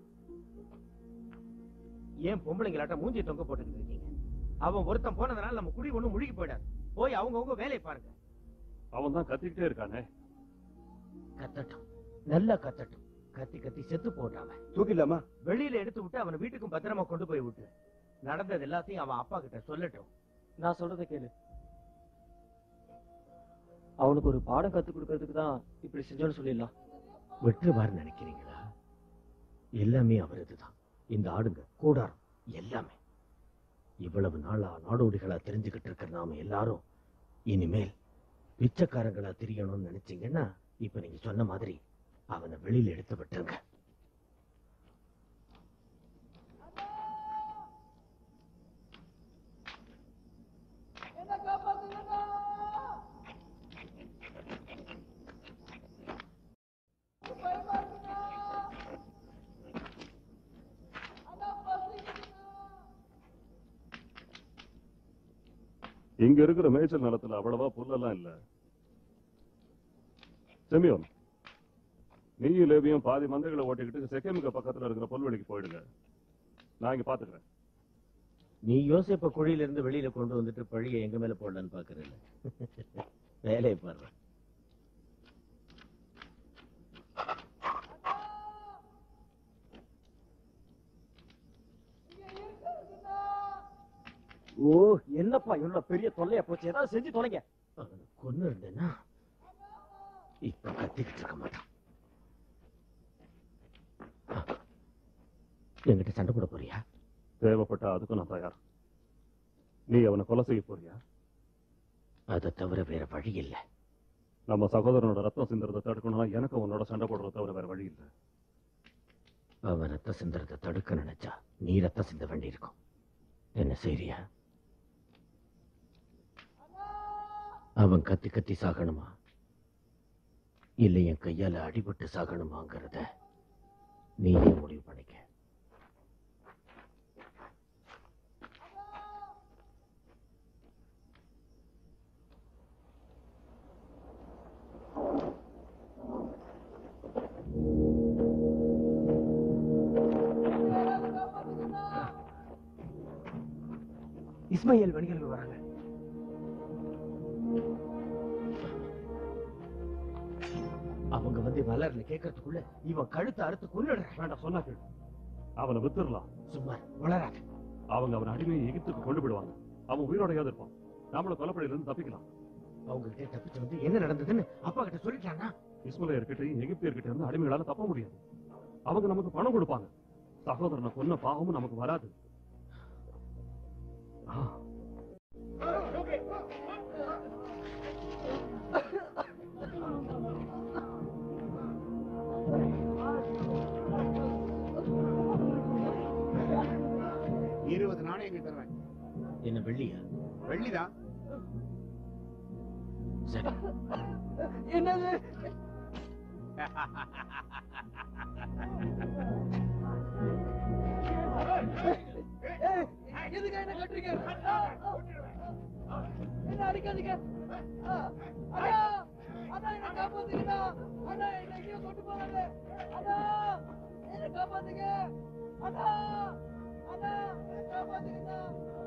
ஏன் பொம்பளைங்களாட்ட மூஞ்சி தொங்க போட்டுக்கிட்டு இருக்கீங்க அவன் ஒருத்தன் போனதுனால நம்ம குடி ஒண்ணு முழுகி போயிடாது போய் அவங்கவங்க வேலையை பாருங்க அவன் தான் கத்திக்கிட்டே இருக்கானே கத்தட்டும் நல்லா கத்தட்டும் கத்தி கத்தி செத்து போட்டான் தூக்கிடலாமா வெளியில எடுத்து விட்டு அவனை வீட்டுக்கும் பத்திரமா கொண்டு போய் விட்டு நடந்தது எல்லாத்தையும் அவன் அப்பா கிட்ட சொல்லட்டும் நான் சொல்றதை கேளு அவனுக்கு ஒரு பாடம் கத்து கொடுக்கறதுக்கு தான் இப்படி செஞ்சோன்னு சொல்லிடலாம் வெற்றுவார் நினைக்கிறீங்களா எல்லாமே அவரதுதான் இந்த ஆடுங்க கூடாரம் எல்லாமே இவ்வளவு நாளா நாடோடிகளா தெரிஞ்சுக்கிட்டு இருக்கிற நாம எல்லாரும் இனிமேல் பிச்சைக்காரங்களா தெரியணும்னு நினைச்சீங்கன்னா இப்ப நீங்க சொன்ன மாதிரி அவனை வெளியில எடுத்து விட்டுருங்க இங்க இருக்கிற மேய்ச்சல் நிலத்துல அவ்வளவா புல்லெல்லாம் இல்ல செமியோன் நீயும் லேவியும் பாதி மந்தைகளை ஓட்டிக்கிட்டு செகேமுக பக்கத்துல இருக்கிற புல்வெளிக்கு போயிடுங்க நான் இங்க பாத்துக்கிறேன் நீ யோசிப்ப குழியில இருந்து வெளியில கொண்டு வந்துட்டு பழிய எங்க மேல போடலான்னு பாக்குறேன் வேலையை பாடுற ஓ என்னப்பா இவ்வளவு பெரிய தொல்லையா போச்சு ஏதாவது செஞ்சு தொலைங்க கொன்னு இருந்தேன்னா இப்ப கத்திக்கிட்டு இருக்க மாட்டான் என்கிட்ட சண்டை போட போறியா தேவைப்பட்டா அதுக்கும் நான் தயார் நீ அவனை கொலை செய்ய போறியா அதை தவிர வேற வழி இல்லை நம்ம சகோதரனோட ரத்தம் சிந்துறதை தடுக்கணும்னா எனக்கு உன்னோட சண்டை போடுறத தவிர வேற வழி இல்லை அவன் ரத்த சிந்தறதை தடுக்க நினைச்சா நீ ரத்த சிந்த வேண்டியிருக்கும் என்ன செய்றியா அவன் கத்தி கத்தி சாகணுமா இல்லை என் கையால அடிபட்டு சாகணுமாங்கிறத நீயே முடிவு பண்ணிக்க இஸ்மாயில் வணிகர்கள் வராங்க அவங்க வந்து மலர்ல கேட்கறதுக்குள்ள இவன் கழுத்தை அறுத்து கொன்னுடுறேன் வேண்டாம் சொன்னா கேளு அவனை வித்துடலாம் சும்மா வளராத அவங்க அவன் அடிமையை எகிப்துக்கு கொண்டு விடுவாங்க அவன் உயிரோடையாவது இருப்பான் நம்மள கொலப்படையில இருந்து தப்பிக்கலாம் அவங்க கிட்ட தப்பிச்சு வந்து என்ன நடந்ததுன்னு அப்பா கிட்ட சொல்லிட்டானா இஸ்மலையர்கிட்டையும் எகிப்தியர்கிட்ட இருந்து அடிமைகளால தப்ப முடியாது அவங்க நமக்கு பணம் கொடுப்பாங்க சகோதரனை கொன்ன பாவமும் நமக்கு வராது ஆ, இருபது நாணயங்கள் தருவேன் என்ன வெள்ளியா வெள்ளிதான் சரி என்னது எதுக்கு என்ன கட்டுறீங்க என்ன அடிக்காதீங்க அண்ணா அண்ணா என்ன காப்பாத்துங்கண்ணா அண்ணா என்ன எங்கேயோ கொண்டு போறாங்க அண்ணா என்ன காப்பாத்துங்க அண்ணா அண்ணா என்ன காப்பாத்துங்கண்ணா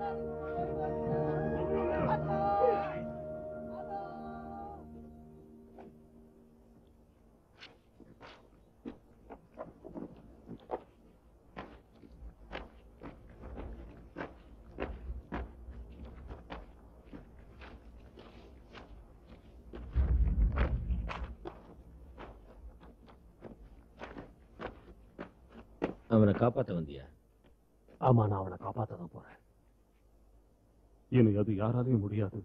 அண்ணா அண்ணா அவனை காப்பாத்த வந்தியா ஆமா நான் அவனை காப்பாத்த தான் போறேன் இனி அது யாராலையும் முடியாது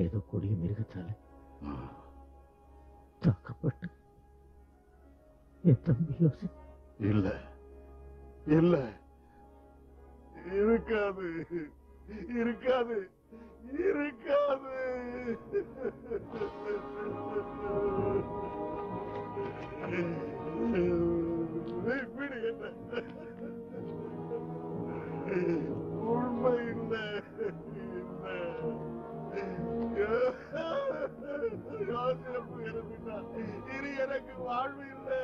ஏதோ கொடிய மிருகத்தால தாக்கப்பட்டு என் தம்பி யோசிப் இல்ல இல்ல இருக்காது இருக்காது இருக்காது விடு என்ன உண்மை இல்ல யோசிப்பு இறந்துட்டா இனி எனக்கு வாழ்வு இல்லை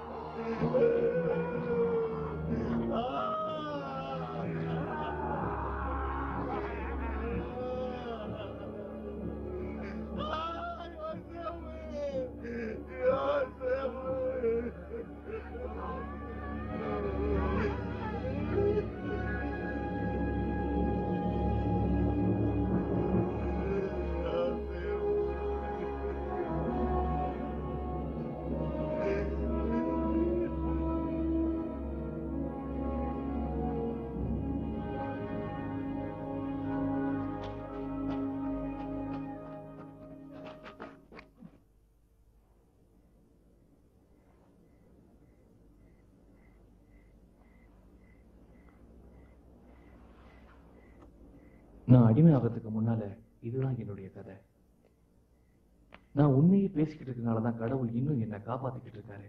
நான் அடிமை ஆகிறதுக்கு முன்னால இதுதான் என்னுடைய கதை நான் உண்மையை பேசிக்கிட்டு இருக்கனால தான் கடவுள் இன்னும் என்னை காப்பாத்திக்கிட்டு இருக்காரு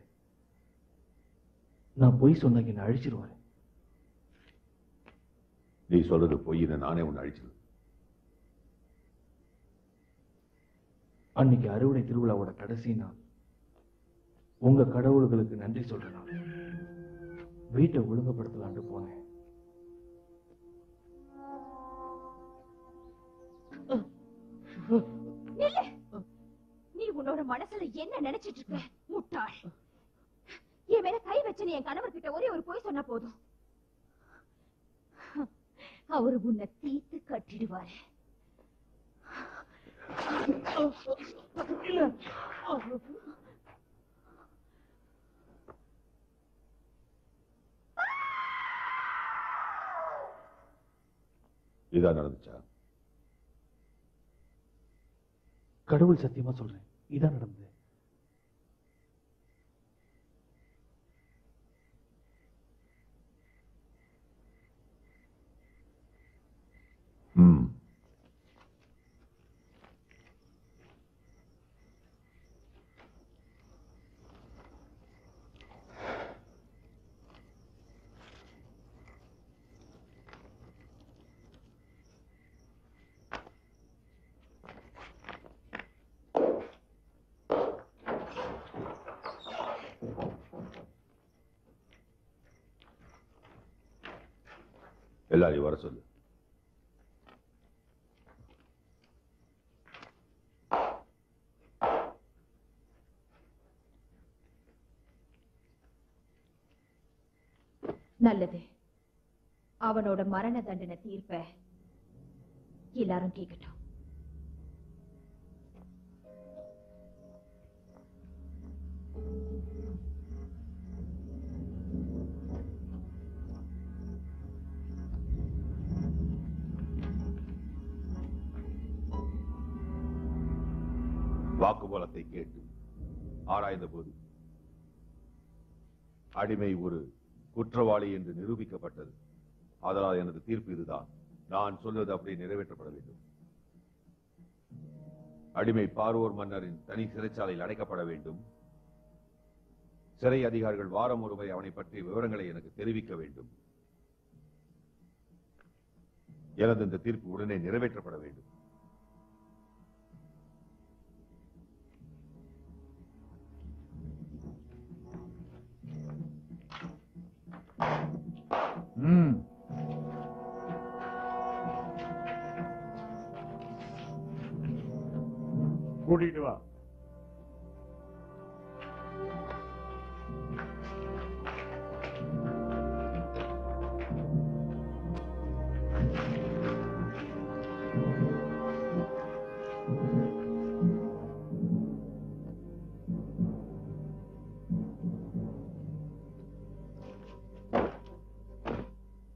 நான் பொய் சொன்னா என்னை அழிச்சிருவாரு நீ சொல்றது பொய்ன்னு நானே உன்னை அழிச்சிருவேன் அன்னைக்கு அறுவடை திருவிழாவோட கடைசி நாள் உங்க கடவுள்களுக்கு நன்றி சொல்ற நாள் வீட்டை ஒழுங்குபடுத்தலான்னு போனேன் நில்லு நீ உன்னோட மனசுல என்ன நினைச்சிட்டு இருக்க முட்டாள் என் மேல கை வச்சு நீ என் கணவர் கிட்ட ஒரே ஒரு பொய் சொன்னா போதும் அவரு உன்னை தீத்து கட்டிடுவாரு இதான் நடந்துச்சா கடவுள் சத்தியமா சொல்றேன் இதான் நடந்தது ம் எல்லாரையும் வர சொல்லு நல்லது அவனோட மரண தண்டனை தீர்ப்ப எல்லாரும் கேட்கட்டும் வாக்குமூலத்தை கேட்டு ஆராய்ந்த போது அடிமை ஒரு குற்றவாளி என்று நிரூபிக்கப்பட்டது அதனால் எனது தீர்ப்பு இதுதான் நான் சொல்வது அப்படி நிறைவேற்றப்பட வேண்டும் அடிமை பார்வோர் மன்னரின் தனி சிறைச்சாலையில் அடைக்கப்பட வேண்டும் சிறை அதிகாரிகள் வாரம் ஒருமுறை அவனை பற்றிய விவரங்களை எனக்கு தெரிவிக்க வேண்டும் எனது இந்த தீர்ப்பு உடனே நிறைவேற்றப்பட வேண்டும் ம் கூட்டிட்டு வா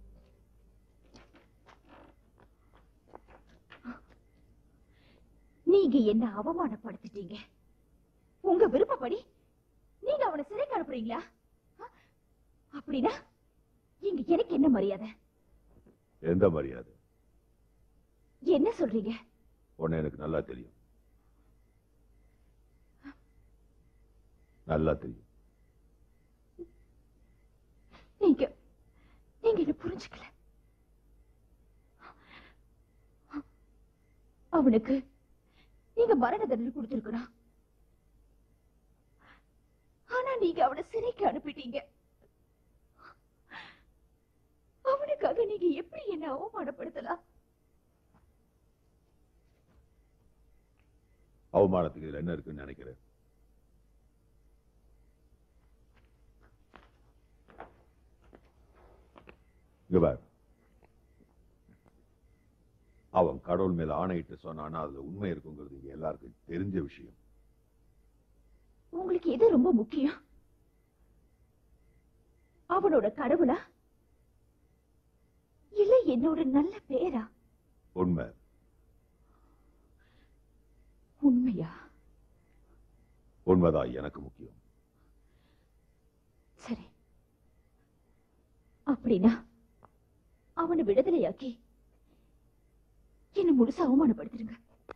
நீ என்ன அவமானப்படுத்திட்டீங்க உங்க விருப்பப்படி நீங்க அவனை சிறைக்கு அனுப்புறீங்களா அ- அப்படின்னா இங்க எனக்கு என்ன மரியாதை எந்த மரியாதை என்ன சொல்றீங்க உன்னை எனக்கு நல்லா தெரியும் நல்லா தெரியும் நீங்க நீங்க என்ன புரிஞ்சுக்கல அவனுக்கு நீங்க மரண தண்டனை கொடுத்திருக்கணும் ஆனா நீங்க அவனை சிறைக்கு அனுப்பிட்டீங்க அவனுக்காக நீங்க எப்படி என்ன அவமானப்படுத்தலாம் அவமானத்துக்கு இதுல என்ன இருக்குன்னு நினைக்கிறேன் இங்க பாரு. அவன் கடவுள் மேல ஆணையிட்டு சொன்னானா அதுல உண்மை இருக்குங்கிறது இங்க எல்லாருக்கும் தெரிஞ்ச விஷயம் உங்களுக்கு எது ரொம்ப முக்கியம் அவனோட கடவுளா இல்ல என்னோட நல்ல பேரா உண்மை உண்மையா உண்மைதான் எனக்கு முக்கியம் சரி அப்படின்னா அவனை விடுதலையாக்கி என்ன முழுசா அவமானப்படுத்திடுங்க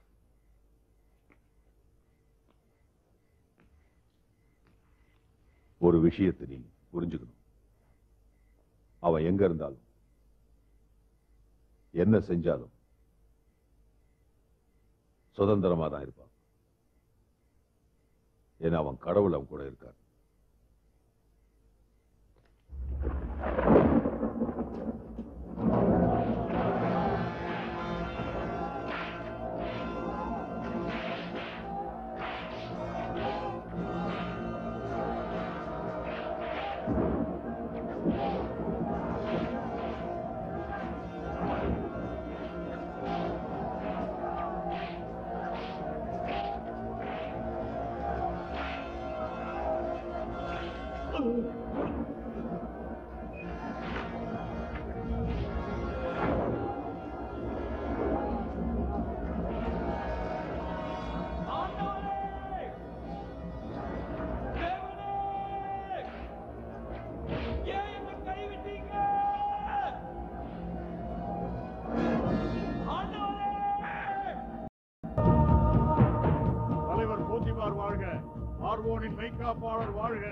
ஒரு விஷயத்தை நீ புரிஞ்சுக்கணும் அவன் எங்க இருந்தாலும் என்ன செஞ்சாலும் சுதந்திரமா தான் இருப்பான் ஏன்னா அவன் கடவுள் அவன் கூட இருக்கார் தலைவர் போத்திபார் வாழ்க பார்வோனின் மெய்காப்பாளர் வாழ்க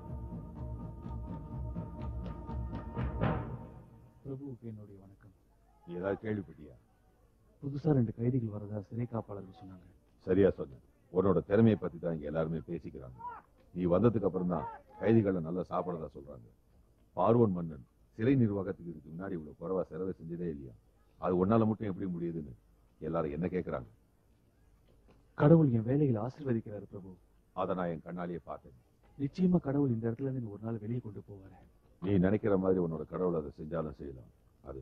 பிரபுவுக்கு என்னுடைய வணக்கம் நீ ஏதாவது கேள்விப்பட்டியா புதுசா ரெண்டு கைதிகள் வரதா சிறை காப்பாளர்கள் சொன்னாங்க சரியா சொன்ன உன்னோட திறமையை பத்தி தான் இங்க எல்லாருமே பேசிக்கிறாங்க நீ வந்ததுக்கு அப்புறம் தான் கைதிகளை நல்லா சாப்பிடறதா சொல்றாங்க பார்வோன் மன்னன் சிறை நிர்வாகத்துக்கு இதுக்கு முன்னாடி இவ்வளவு குறைவா செலவு செஞ்சதே இல்லையா அது உன்னால மட்டும் எப்படி முடியுதுன்னு எல்லாரும் என்ன கேக்குறாங்க கடவுள் என் வேலைகளை ஆசீர்வதிக்கிறாரு பிரபு அதை நான் என் கண்ணாலேயே பார்த்தேன் நிச்சயமா கடவுள் இந்த இடத்துல இருந்து என்னை ஒரு நாள் வெளியே கொண்டு போவாரு நீ நினைக்கிற மாதிரி உன்னோட கடவுள் அதை செஞ்சாலும் செய்யலாம் அது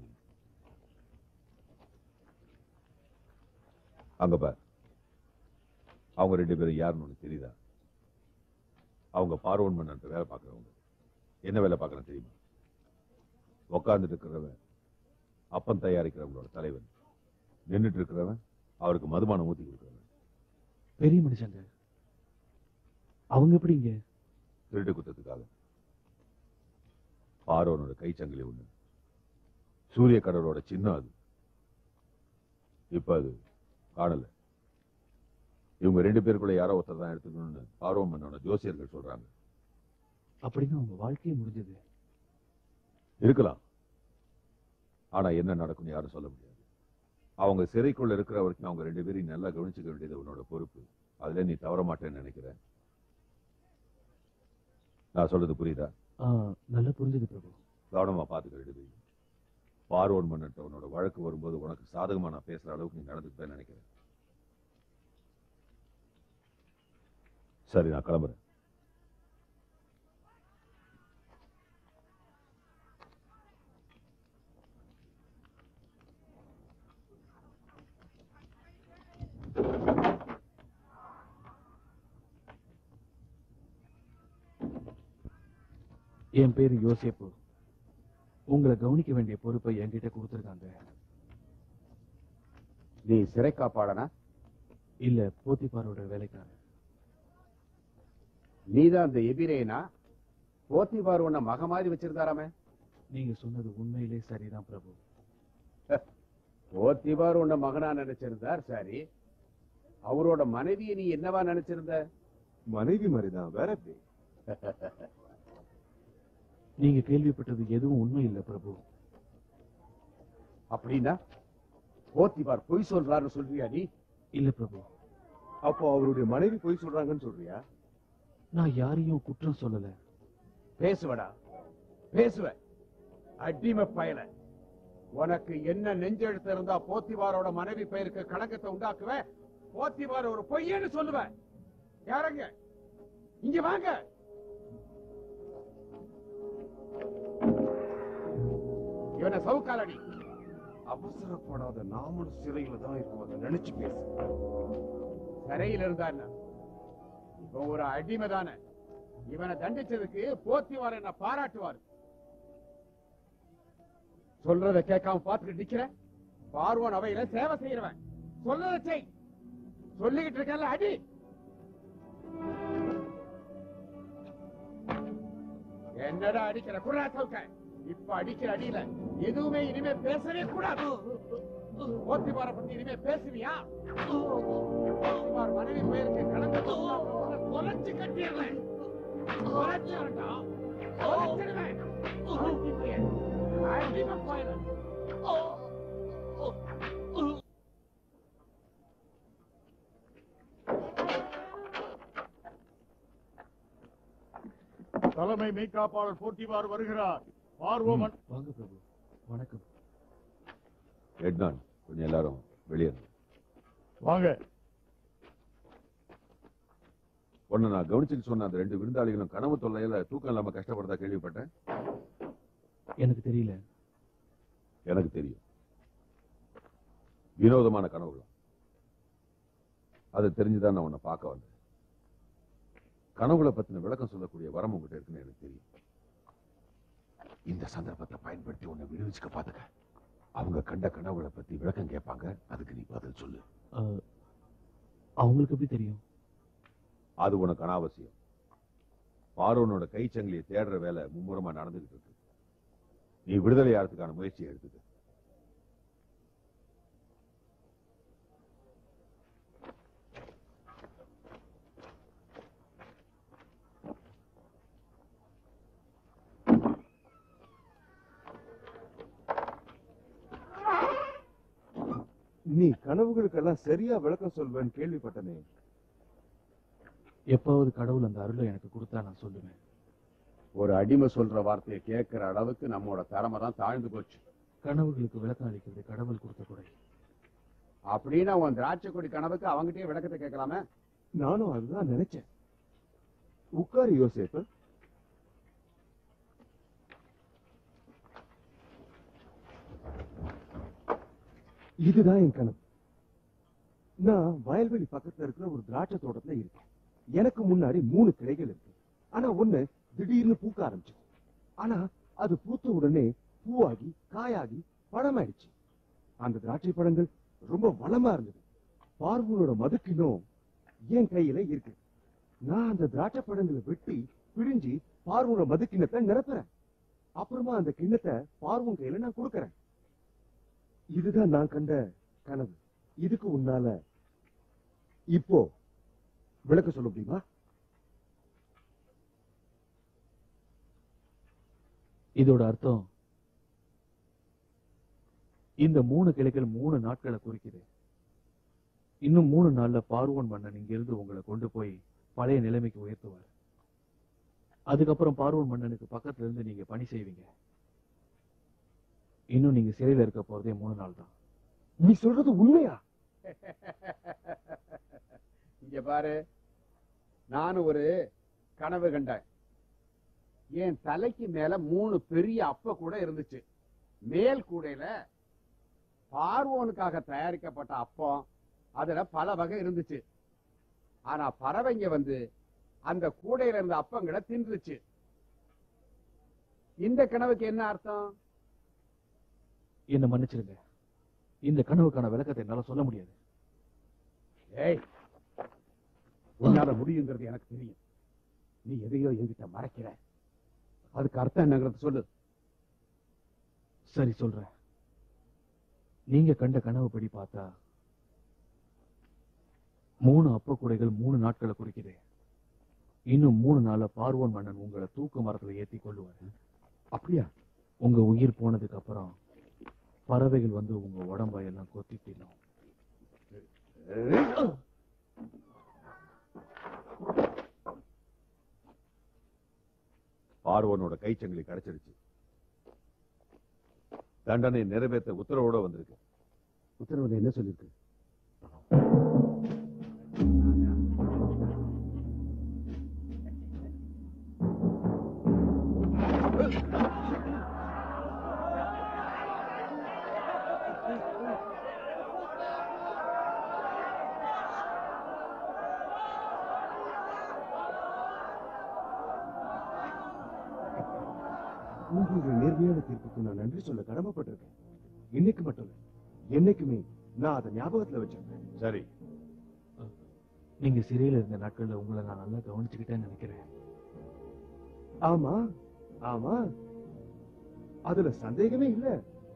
அங்க பார் அவங்க ரெண்டு பேரும் யாருன்னு உனக்கு தெரியுதா அவங்க பார்வன் மன்னன் வேலை பார்க்கறவங்க என்ன வேலை பார்க்கறேன் தெரியுமா உட்கார்ந்துட்டு இருக்கிறவன் அப்பம் தயாரிக்கிறவங்களோட தலைவன் நின்னுட்டு இருக்கிறவன் அவருக்கு மதுபானம் ஊத்தி கொடுக்கிறவன் பெரிய மனுஷங்க அவங்க எப்படி இங்க திருட்டு குத்தத்துக்காக பார்வனோட கைச்சங்கிலி ஒண்ணு சூரிய கடவுளோட சின்னம் அது இப்ப அது காணல இவங்க ரெண்டு பேருக்குள்ள யாரோ ஒருத்தர் தான் எடுத்துக்கணும்னு பார்வன் மன்னோட ஜோசியர்கள் சொல்றாங்க அப்படின்னா அவங்க வாழ்க்கையே முடிஞ்சது இருக்கலாம் ஆனா என்ன நடக்கும்னு யாரும் சொல்ல முடியாது அவங்க சிறைக்குள்ள இருக்கிற வரைக்கும் அவங்க ரெண்டு பேரையும் நல்லா கவனிச்சுக்க வேண்டியது உன்னோட பொறுப்பு அதுல நீ தவற மாட்டேன்னு நினைக்கிறேன் நான் சொல்றது புரியுதா ஆ, நல்லா புரிஞ்சது பிரபு கவனமா பாத்துக்க ரெண்டு பேரும் பார்வோன் மன்னன்ட்ட உன்னோட வழக்கு வரும்போது உனக்கு சாதகமா நான் பேசுற அளவுக்கு நீ நடந்துப்பேன்னு நினைக்கிறேன் சரி நான் கிளம்புறேன் என் பேரு யோசேப்பு உங்களை கவனிக்க வேண்டிய பொறுப்பை என்கிட்ட கொடுத்துருக்காங்க நீ சிறை காப்பாளனா இல்ல போத்திபாரோட வேலைக்காரன் நீதான் அந்த எபிரேனா போத்திபார் உன்னை மக மாதிரி வச்சிருந்தாராமே நீங்க சொன்னது உண்மையிலே சரிதான் பிரபு போத்திபார் உன்னை மகனா நினைச்சிருந்தார் சரி அவரோட மனைவியை நீ என்னவா நினைச்சிருந்த மனைவி மாதிரிதான் வேற எப்படி நீங்க கேள்விப்பட்டது எதுவும் உண்மை இல்ல பிரபு அப்படின்னா போத்திபார் பொய் சொல்றாருன்னு சொல்றியா நீ இல்ல பிரபு அப்போ அவருடைய மனைவி பொய் சொல்றாங்கன்னு சொல்றியா நான் யாரையும் குற்றம் சொல்லல பேசுவடா பேசுவ அடிமை பயல உனக்கு என்ன நெஞ்செழுத்து இருந்தா போத்திபாரோட மனைவி பெயருக்கு கணக்கத்தை உண்டாக்குவ போத்திபார் ஒரு பொய்யன்னு சொல்லுவ யாரங்க இங்க வாங்க இவனை சவுக்காலடி அவசரப்படாத நாமளும் சிறையில தான் இருக்கோம் அதை நினைச்சு பேசு சிறையில் இருந்தா என்ன இப்போ ஒரு அடிமை தானே இவனை தண்டிச்சதுக்கு போத்திவார் என்ன பாராட்டுவார் சொல்றத கேட்காம பார்த்துட்டு நிக்கிற பார்வோன் அவையில சேவை செய்யறவன் சொல்றத செய் சொல்லிக்கிட்டு இருக்கல அடி என்னடா அடிக்கிற குரா சவுக்க இப்ப அடிக்கிற அடியில எதுவுமே இனிமே பேசவே கூடாது போத்திபார பத்தி இனிமே பேசுவியா போத்திபார் மனைவி பேருக்கு கலந்து தொலைச்சு கட்டிடுறேன் தொலைச்சு வேண்டாம் தொலைச்சிடுவேன் அடிமை போயிட தலைமை மெய்காப்பாளர் போட்டிவார் வருகிறார் பார்வோமன் வாங்க பிரபு வணக்கம் எட்னான் கொஞ்சம் எல்லாரும் வெளியே இருங்க. வாங்க உன்னை நான் கவனிச்சுட்டு சொன்ன அந்த ரெண்டு விருந்தாளிகளும் கனவு தொல்லையில தூக்கம் இல்லாம கஷ்டப்படுறதா கேள்விப்பட்டேன் எனக்கு தெரியல எனக்கு தெரியும் வினோதமான கனவுகள் அது தெரிஞ்சுதான் நான் உன்னை பார்க்க வந்தேன் கனவுகளை பத்தின விளக்கம் சொல்லக்கூடிய வரம் உங்ககிட்ட இருக்குன்னு எனக்கு தெரியும் இந்த சந்தர்ப்பத்தை பயன்படுத்தி உன்னை விடுவிச்சுக்க பாத்துக்க அவங்க கண்ட கனவுகளை பத்தி விளக்கம் கேட்பாங்க அதுக்கு நீ பதில் சொல்லு அஹ், அவங்களுக்கு எப்படி தெரியும் அது உனக்கு அனாவசியம் பார்வனோட கைச்சங்கிலியை தேடுற வேலை மும்முரமா நடந்துகிட்டு இருக்கு நீ விடுதலை ஆகிறதுக்கான முயற்சியை எடுத்துக்க நீ கனவுகளுக்கெல்லாம் சரியா விளக்கம் சொல்வேன்னு கேள்விப்பட்டனே எப்பாவது கடவுள் அந்த அருளை எனக்கு கொடுத்தா நான் சொல்லுவேன் ஒரு அடிமை சொல்ற வார்த்தையை கேட்கிற அளவுக்கு நம்மோட திறமை தான் தாழ்ந்து போச்சு கனவுகளுக்கு விளக்கம் அளிக்கிறது கடவுள் கொடுத்த கொடை அப்படின்னா உன் திராட்சை கொடி கனவுக்கு அவங்ககிட்டயே விளக்கத்தை கேட்கலாமே நானும் அதுதான் நினைச்சேன் உட்காரு யோசேப்பு இதுதான் என் கனவு நான் வயல்வெளி பக்கத்துல இருக்கிற ஒரு திராட்சை தோட்டத்துல இருக்கேன் எனக்கு முன்னாடி மூணு கிளைகள் இருக்கு ஆனா ஒண்ணு திடீர்னு பூக்க ஆரம்பிச்சு ஆனா அது பூத்த உடனே பூவாகி காயாகி பழமாயிடுச்சு அந்த திராட்சை பழங்கள் ரொம்ப வளமா இருந்தது பார்வனோட மதுக்கினும் என் கையில இருக்கு நான் அந்த திராட்சை பழங்களை வெட்டி பிழிஞ்சி பார்வனோட மது கிண்ணத்தை நிரப்புறேன் அப்புறமா அந்த கிண்ணத்தை பார்வன் கையில நான் கொடுக்கறேன் இதுதான் நான் கண்ட கனவு இதுக்கு உன்னால இப்போ விளக்க சொல்ல முடியுமா இதோட அர்த்தம் இந்த மூணு கிளைகள் மூணு நாட்களை குறிக்குது இன்னும் மூணு நாள்ல பார்வோன் மன்னன் இங்கிருந்து உங்களை கொண்டு போய் பழைய நிலைமைக்கு உயர்த்துவார் அதுக்கப்புறம் பார்வோன் மன்னனுக்கு பக்கத்துல இருந்து நீங்க பணி செய்வீங்க இன்னும் நீங்க சிறையில இருக்க போறதே மூணு நாள் தான் நீ சொல்றது உண்மையா இங்க பாரு நானும் ஒரு கனவு கண்டேன் என் தலைக்கு மேல மூணு பெரிய அப்ப கூட இருந்துச்சு மேல் கூடையில பார்வோனுக்காக தயாரிக்கப்பட்ட அப்பம் அதுல பல வகை இருந்துச்சு ஆனா பறவைங்க வந்து அந்த கூடையில இருந்த அப்பங்களை தின்றுச்சு இந்த கனவுக்கு என்ன அர்த்தம் என்ன மன்னிச்சிருங்க இந்த கனவுக்கான விளக்கத்தை என்னால சொல்ல முடியாது ஏய் உன்னால முடியுங்கிறது எனக்கு தெரியும் நீ எதையோ என்கிட்ட மறைக்கிற அதுக்கு அர்த்தம் என்னங்கிறது சொல்லு சரி சொல்றேன் நீங்க கண்ட கனவுப்படி பார்த்தா மூணு அப்ப கூடைகள் மூணு நாட்களை குறிக்குது இன்னும் மூணு நாள்ல பார்வோன் மன்னன் உங்களை தூக்கு மரத்துல ஏத்தி கொள்ளுவாரு அப்படியா உங்க உயிர் போனதுக்கு அப்புறம் பறவைகள் வந்து உங்க உடம்ப எல்லாம் கொத்தி தின்னும் பார்வனோட கைச்சங்கிலி கிடைச்சிருச்சு தண்டனை நிறைவேற்ற உத்தரவோட வந்திருக்கு உத்தரவுல என்ன சொல்லிருக்கு உங்களுடைய நேர்மையான தீர்ப்புக்கு நான் நன்றி சொல்ல கடமைப்பட்டிருக்கேன் இன்னைக்கு மட்டும் இல்ல என்னைக்குமே நான் அதை ஞாபகத்துல வச்சிருக்கேன் சரி நீங்க சிறையில இருந்த நாட்கள்ல உங்களை நான் நல்லா கவனிச்சுக்கிட்டேன்னு நினைக்கிறேன் ஆமா ஆமா அதுல சந்தேகமே இல்ல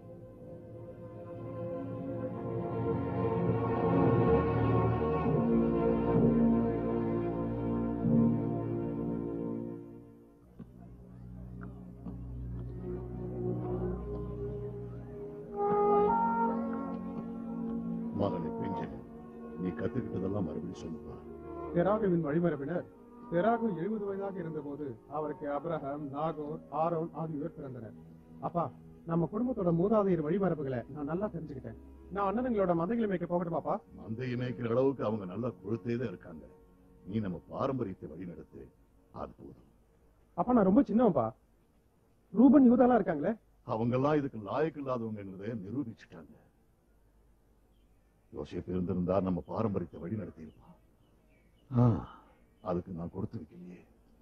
மகனை பெஞ்சன் நீ கத்துக்கிட்டதெல்லாம் மறுபடியும் சொல்லுப்பா தெராகுவின் வழிமரபினர் தெராகு எழுபது வயதாக இருந்தபோது அவருக்கு அப்ரஹாம் நாகோர் ஆரோன் ஆகியோர் பிறந்தனர் அப்பா நம்ம குடும்பத்தோட மூதாதையர் வழிமரபுகளை நான் நல்லா தெரிஞ்சுக்கிட்டேன் நான் அண்ணனுங்களோட மந்தைகளை மேய்க்க போகட்டும் பாப்பா மந்தையை மேய்க்கிற அளவுக்கு அவங்க நல்லா கொழுத்தே தான் இருக்காங்க நீ நம்ம பாரம்பரியத்தை வழிநடத்து அது போதும் அப்பா நான் ரொம்ப சின்னவன்பா ரூபன் யூதாலாம் இருக்காங்களே அவங்கெல்லாம் இதுக்கு லாயக்கு இல்லாதவங்கிறத நிரூபிச்சுட்டாங்க யோசிப்பு இருந்திருந்தா நம்ம பாரம்பரியத்தை வழி நடத்தியிருப்பான் அதுக்கு நான் கொடுத்து வைக்கலையே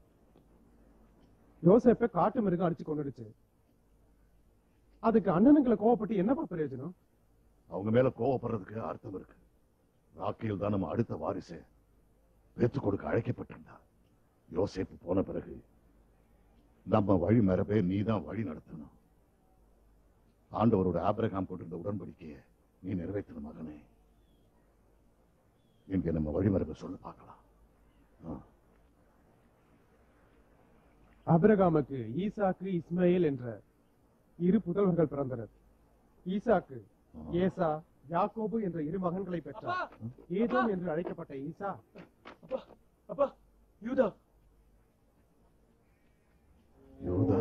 யோசேப்பை காட்டு மிருகம் அடிச்சு கொண்டுடுச்சு அதுக்கு அண்ணனுங்களை கோவப்பட்டு என்னப்பா பிரயோஜனம் அவங்க மேல கோவப்படுறதுக்கு அர்த்தம் இருக்கு ராக்கேல் தான் நம்ம அடுத்த வாரிசு பெத்து கொடுக்க அழைக்கப்பட்டிருந்தா யோசேப்பு போன பிறகு நம்ம வழி மரபே நீ தான் வழி நடத்தணும் ஆண்டவரோட ஆபிரகாம் போட்டிருந்த உடன்படிக்கையை நீ நிறைவேற்றணும் மகனே இங்க நம்ம வழிமரபை சொல்ல பார்க்கலாம் ஆ. அபிரகாமுக்கு ஈசாக்கு இஸ்மாயில் என்ற இரு புதல்வர்கள் பிறந்தனர் ஈசாக்கு ஏசா யாக்கோபு என்ற இரு மகன்களை பெற்றார் ஏதோம் என்று அழைக்கப்பட்ட ஈசா அப்பா யூதா யூதா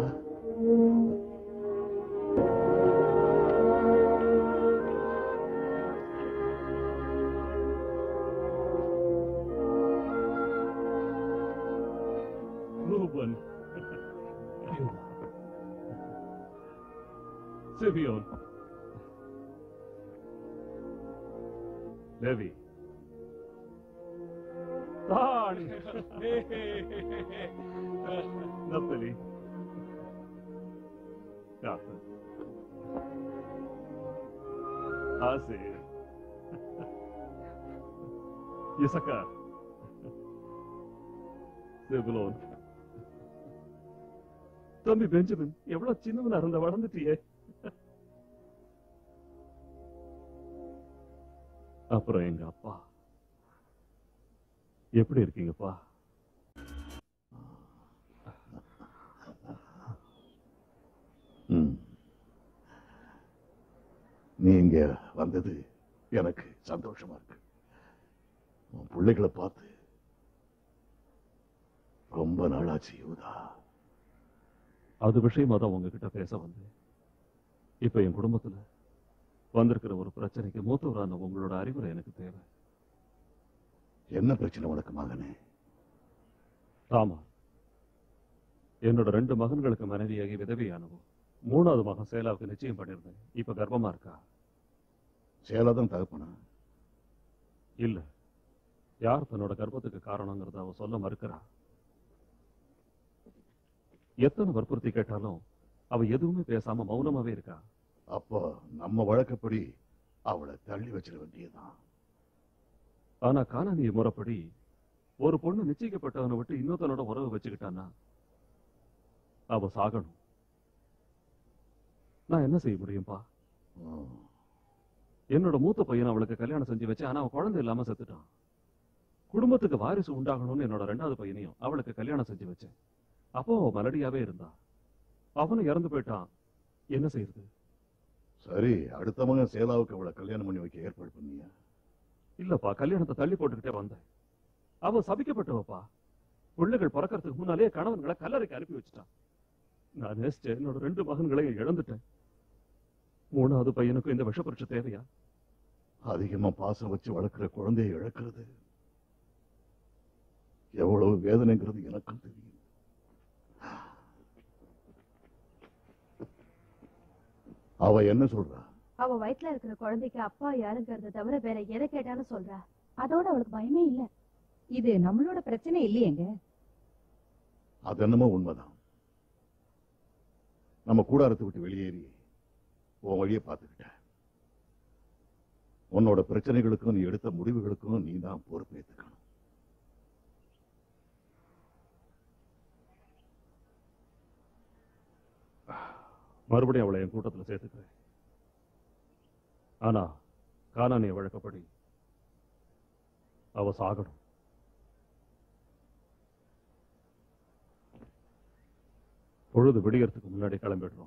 ரூபன் சிபியோன் லேவி தான் நப்தலி காத்து ஆசேர் இசக்கார் செபுலோன் தம்பி பெஞ்சமின் எவ்வளவு சின்னவனா இருந்த வளர்ந்துட்டியே அப்புறம் எங்க அப்பா எப்படி இருக்கீங்கப்பா ம். நீ இங்க வந்தது எனக்கு சந்தோஷமா இருக்கு உன் பிள்ளைகளை பார்த்து ரொம்ப நாளாச்சு யூதா அது விஷயமா தான் உங்ககிட்ட பேச வந்தேன் இப்ப என் குடும்பத்துல வந்திருக்கிற ஒரு பிரச்சனைக்கு மூத்தவரான உங்களோட அறிவுரை எனக்கு தேவை என்ன பிரச்சனை உனக்கு மகனே ஆமா என்னோட ரெண்டு மகன்களுக்கு மனைவியாகி விதவையானவோ மூணாவது மகன் சேலாவுக்கு நிச்சயம் பண்ணிருந்தேன் இப்ப கர்ப்பமா இருக்கா சேலாதான் தகப்பனா இல்ல யார் தன்னோட கர்ப்பத்துக்கு காரணங்கிறத அவ சொல்ல மறுக்கிறா எத்தனை வற்புறுத்தி கேட்டாலும் அவ எதுவுமே பேசாம மௌனமாவே இருக்கா அப்போ நம்ம வழக்கப்படி அவளை தள்ளி வச்சிட வேண்டியதுதான் ஆனா காணானிய முறைப்படி ஒரு பொண்ணு நிச்சயிக்கப்பட்டவனை விட்டு இன்னொருத்தனோட உறவு வச்சுக்கிட்டான்னா அவ சாகணும் நான் என்ன செய்ய முடியும்பா என்னோட மூத்த பையன் அவளுக்கு கல்யாணம் செஞ்சு வச்சேன் ஆனா அவன் குழந்தை இல்லாம செத்துட்டான் குடும்பத்துக்கு வாரிசு உண்டாகணும்னு என்னோட ரெண்டாவது பையனையும் அவளுக்கு கல்யாணம் செஞ்சு வச்சேன் அப்போ அவ மலடியாவே இருந்தா அவனும் இறந்து போயிட்டான் என்ன செய்யறது சரி அடுத்த மகன் சேலாவுக்கு அவளை கல்யாணம் பண்ணி வைக்க ஏற்பாடு பண்ணியா இல்லப்பா கல்யாணத்தை தள்ளி போட்டுக்கிட்டே வந்தேன் அவ சபிக்கப்பட்டவப்பா பிள்ளைகள் பிறக்கறதுக்கு முன்னாலே கணவன்களை கல்லறைக்கு அனுப்பி வச்சுட்டான் நான் நேசிச்ச என்னோட ரெண்டு மகன்களையும் இழந்துட்டேன் மூணாவது பையனுக்கும் இந்த விஷப்பரீட்சை தேவையா அதிகமா பாசம் வச்சு வளர்க்கிற குழந்தையை இழக்கிறது எவ்வளவு வேதனைங்கிறது எனக்கும் தெரியும் அவ என்ன சொல்றா அவ வயித்துல இருக்கிற குழந்தைக்கு அப்பா யாருங்கிறத தவிர வேற எதை கேட்டாலும் சொல்றா அதோட அவளுக்கு பயமே இல்ல இது நம்மளோட பிரச்சனை இல்லையேங்க அது என்னமோ உண்மைதான் நம்ம கூடாரத்தை விட்டு வெளியேறி உன் வழியை பார்த்துக்கிட்ட உன்னோட பிரச்சனைகளுக்கும் நீ எடுத்த முடிவுகளுக்கும் நீ தான் பொறுப்பேற்றுக்கணும் மறுபடியும் அவளை என் கூட்டத்துல சேர்த்துக்கிறேன் ஆனா காணானிய வழக்கப்படி அவ சாகணும் பொழுது விடியறதுக்கு முன்னாடி கிளம்பிடுறோம்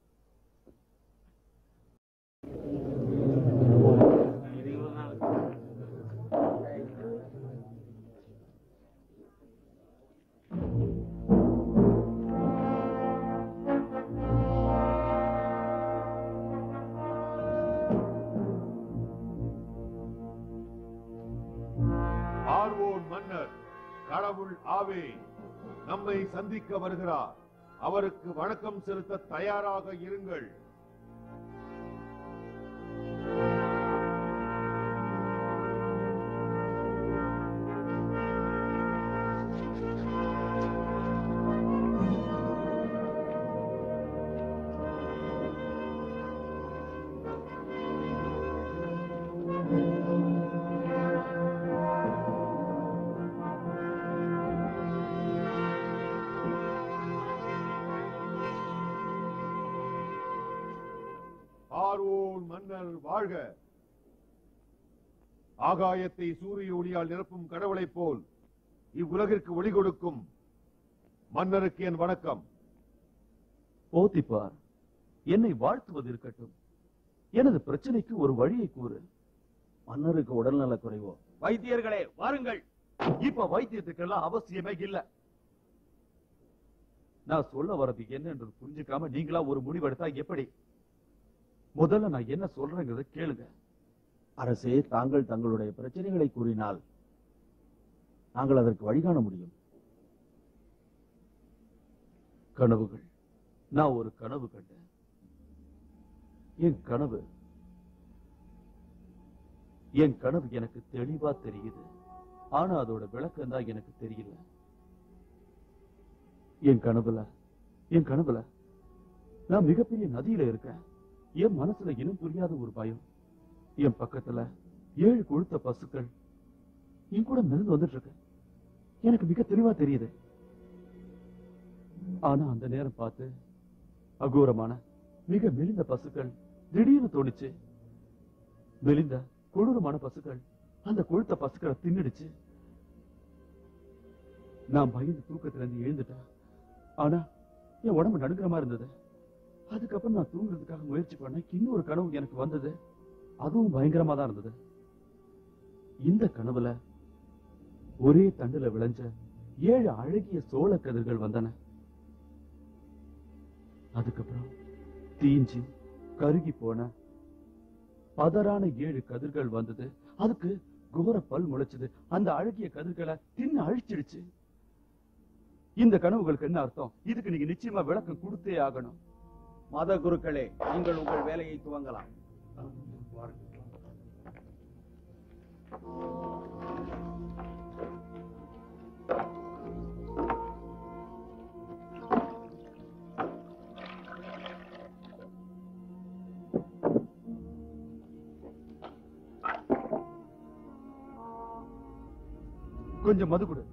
பார்வோன் மன்னர் கடவுள் ஆவே நம்மை சந்திக்க வருகிறார் அவருக்கு வணக்கம் செலுத்த தயாராக இருங்கள் பார்வோன் மன்னர் வாழ்க ஆகாயத்தை சூரிய ஒளியால் நிரப்பும் கடவுளைப் போல் இவ்வுலகிற்கு ஒளி கொடுக்கும் மன்னருக்கு என் வணக்கம் போத்திப்பார் என்னை வாழ்த்துவது இருக்கட்டும் எனது பிரச்சனைக்கு ஒரு வழியை கூறு மன்னருக்கு உடல்நல குறைவோ வைத்தியர்களே வாருங்கள் இப்ப வைத்தியத்துக்கெல்லாம் அவசியமே இல்ல நான் சொல்ல வர்றது என்னன்றது புரிஞ்சுக்காம நீங்களா ஒரு முடிவெடுத்தா எப்படி முதல்ல நான் என்ன சொல்றேங்கிறத கேளுங்க அரசே தாங்கள் தங்களுடைய பிரச்சனைகளை கூறினால் நாங்கள் அதற்கு வழிகாண முடியும் கனவுகள் நான் ஒரு கனவு கண்டேன் என் கனவு என் கனவு எனக்கு தெளிவா தெரியுது ஆனா அதோட விளக்கம் தான் எனக்கு தெரியல என் கனவுல என் கனவுல நான் மிகப்பெரிய நதியில இருக்கேன் என் மனசுல இனம் புரியாத ஒரு பயம் என் பக்கத்துல ஏழு கொழுத்த பசுக்கள் என் கூட மிதந்து வந்துட்டு இருக்கு எனக்கு மிக தெளிவா தெரியுது ஆனா அந்த நேரம் பார்த்து அகோரமான மிக மெலிந்த பசுக்கள் திடீர்னு தோணுச்சு மெலிந்த கொடூரமான பசுக்கள் அந்த கொழுத்த பசுக்களை தின்னுடுச்சு நான் பயந்து தூக்கத்துல இருந்து எழுந்துட்டேன் ஆனா என் உடம்பு நடுங்கிற மாதிரி இருந்தது அதுக்கப்புறம் நான் தூங்குறதுக்காக முயற்சி பண்ணேன் இன்னொரு கனவு எனக்கு வந்தது அதுவும் பயங்கரமா தான் இருந்தது இந்த கனவுல ஒரே தண்டுல விளைஞ்ச ஏழு அழகிய சோள கதிர்கள் வந்தன அதுக்கப்புறம் தீஞ்சு கருகி போன பதறான ஏழு கதிர்கள் வந்தது அதுக்கு கோர பல் முளைச்சது அந்த அழகிய கதிர்களை தின்னு அழிச்சிடுச்சு இந்த கனவுகளுக்கு என்ன அர்த்தம் இதுக்கு நீங்க நிச்சயமா விளக்கம் கொடுத்தே ஆகணும் மத குருக்களே நீங்கள் உங்கள் வேலையை துவங்கலாம் கொஞ்சம் மது கொடு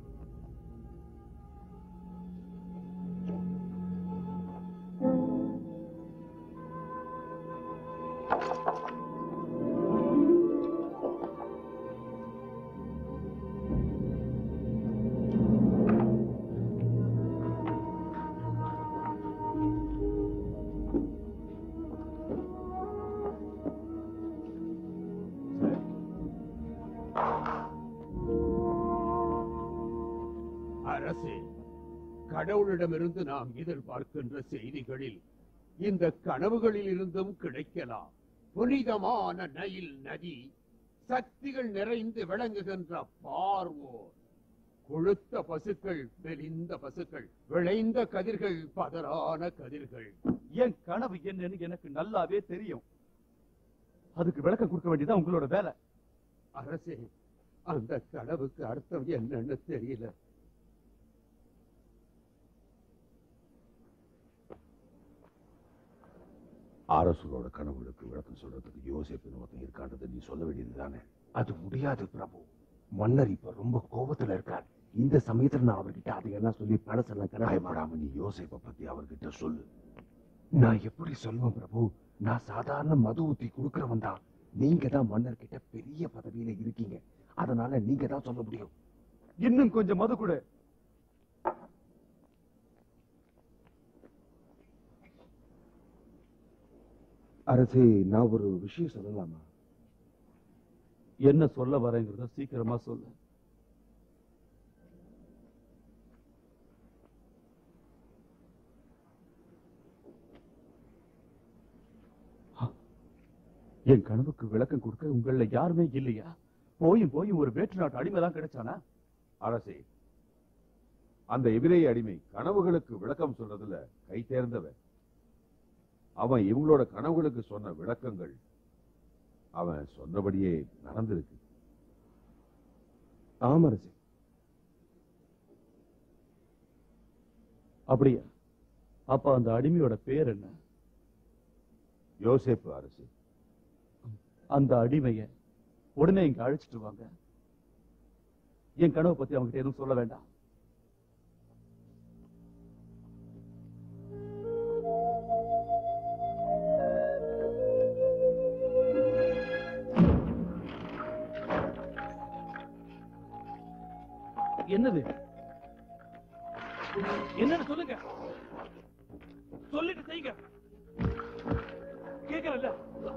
அரசே கடவுளிடமிருந்து நாம் எதிர்பார்க்கின்ற செய்திகளில் இந்த கனவுகளில் இருந்தும் கிடைக்கலாம் புனிதமான நைல் நதி சக்திகள் நிறைந்து விளங்குகின்ற பார்வோர் கொழுத்த பசுக்கள் மெலிந்த பசுக்கள் விளைந்த கதிர்கள் பதறான கதிர்கள் என் கனவு என்னன்னு எனக்கு நல்லாவே தெரியும் அதுக்கு விளக்கம் கொடுக்க வேண்டியதா உங்களோட வேலை அரசே அந்த கனவுக்கு அர்த்தம் என்னன்னு தெரியல அரசரோட கனவுகளுக்கு விளக்கம் சொல்றதுக்கு யோசிப்பு ஒருத்தன் இருக்கான்றதை நீ சொல்ல வேண்டியது தானே அது முடியாது பிரபு மன்னர் இப்ப ரொம்ப கோபத்துல இருக்கார் இந்த சமயத்துல நான் அவர்கிட்ட அதையெல்லாம் சொல்லி பழசெல்லாம் பயப்படாம நீ யோசிப்பை பத்தி அவர்கிட்ட சொல்லு நான் எப்படி சொல்லுவேன் பிரபு நான் சாதாரண மது ஊத்தி கொடுக்கறவன் தான் நீங்க தான் மன்னர் கிட்ட பெரிய பதவியில இருக்கீங்க அதனால நீங்க தான் சொல்ல முடியும் இன்னும் கொஞ்சம் மது கொடு அரசே நான் ஒரு விஷயம் சொல்லலாமா என்ன சொல்ல வரேங்கிறத சீக்கிரமா சொல்லு என் கனவுக்கு விளக்கம் கொடுக்க உங்கள யாருமே இல்லையா போயும் போயும் ஒரு வேற்று நாட்டு அடிமை தான் கிடைச்சானா அரசே அந்த எபிரேய அடிமை கனவுகளுக்கு விளக்கம் சொல்றதுல கை தேர்ந்தவன் அவன் இவங்களோட கனவுகளுக்கு சொன்ன விளக்கங்கள் அவன் சொன்னபடியே நடந்திருக்கு ஆமா அரசே அப்படியா அப்ப அந்த அடிமையோட பேர் என்ன யோசேப்பு அரசு அந்த அடிமைய உடனே இங்க அழைச்சிட்டு வாங்க என் கனவை பத்தி அவங்ககிட்ட எதுவும் சொல்ல வேண்டாம் என்னது என்னன்னு சொல்லுங்க சொல்லிட்டு செய்யுங்க கேட்கறல்ல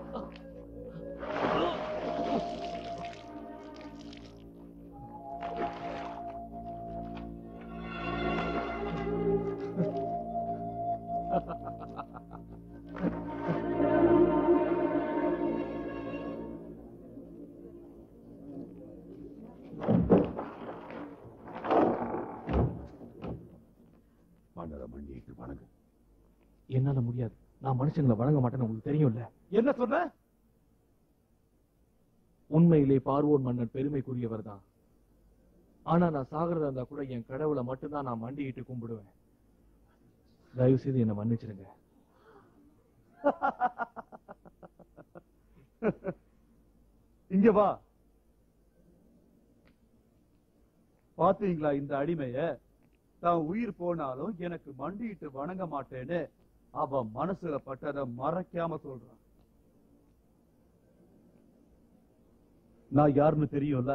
மன்னரை மண்டிட்டு வணங்கு என்னால முடியாது நான் மனுஷங்களை வணங்க மாட்டேன்னு உங்களுக்கு தெரியும்ல என்ன சொன்ன உண்மையிலே பார்வோன் மன்னன் பெருமைக்குரியவர் தான் ஆனா நான் சாகிறதா இருந்தா கூட என் கடவுளை மட்டும்தான் நான் மண்டியிட்டு கும்பிடுவேன் தயவு செய்து என்னை மன்னிச்சிடுங்க இங்க வா பாத்தீங்களா இந்த அடிமைய தான் உயிர் போனாலும் எனக்கு மண்டியிட்டு வணங்க மாட்டேன்னு அவ மனசுல பட்டதை மறைக்காம சொல்றான் நான் யாருன்னு தெரியும்ல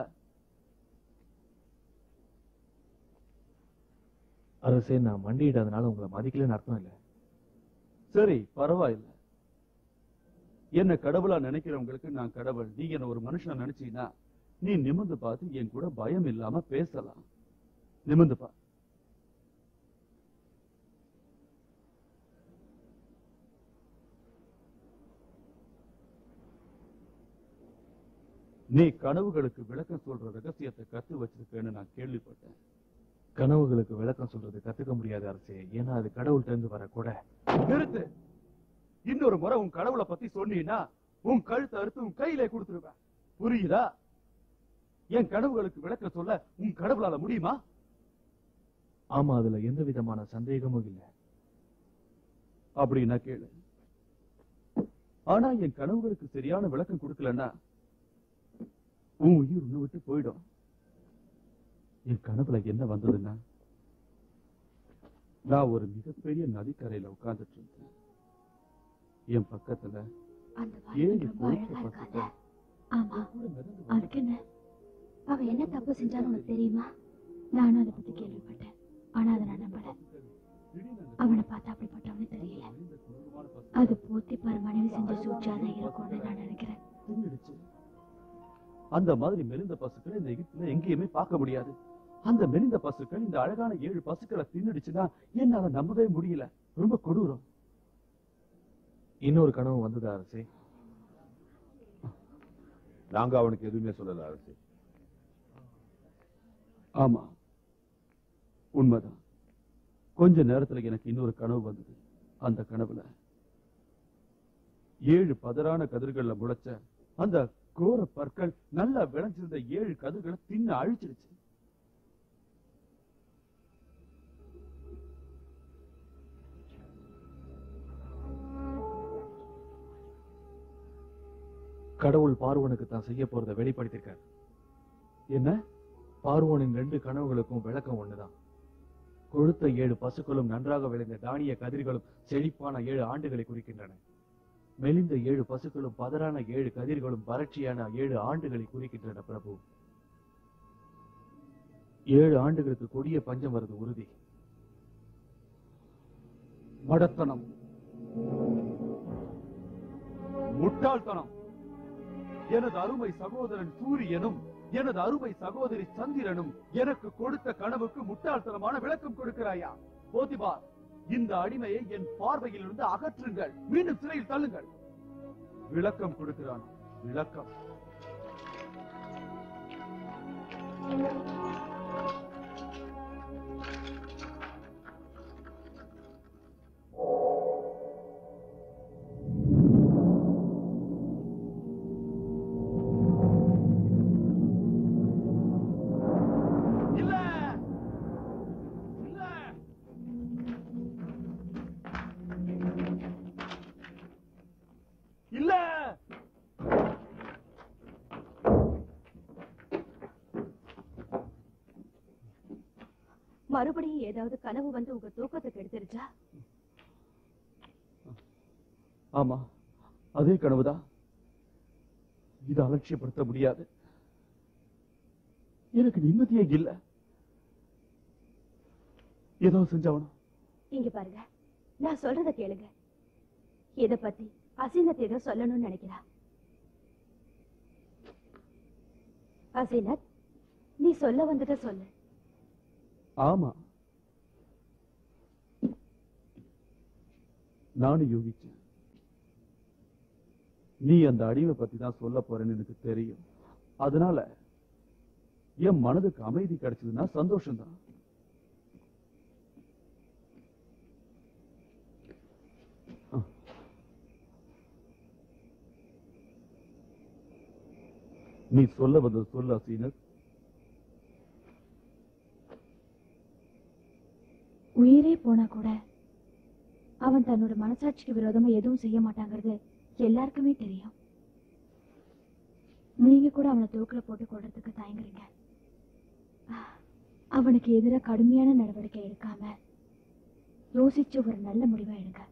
அரசே நான் மண்டியிடாதனால உங்களை மதிக்கலன்னு அர்த்தம் இல்ல சரி பரவாயில்ல என்ன கடவுளா நினைக்கிறவங்களுக்கு நான் கடவுள் நீ என்ன ஒரு மனுஷனா நினைச்சீன்னா நீ நிமிர்ந்து பார்த்து என் கூட பயம் இல்லாம பேசலாம் நிமிர்ந்து பா நீ கனவுகளுக்கு விளக்கம் சொல்ற ரகசியத்தை கத்து வச்சிருக்கேன்னு நான் கேள்விப்பட்டேன் கனவுகளுக்கு விளக்கம் சொல்றது கத்துக்க முடியாது அரசே ஏன்னா அது கடவுள்கிட்ட இருந்து வர கூட நிறுத்து இன்னொரு முறை உன் கடவுளை பத்தி சொன்னீன்னா உன் கழுத்தை அறுத்து உன் கையிலே கொடுத்துருவேன் புரியுதா என் கனவுகளுக்கு விளக்கம் சொல்ல உன் கடவுளால முடியுமா ஆமா அதுல எந்த விதமான சந்தேகமும் இல்ல அப்படின்னா கேளு ஆனா என் கனவுகளுக்கு சரியான விளக்கம் கொடுக்கலன்னா உன் உயிர் உன்னை விட்டு போயிடும் என் கனவுல என்ன வந்ததுன்னா நான் ஒரு மிகப்பெரிய நதிக்கரையில உட்கார்ந்துட்டு இருந்தேன் என் பக்கத்துல அந்த ஏழு ரொம்ப அழகா கொழுத்த இருக்காங்க பசுக்கள் ஆமா அதுக்கு என்ன அவ என்ன தப்பு செஞ்சான்னு உனக்கு தெரியுமா நானும் அதை பத்தி கேள்விப்பட்டேன் ஆனா அதை நான் நம்பல அவனை பார்த்தா அப்படிப்பட்டவனே தெரியல அது போத்திப்பார் மனைவி செஞ்ச சூழ்ச்சியாதான் இருக்கும்னு நான் நினைக்கிறேன் தின்னுடுச்சு. அந்த மாதிரி மெலிந்த பசுக்களை இந்த எகிப்துல எங்கேயுமே பார்க்க முடியாது அந்த மெலிந்த பசுக்கள் இந்த அழகான ஏழு பசுக்களை தின்னுடுச்சுன்னா என்னால நம்பவே முடியல ரொம்ப கொடூரம் இன்னொரு கனவு வந்ததா அரசே நாங்க அவனுக்கு எதுவுமே சொல்லல அரசு ஆமா உண்மைதான் கொஞ்ச நேரத்துல எனக்கு இன்னொரு கனவு வந்தது அந்த கனவுல ஏழு பதறான கதிர்கள்ல முளைச்ச அந்த கோர பற்கள் நல்லா விளைஞ்சிருந்த ஏழு கதிர்களை தின்னு அழிச்சிடுச்சு கடவுள் பார்வோனுக்கு தான் செய்ய போறதை வெளிப்படுத்திருக்காரு என்ன பார்வோனின் ரெண்டு கனவுகளுக்கும் விளக்கம் ஒண்ணுதான் கொழுத்த ஏழு பசுக்களும் நன்றாக விளைந்த தானிய கதிர்களும் செழிப்பான ஏழு ஆண்டுகளை குறிக்கின்றன மெலிந்த ஏழு பசுக்களும் பதறான ஏழு கதிர்களும் வறட்சியான ஏழு ஆண்டுகளை குறிக்கின்றன பிரபு ஏழு ஆண்டுகளுக்கு கொடிய பஞ்சம் வருது உறுதி மடத்தனம் முட்டாள்தனம் எனது அருமை சகோதரன் சூரியனும் எனது அருமை சகோதரி சந்திரனும் எனக்கு கொடுத்த கனவுக்கு முட்டாள்தனமான விளக்கம் கொடுக்கிறாயா போதிபார் இந்த அடிமையை என் பார்வையில் இருந்து அகற்றுங்கள் மீண்டும் சிறையில் தள்ளுங்கள் விளக்கம் கொடுக்கிறான் விளக்கம் இல்ல இல்ல இல்ல மறுபடியும் ஏதாவது கனவு வந்து உங்க தூக்கத்தை கெடுத்துருச்சா ஆமா அதே கனவுதான் இதை அலட்சியப்படுத்த முடியாது எனக்கு நிம்மதியே இல்ல ஏதோ செஞ்சவனும் இங்க பாருங்க நான் சொல்றத கேளுங்க இத பத்தி அசீனத் ஏதோ சொல்லணும்னு நினைக்கிறா அசீனத் நீ சொல்ல வந்தத சொல்லு ஆமா நானும் யோகிச்சேன் நீ அந்த அடிமை பத்தி தான் சொல்ல போறேன்னு எனக்கு தெரியும் அதனால என் மனதுக்கு அமைதி கிடைச்சதுன்னா சந்தோஷம்தான் நீ சொல்ல வந்தது சொல்ல சீனர் உயிரே போனா கூட அவன் தன்னோட மனசாட்சிக்கு விரோதமா எதுவும் செய்ய மாட்டாங்கிறது எல்லாருக்குமே தெரியும் நீங்க கூட அவனை தூக்குல போட்டு கொள்றதுக்கு தயங்குறீங்க அவனுக்கு எதிராக கடுமையான நடவடிக்கை எடுக்காம யோசிச்சு ஒரு நல்ல முடிவை எடுங்க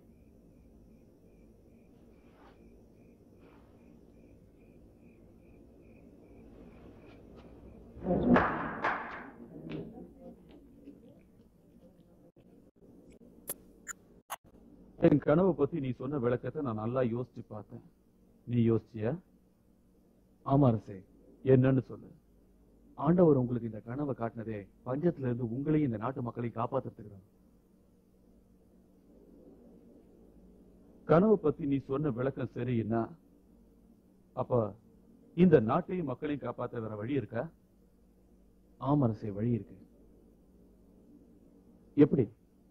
என் கனவை பத்தி நீ சொன்ன விளக்கத்தை நான் நல்லா யோசிச்சு பார்த்தேன் நீ யோசிச்சியா ஆமா அரசே என்னன்னு சொல்லு ஆண்டவர் உங்களுக்கு இந்த கனவை காட்டினதே பஞ்சத்துல இருந்து உங்களையும் இந்த நாட்டு மக்களையும் காப்பாத்துறதுக்கு தான் கனவை பத்தி நீ சொன்ன விளக்கம் சரின்னா அப்ப இந்த நாட்டையும் மக்களையும் காப்பாத்த வேற வழி இருக்கா ஆமா அரசே வழி இருக்கு எப்படி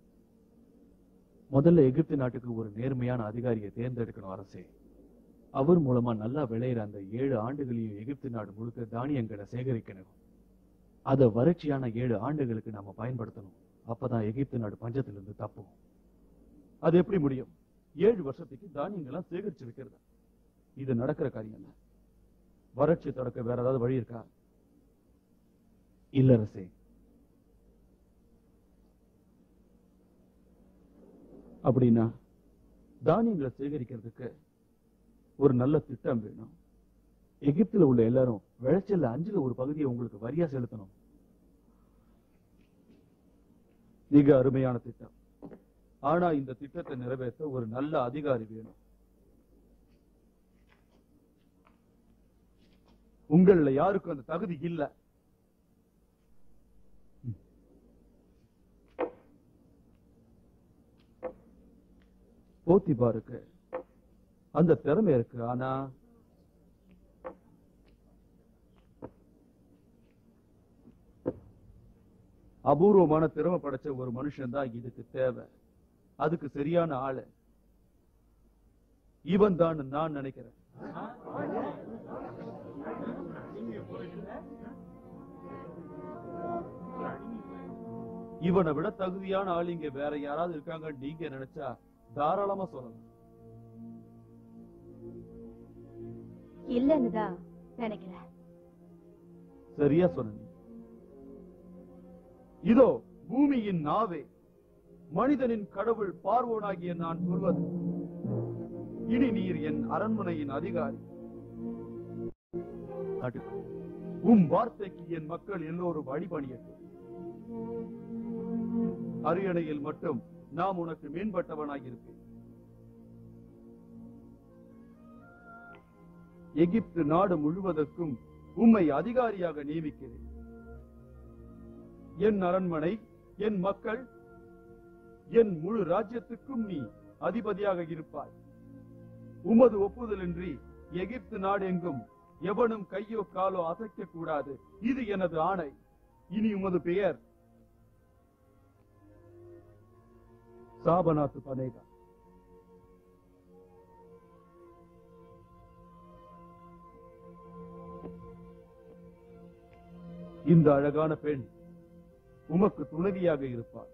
முதல்ல எகிப்து நாட்டுக்கு ஒரு நேர்மையான அதிகாரியை தேர்ந்தெடுக்கணும் அரசே அவர் மூலமா நல்லா விளையிற அந்த ஏழு ஆண்டுகளையும் எகிப்து நாடு முழுக்க தானியங்களை சேகரிக்கணும் அத வறட்சியான ஏழு ஆண்டுகளுக்கு நாம பயன்படுத்தணும் அப்பதான் எகிப்து நாடு பஞ்சத்திலிருந்து தப்பும் அது எப்படி முடியும் ஏழு வருஷத்துக்கு தானியங்கள்லாம் சேகரிச்சு வைக்கிறது இது நடக்கிற காரியம் இல்ல வறட்சி தொடக்க வேற ஏதாவது வழி இருக்கா இல்ல அரசே அப்படின்னா தானியங்களை சேகரிக்கிறதுக்கு ஒரு நல்ல திட்டம் வேணும் எகிப்துல உள்ள எல்லாரும் விளைச்சல்ல அஞ்சுல ஒரு பகுதியை உங்களுக்கு வரியா செலுத்தணும் மிக அருமையான திட்டம் ஆனா இந்த திட்டத்தை நிறைவேற்ற ஒரு நல்ல அதிகாரி வேணும் உங்கள யாருக்கும் அந்த தகுதி இல்ல போத்திபாருக்கு அந்த திறமை இருக்கு ஆனா அபூர்வமான திறமை படைச்ச ஒரு மனுஷன் தான் இதுக்கு தேவை அதுக்கு சரியான ஆளு இவன் தான் நான் நினைக்கிறேன் இவனை விட தகுதியான ஆள் இங்க வேற யாராவது இருக்காங்க நீங்க நினைச்சா தாராளமா சொல்லலாம் இல்லன்னு தான் நினைக்கிறேன் சரியா சொன்ன இதோ பூமியின் நாவே மனிதனின் கடவுள் பார்வோனாகிய நான் சொல்வது இனி நீர் என் அரண்மனையின் அதிகாரி அடு. உம் வார்த்தைக்கு என் மக்கள் எல்லோரும் அடிபணியட்டும் அரியணையில் மட்டும் நாம் உனக்கு மேம்பட்டவனாயிருப்பேன் எகிப்து நாடு முழுவதற்கும் உம்மை அதிகாரியாக நியமிக்கிறேன் என் அரண்மனை என் மக்கள் என் முழு ராஜ்யத்துக்கும் நீ அதிபதியாக இருப்பாய் உமது ஒப்புதலின்றி எகிப்து நாடெங்கும் எவனும் கையோ காலோ அசைக்க கூடாது இது எனது ஆணை இனி உமது பெயர் சாபநாத்து பனேகா இந்த அழகான பெண் உமக்கு துணைவியாக இருப்பார்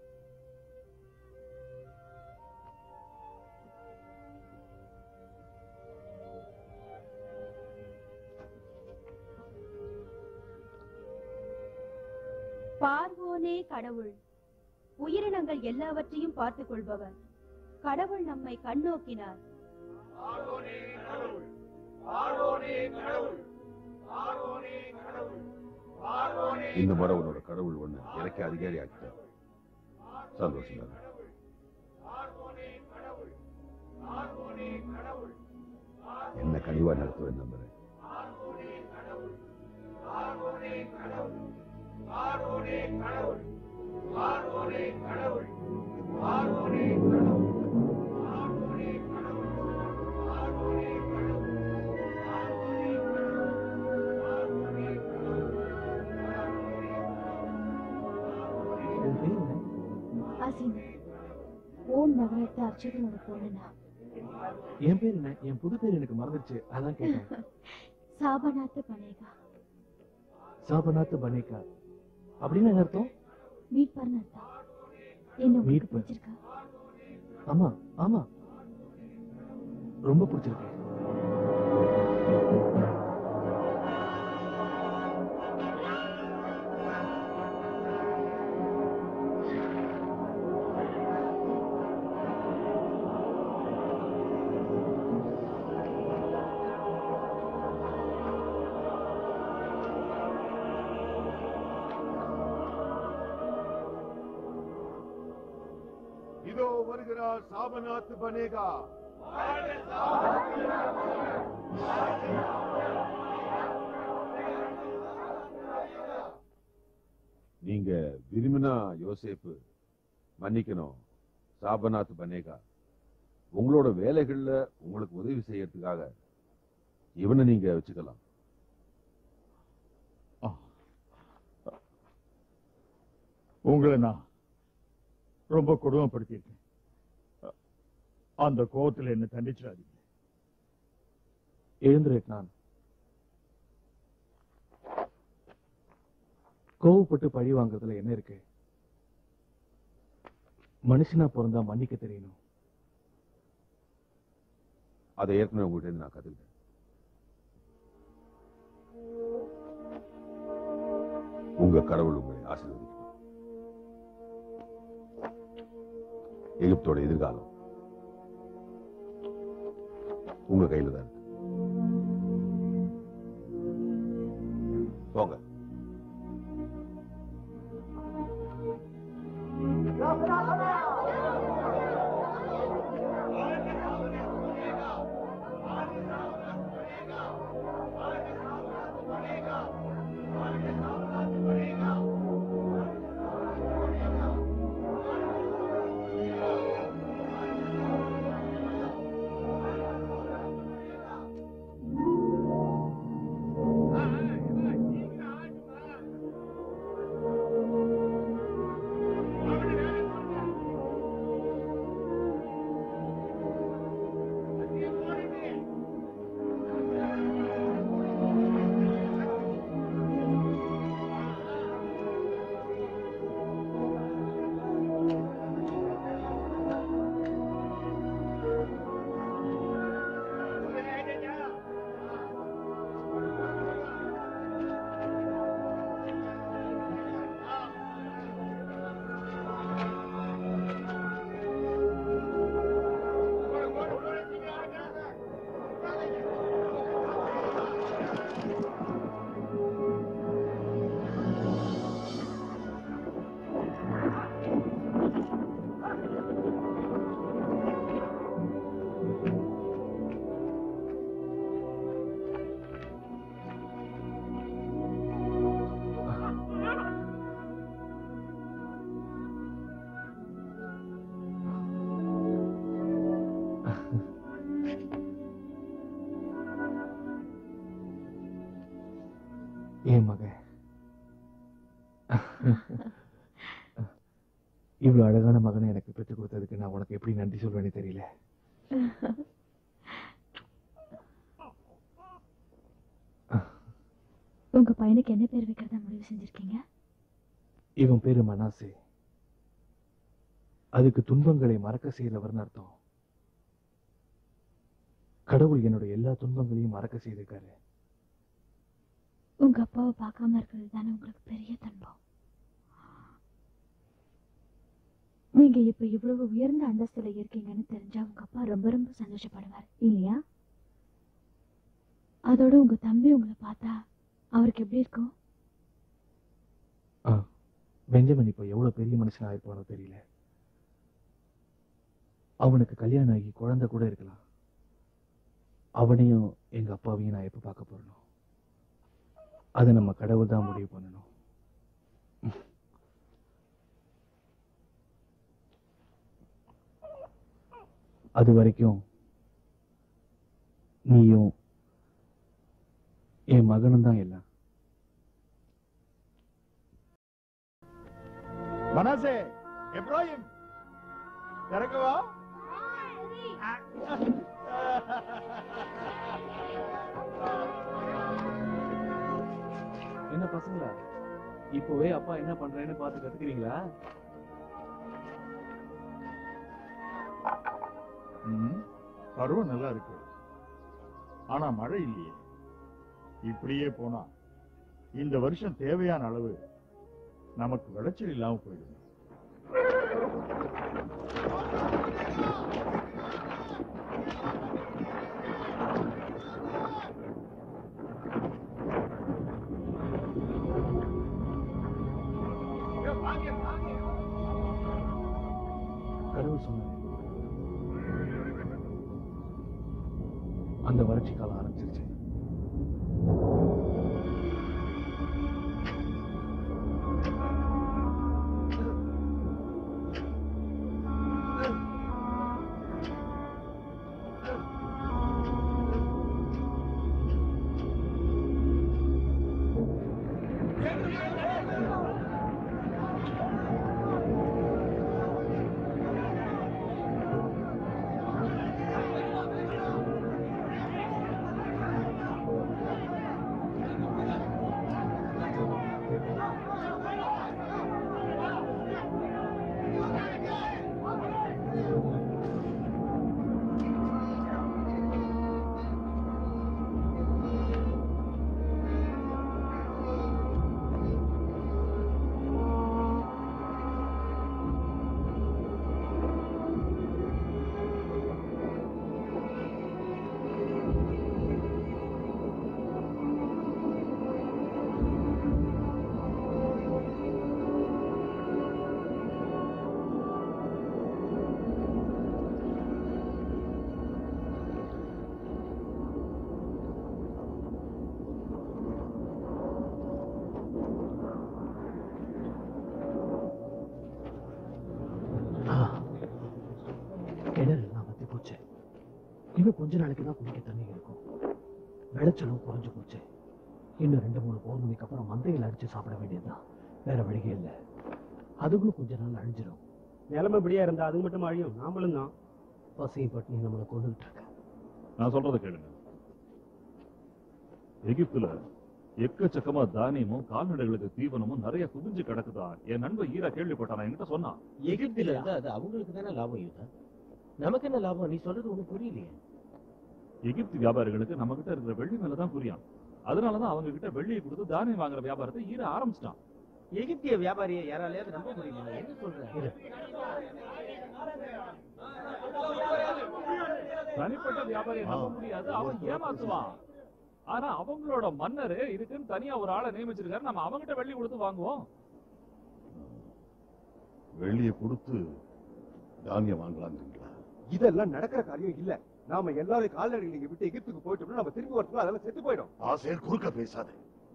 பார்வோனே கடவுள் உயிரினங்கள் எல்லாவற்றையும் பார்த்துக் கொள்பவர் கடவுள் நம்மை கண்ணோக்கினார் இந்த முறை உன்னோட கடவுள் ஒண்ணு எனக்கு அதிகாரி ஆக்கிட்டார் சந்தோஷம் தான் என்ன கனிவா நடத்துவேன் நம்புறேன் உன் பேர் என்ன? அசின் ஓம் நகரத்து அர்ச்சகனோட பொண்ணுனா என் பேர் என்ன என் புது பேர் எனக்கு மறந்துச்சு அதான் கேட்டேன் சாபநாத்து பனேகா சாபநாத் பனேகா அப்படின்னு என்ன அர்த்தம் மீட்பர்னு அர்த்தம் என்ன உங்களுக்கு மீட்பர். பிடிச்சிருக்கா ஆமா ஆமா ரொம்ப பிடிச்சிருக்கு இதோ வருகிறார் சாபநாத் பனேகா நீங்க விரும்பினா யோசேப்பு மன்னிக்கணும் சாபநாத் பனேகா உங்களோட வேலைகள்ல உங்களுக்கு உதவி செய்யறதுக்காக இவனை நீங்க வச்சுக்கலாம் உங்களை நான் ரொம்ப கொடுமைப்படுத்தியிருக்கேன் அந்த கோவத்துல என்ன தண்டிச்சிடாதீங்க எழுந்துருட்டான் கோவப்பட்டு பழி வாங்குறதுல என்ன இருக்கு மனுஷனா பிறந்தா மன்னிக்க தெரியணும் அதை ஏற்கனவே உங்கள்கிட்ட இருந்து நான் கத்துக்கிட்டேன் உங்க கடவுள் உங்களை ஆசீர்வதிக்கணும் எகிப்தோட எதிர்காலம் உங்க கையில தான் இருக்கு போங்க என் மகன் இவ்வளவு அழகான மகனை எனக்கு பெற்றுக் கொடுத்ததுக்கு நான் உனக்கு எப்படி நன்றி சொல்வேன்னு தெரியல உங்க பையனுக்கு என்ன பேர் வைக்கிறதா முடிவு செஞ்சிருக்கீங்க இவன் பேரு மனாசே அதுக்கு துன்பங்களை மறக்க செய்தவர்னு அர்த்தம் கடவுள் என்னோட எல்லா துன்பங்களையும் மறக்க செய்திருக்காரு உங்க அப்பாவை பார்க்காம இருக்கிறது தானே உங்களுக்கு பெரிய துன்பம் நீங்க இப்ப இவ்வளவு உயர்ந்த அந்தஸ்துல இருக்கீங்கன்னு தெரிஞ்சா உங்க அப்பா ரொம்ப ரொம்ப சந்தோஷப்படுவார் இல்லையா அதோட உங்க தம்பி உங்களை பார்த்தா அவருக்கு எப்படி இருக்கும் ஆ, பெஞ்சமின் இப்போ எவ்வளவு பெரிய மனுஷனா இருப்பானோ தெரியல அவனுக்கு கல்யாணம் ஆகி குழந்தை கூட இருக்கலாம் அவனையும் எங்க அப்பாவையும் நான் எப்ப பார்க்க போறனோ அதை நம்ம கடவுள் தான் முடிவு பண்ணணும் அது வரைக்கும் நீயும் என் மகனும் தான் எல்லாம் மனசே எப்ராஹிம் திறக்கவா என்ன பசங்களா இப்போவே அப்பா என்ன பண்றேன்னு பார்த்து கத்துக்கிறீங்களா ம், பருவம் நல்லா இருக்கு ஆனா மழை இல்லையே இப்படியே போனா இந்த வருஷம் தேவையான அளவு நமக்கு விளைச்சல் இல்லாம போயிடும் கடவுள் சொன்னாரு அந்த வறட்சி காலம் ஆரம்பிச்சிருச்சு ஆ இன்னும் கொஞ்ச நாளைக்கு தான் குடிக்க தண்ணி இருக்கும் விளைச்சலும் குறைஞ்சு போச்சு இன்னும் ரெண்டு மூணு பௌர்ணமிக்கு அப்புறம் மந்தையில் அடிச்சு சாப்பிட வேண்டியதுதான் வேற வழியே இல்லை அதுகளும் கொஞ்ச நாள் அழிஞ்சிடும் நிலைமை இப்படியா இருந்தா அது மட்டும் அழியும் நாமளும் தான் பசியை பட்டினி நம்மளை கொண்டுகிட்டு இருக்க நான் சொல்றதை கேளுங்க எகிப்துல எக்கச்சக்கமா தானியமும் கால்நடைகளுக்கு தீவனமும் நிறைய குவிஞ்சு கிடக்குதா என் நண்பன் ஈரா கேள்விப்பட்டான் என்கிட்ட சொன்னான் எகிப்தில இருந்தா அது அவங்களுக்கு தானே லாபம் யூதா நமக்கு என்ன லாபம் நீ சொல்றது ஒண்ணும் புரியலையே எகிப்து வியாபாரிகளுக்கு நம்ம கிட்ட இருக்கிற வெள்ளி மேலதான் புரியும் அதனாலதான் அவங்க கிட்ட வெள்ளியை கொடுத்து தானியம் வாங்குற வியாபாரத்தை ஈர ஆரம்பிச்சிட்டான் எகிப்திய வியாபாரியை யாராலையாவது நம்ப முடியுமா என்ன சொல்ற தனிப்பட்ட வியாபாரியை நம்ப முடியாது அவன் ஏமாத்துவான் ஆனா அவங்களோட மன்னரு இதுக்குன்னு தனியா ஒரு ஆளை நியமிச்சிருக்காரு நம்ம அவங்கிட்ட வெள்ளி கொடுத்து வாங்குவோம் வெள்ளியை கொடுத்து தானியம் வாங்கலாங்கிறீங்களா இதெல்லாம் நடக்கிற காரியம் இல்ல நாம எல்லாரும் கால்நடைகள் நீங்க விட்டு எகிப்துக்கு போயிட்டோம்னா நம்ம திரும்பி வரதுக்குள்ள அதெல்லாம் செத்து போயிடும் ஆசையர் குறுக்க பேசாதே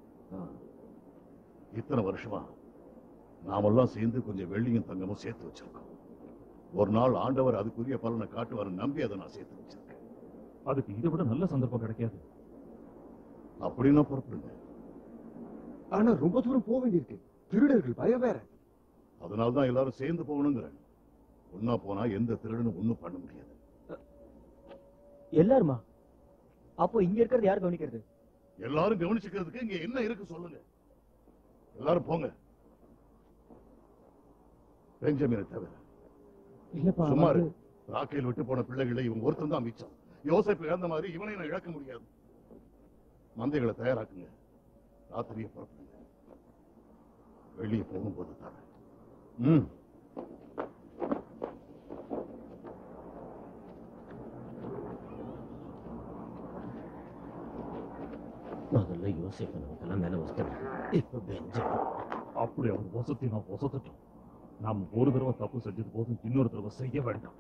இத்தனை வருஷமா நாமெல்லாம் சேர்ந்து கொஞ்சம் வெள்ளியும் தங்கமும் சேர்த்து வச்சிருக்கோம் ஒரு நாள் ஆண்டவர் அதுக்குரிய பலனை காட்டுவார் நம்பி அதை நான் சேர்த்து வச்சிருக்கேன் அதுக்கு இதை விட நல்ல சந்தர்ப்பம் கிடைக்காது அப்படின்னா புறப்படுங்க ஆனா ரொம்ப தூரம் போக வேண்டியிருக்கு திருடர்கள் பயம் வேற அதனால தான் எல்லாரும் சேர்ந்து போகணுங்கிறேன் ஒன்னா போனா எந்த திருடனும் ஒண்ணும் பண்ண முடியாது எல்லாருமா அப்போ இங்க இருக்கிறது யார் கவனிக்கிறது எல்லாரும் கவனிச்சுக்கிறதுக்கு இங்க என்ன இருக்கு சொல்லுங்க எல்லாரும் போங்க பெஞ்சமினை தவிர இல்லப்பா சும்மா இரு. வந்து- ராக்கேல் விட்டு போன பிள்ளைகளை இவன் ஒருத்தன் தான் மிச்சம் யோசேப்பு இழந்த மாதிரி இவனை நான் இழக்க முடியாது மந்தைகளை தயாராக்குங்க ராத்திரியே புறப்படுங்க வெளியே போகும்போது தரேன் ம் முதல்ல யோசிப்பு நமக்கெல்லாம் மேல வச்சுட்டேன் இப்ப பெஞ்சமின் அப்படி அவன் வசதி நான் வசத்துட்டோம் நாம ஒரு தடவை தப்பு செஞ்சது போதும் இன்னொரு தடவை செய்ய வேண்டாம்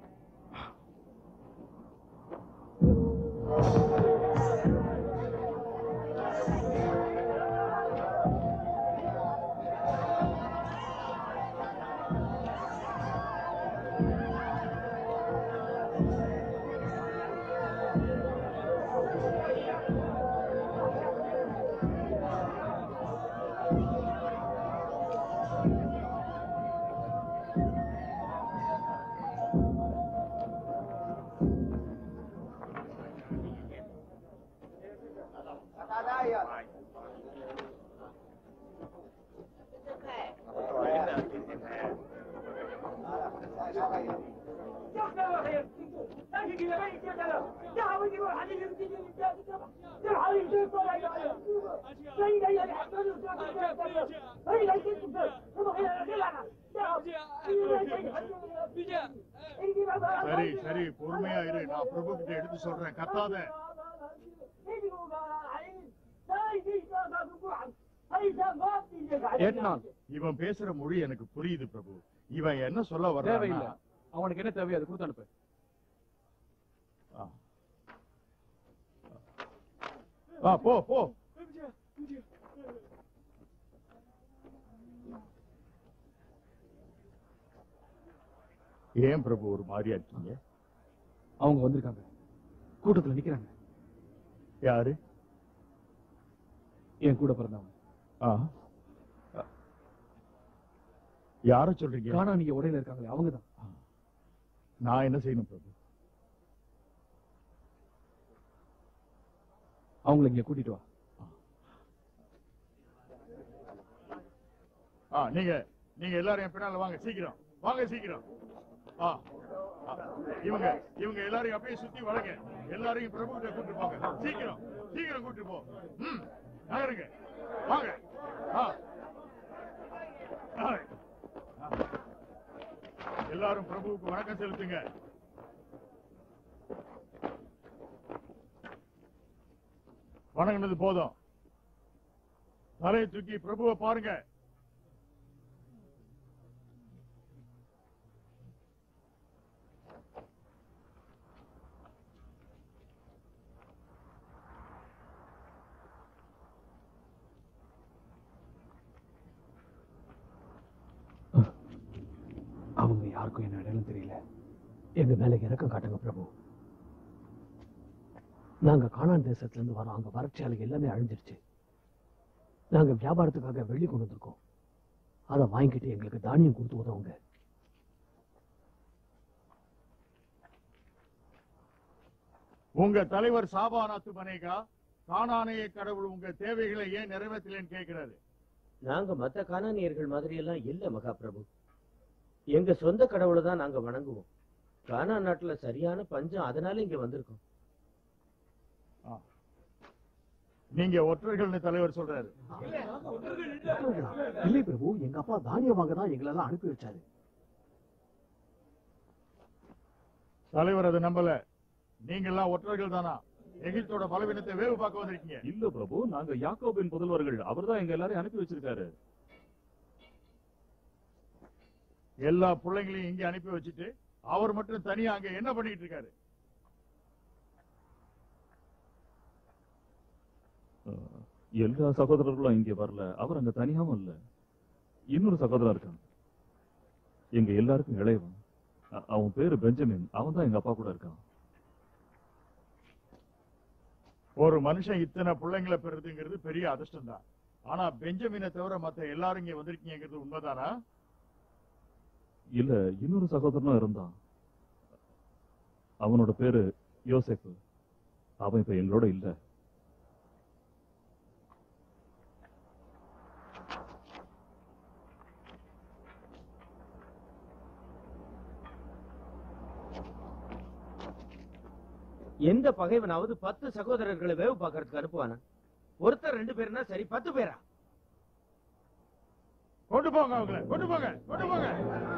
சரி சரி பொறுமையா இரு நான் பிரபு கிட்ட எடுத்து சொல்றேன் கத்தாத ஏட்னான் இவன் பேசுற மொழி எனக்கு புரியுது பிரபு இவன் என்ன சொல்ல தேவையில்லை வர்றான் அவனுக்கு என்ன தேவையோ அதை கொடுத்து அனுப்பு ஆ போ போ ஏன் பிரபு ஒரு மாதிரியா இருக்கீங்க அவங்க வந்திருக்காங்க கூட்டத்துல நிக்கிறாங்க யாரு என் கூட பிறந்தவங்க ஆ யார சொல்றீங்க காணா நீங்க உடையில இருக்காங்களே அவங்கதான் நான் என்ன செய்யணும் பிரபு அவங்கள இங்க கூட்டிட்டு வா ஆ நீங்க நீங்க எல்லாரும் என் பின்னால வாங்க சீக்கிரம் வாங்க சீக்கிரம் ஆ ஆ, இவங்க இவங்க எல்லாரையும் அப்படியே சுத்தி வளங்க எல்லாரையும் பிரபு கிட்ட கூட்டு போங்க சீக்கிரம் சீக்கிரம் கூட்டு போ ம் நகருங்க வாங்க ஆ ஆ. ஆ. எல்லாரும் பிரபுவுக்கு வணக்கம் செலுத்துங்க வணங்கினது போதும் தலையை தூக்கி பிரபுவை பாருங்க அவங்க யாருக்கும் என்ன அடையாளம் தெரியல எங்க மேல இறக்கம் காட்டுங்க பிரபு நாங்க காணான் தேசத்துல இருந்து வரோம் அங்க வறட்சியால எல்லாமே அழிஞ்சிருச்சு நாங்க வியாபாரத்துக்காக வெள்ளி கொண்டு வந்திருக்கோம் அதை வாங்கிட்டு எங்களுக்கு தானியம் கொடுத்து உதவுங்க உங்க தலைவர் சாபாநாத்து பனேகா காணானைய கடவுள் உங்க தேவைகளை ஏன் நிறைவேற்றலன்னு கேட்கிறாரு நாங்க மத்த கானானியர்கள் மாதிரி எல்லாம் இல்ல மகாபிரபு எங்க சொந்த கடவுளை தான் நாங்க வணங்குவோம் கானா நாட்டுல சரியான பஞ்சம் அதனால இங்க வந்திருக்கோம் நீங்க ஒற்றர்கள்னு தலைவர் சொல்றாரு இல்லை பிரபு எங்க அப்பா தானியம் வாங்க தான் எங்களை எல்லாம் அனுப்பி வச்சாரு தலைவர் அது நம்பல நீங்க எல்லாம் ஒற்றர்கள் தானா எகிப்தோட பலவீனத்தை வேவு பார்க்க வந்திருக்கீங்க இல்ல பிரபு நாங்க யாக்கோபின் புதல்வர்கள் அவர்தான் எங்க எல்லாரையும் அனுப்பி வச்சிருக்காரு எல்லா பிள்ளைங்களையும் இங்க அனுப்பி வச்சுட்டு அவர் மட்டும் தனியா அங்க என்ன பண்ணிட்டு இருக்காரு அஹ், எல்லா சகோதரர்களும் இங்க வரல அவர் அங்க தனியாவும் இல்ல இன்னொரு சகோதரன் இருக்கான் எங்க எல்லாருக்கும் இளையவன் அ- அவன் பேரு பெஞ்சமின் அவன் தான் எங்க அப்பா கூட இருக்கான் ஒரு மனுஷன் இத்தனை பிள்ளைங்களை பெறுதுங்கிறது பெரிய அதிர்ஷ்டம் தான் ஆனா பெஞ்சமினை தவிர மத்த எல்லாரும் இங்க வந்திருக்கீங்கிறது உண்மைதானா இல்ல இன்னொரு சகோதரனும் இருந்தான் அவனோட பேரு யோசேப்பு அவன் இப்ப எங்களோட இல்ல எந்த பகைவனாவது பத்து சகோதரர்களை வேவு பார்க்கறதுக்கு அனுப்புவானா ஒருத்தர் ரெண்டு பேர்னா சரி பத்து பேரா கொண்டு போங்க அவங்கள கொண்டு போங்க கொண்டு போங்க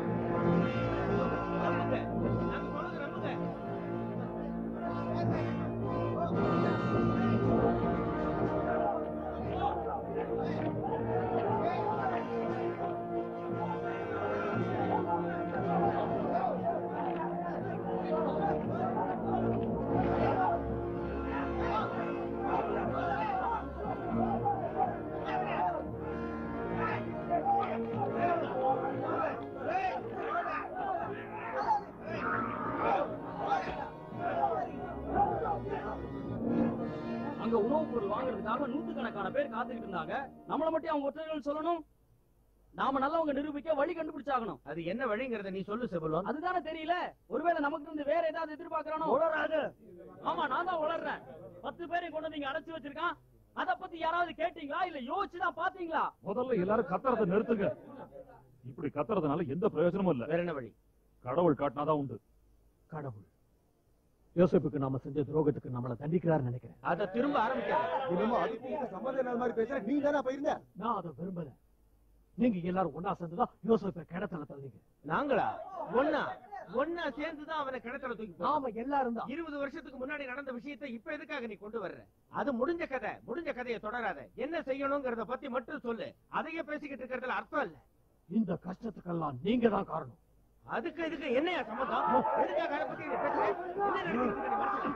அங்க உணவுப் பொருள் வாங்குறதுக்காக நூத்துக்கணக்கான பேர் காத்துக்கிட்டு இருந்தாங்க நம்மள மட்டும் அவங்க ஒற்றர்கள் சொல்லணும் நாம நல்லவங்க நிரூபிக்க வழி கண்டுபிடிச்சாகணும் அது என்ன வழிங்கிறத நீ சொல்லு செபலோன் அதுதானே தெரியல ஒருவேளை நமக்கு இருந்து வேற ஏதாவது எதிர்பார்க்கறானோ உளறாத. ஆமா நான் தான் உளறேன் பத்து பேரையும் கொண்டு வந்து இங்க அடைச்சு வச்சிருக்கான் அத பத்தி யாராவது கேட்டீங்களா இல்ல யோசிச்சு தான் பாத்தீங்களா முதல்ல எல்லாரும் கத்துறதை நிறுத்துங்க இப்படி கத்துறதுனால எந்த பிரயோஜனமும் இல்ல வேற என்ன வழி கடவுள் காட்டினாதான் உண்டு கடவுள் யோசேப்புக்கு நாம செஞ்ச துரோகத்துக்கு நம்மள தண்டிக்கிறாருன்னு நினைக்கிறேன் அத திரும்ப ஆரம்பிக்காத என்னமோ அதுக்கு இதுக்கு சம்மந்தம் இல்லாத மாதிரி பேசுற நீ தானே போயிருந்த நான் அதை விரும்பல நீங்க எல்லாரும் ஒன்னா சேர்ந்துதான் யோசேப்பை கிணத்துல தள்ளிங்க நாங்களா ஒன்னா ஒன்னா சேர்ந்துதான் அவனை கிணத்துல தூக்கி போட்டோம். நாம எல்லாரும் தான் இருபது வருஷத்துக்கு முன்னாடி நடந்த விஷயத்தை இப்ப எதுக்காக நீ கொண்டு வர்ற அது முடிஞ்ச கதை முடிஞ்ச கதையை தொடராத என்ன செய்யணுங்கிறத பத்தி மட்டும் சொல்லு அதையே பேசிக்கிட்டு இருக்கிறதுல அர்த்தம் இல்ல இந்த கஷ்டத்துக்கெல்லாம் நீங்க தான் காரணம் அதுக்கு இதுக்கு என்னையா சம்மந்தம் எதுக்காக அதை பத்தி நீ பேசுற? என்ன நடக்குது நீ மனசுல?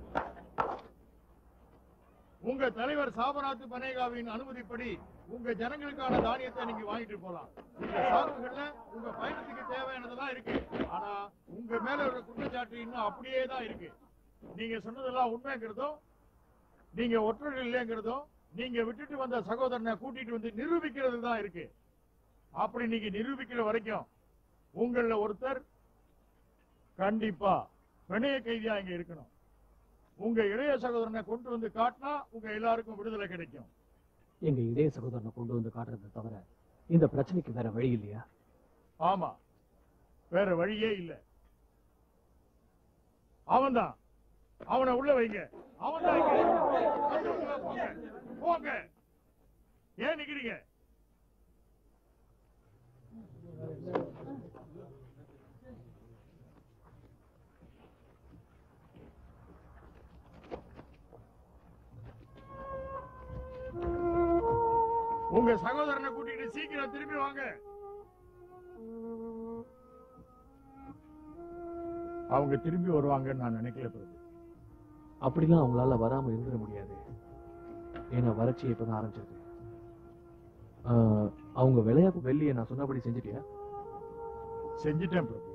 உங்க தலைவர் சாபநாத்து பனேகாவின் அனுமதிப்படி உங்க ஜனங்களுக்கான தானியத்தை நீங்க வாங்கிட்டு போலாம் இந்த சாக்குகள்ல உங்க பயணத்துக்கு தேவையானதெல்லாம் இருக்கு ஆனா உங்க மேல ஒரு குற்றச்சாட்டு இன்னும் அப்படியே தான் இருக்கு நீங்க சொன்னதெல்லாம் உண்மைங்கிறதும் நீங்க ஒற்றர்கள் இல்லைங்கிறதும் நீங்க விட்டுட்டு வந்த சகோதரனை கூட்டிட்டு வந்து நிரூபிக்கிறது தான் இருக்கு அப்படி நீங்க நிரூபிக்கிற வரைக்கும் உங்கள ஒருத்தர் கண்டிப்பா பிணைய கைதியா இங்க இருக்கணும் உங்க இளைய சகோதரனை கொண்டு வந்து காட்டினா உங்க எல்லாருக்கும் விடுதலை கிடைக்கும் எங்க இளைய சகோதரனை கொண்டு வந்து காட்டுறதை தவிர இந்த பிரச்சனைக்கு வேற வழி இல்லையா ஆமா வேற வழியே இல்ல அவன்தான் அவனை உள்ள வைங்க அவன்தான் இங்க. வந்து உள்ள போங்க. போங்க ஏன் நிக்கிறீங்க உங்க சகோதரனை கூட்டிட்டு சீக்கிரம் திரும்பி வாங்க அவங்க திரும்பி வருவாங்கன்னு நான் நினைக்கல பிரபு அப்படிலாம் அவங்களால வராம இருந்துட முடியாது ஏன்னா வறட்சி இப்பதான் ஆரம்பிச்சிருக்கு ஆஹ், அவங்க விளையாட்டு வெள்ளியை நான் சொன்னபடி செஞ்சுட்டியா செஞ்சிட்டேன் பிரபு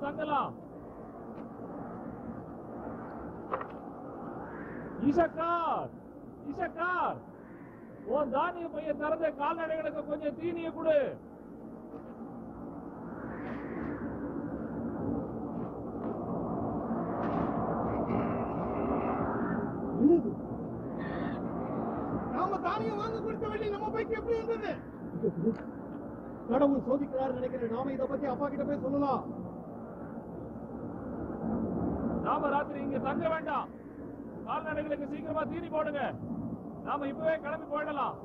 தங்கலாம் ஈசக்கார் ஈசக்கார் உன் தானிய பைய திறந்த கால்நடைகளுக்கு கொஞ்சம் தீனிய கொடு நாம தானியம் வாங்க கொடுத்த வெள்ளி நம்ம பைக்கு எப்படி வந்தது கடவுள் சோதிக்கிறாரு நினைக்கிறேன் நாம இத பத்தி அப்பா கிட்ட போய் சொல்லலாம் நாம ராத்திரி இங்க தங்க வேண்டாம் கால்நடைகளுக்கு சீக்கிரமா தீனி போடுங்க நாம இப்பவே கிளம்பி போயிடலாம்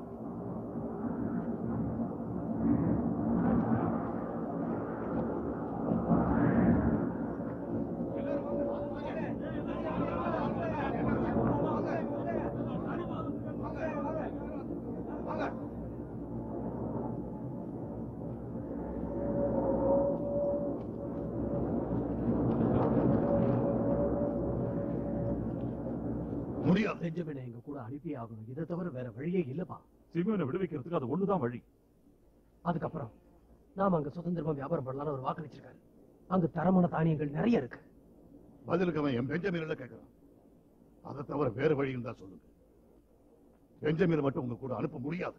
முடியாது பெஞ்சமினை எங்க கூட அனுப்பி ஆகணும் இதை தவிர வேற வழியே இல்லப்பா சிமியோனை விடுவிக்கிறதுக்கு அது ஒண்ணுதான் வழி அதுக்கப்புறம் நாம அங்க சுதந்திரமா வியாபாரம் பண்ணலாம்னு ஒரு வாக்கு வச்சிருக்காரு அங்க தரமான தானியங்கள் நிறைய இருக்கு பதிலுக்கு அவன் என் பெஞ்சமின்ல கேட்கிறான் அதை தவிர வேற வழி இருந்தா சொல்லுங்க பெஞ்சமினை மட்டும் உங்க கூட அனுப்ப முடியாது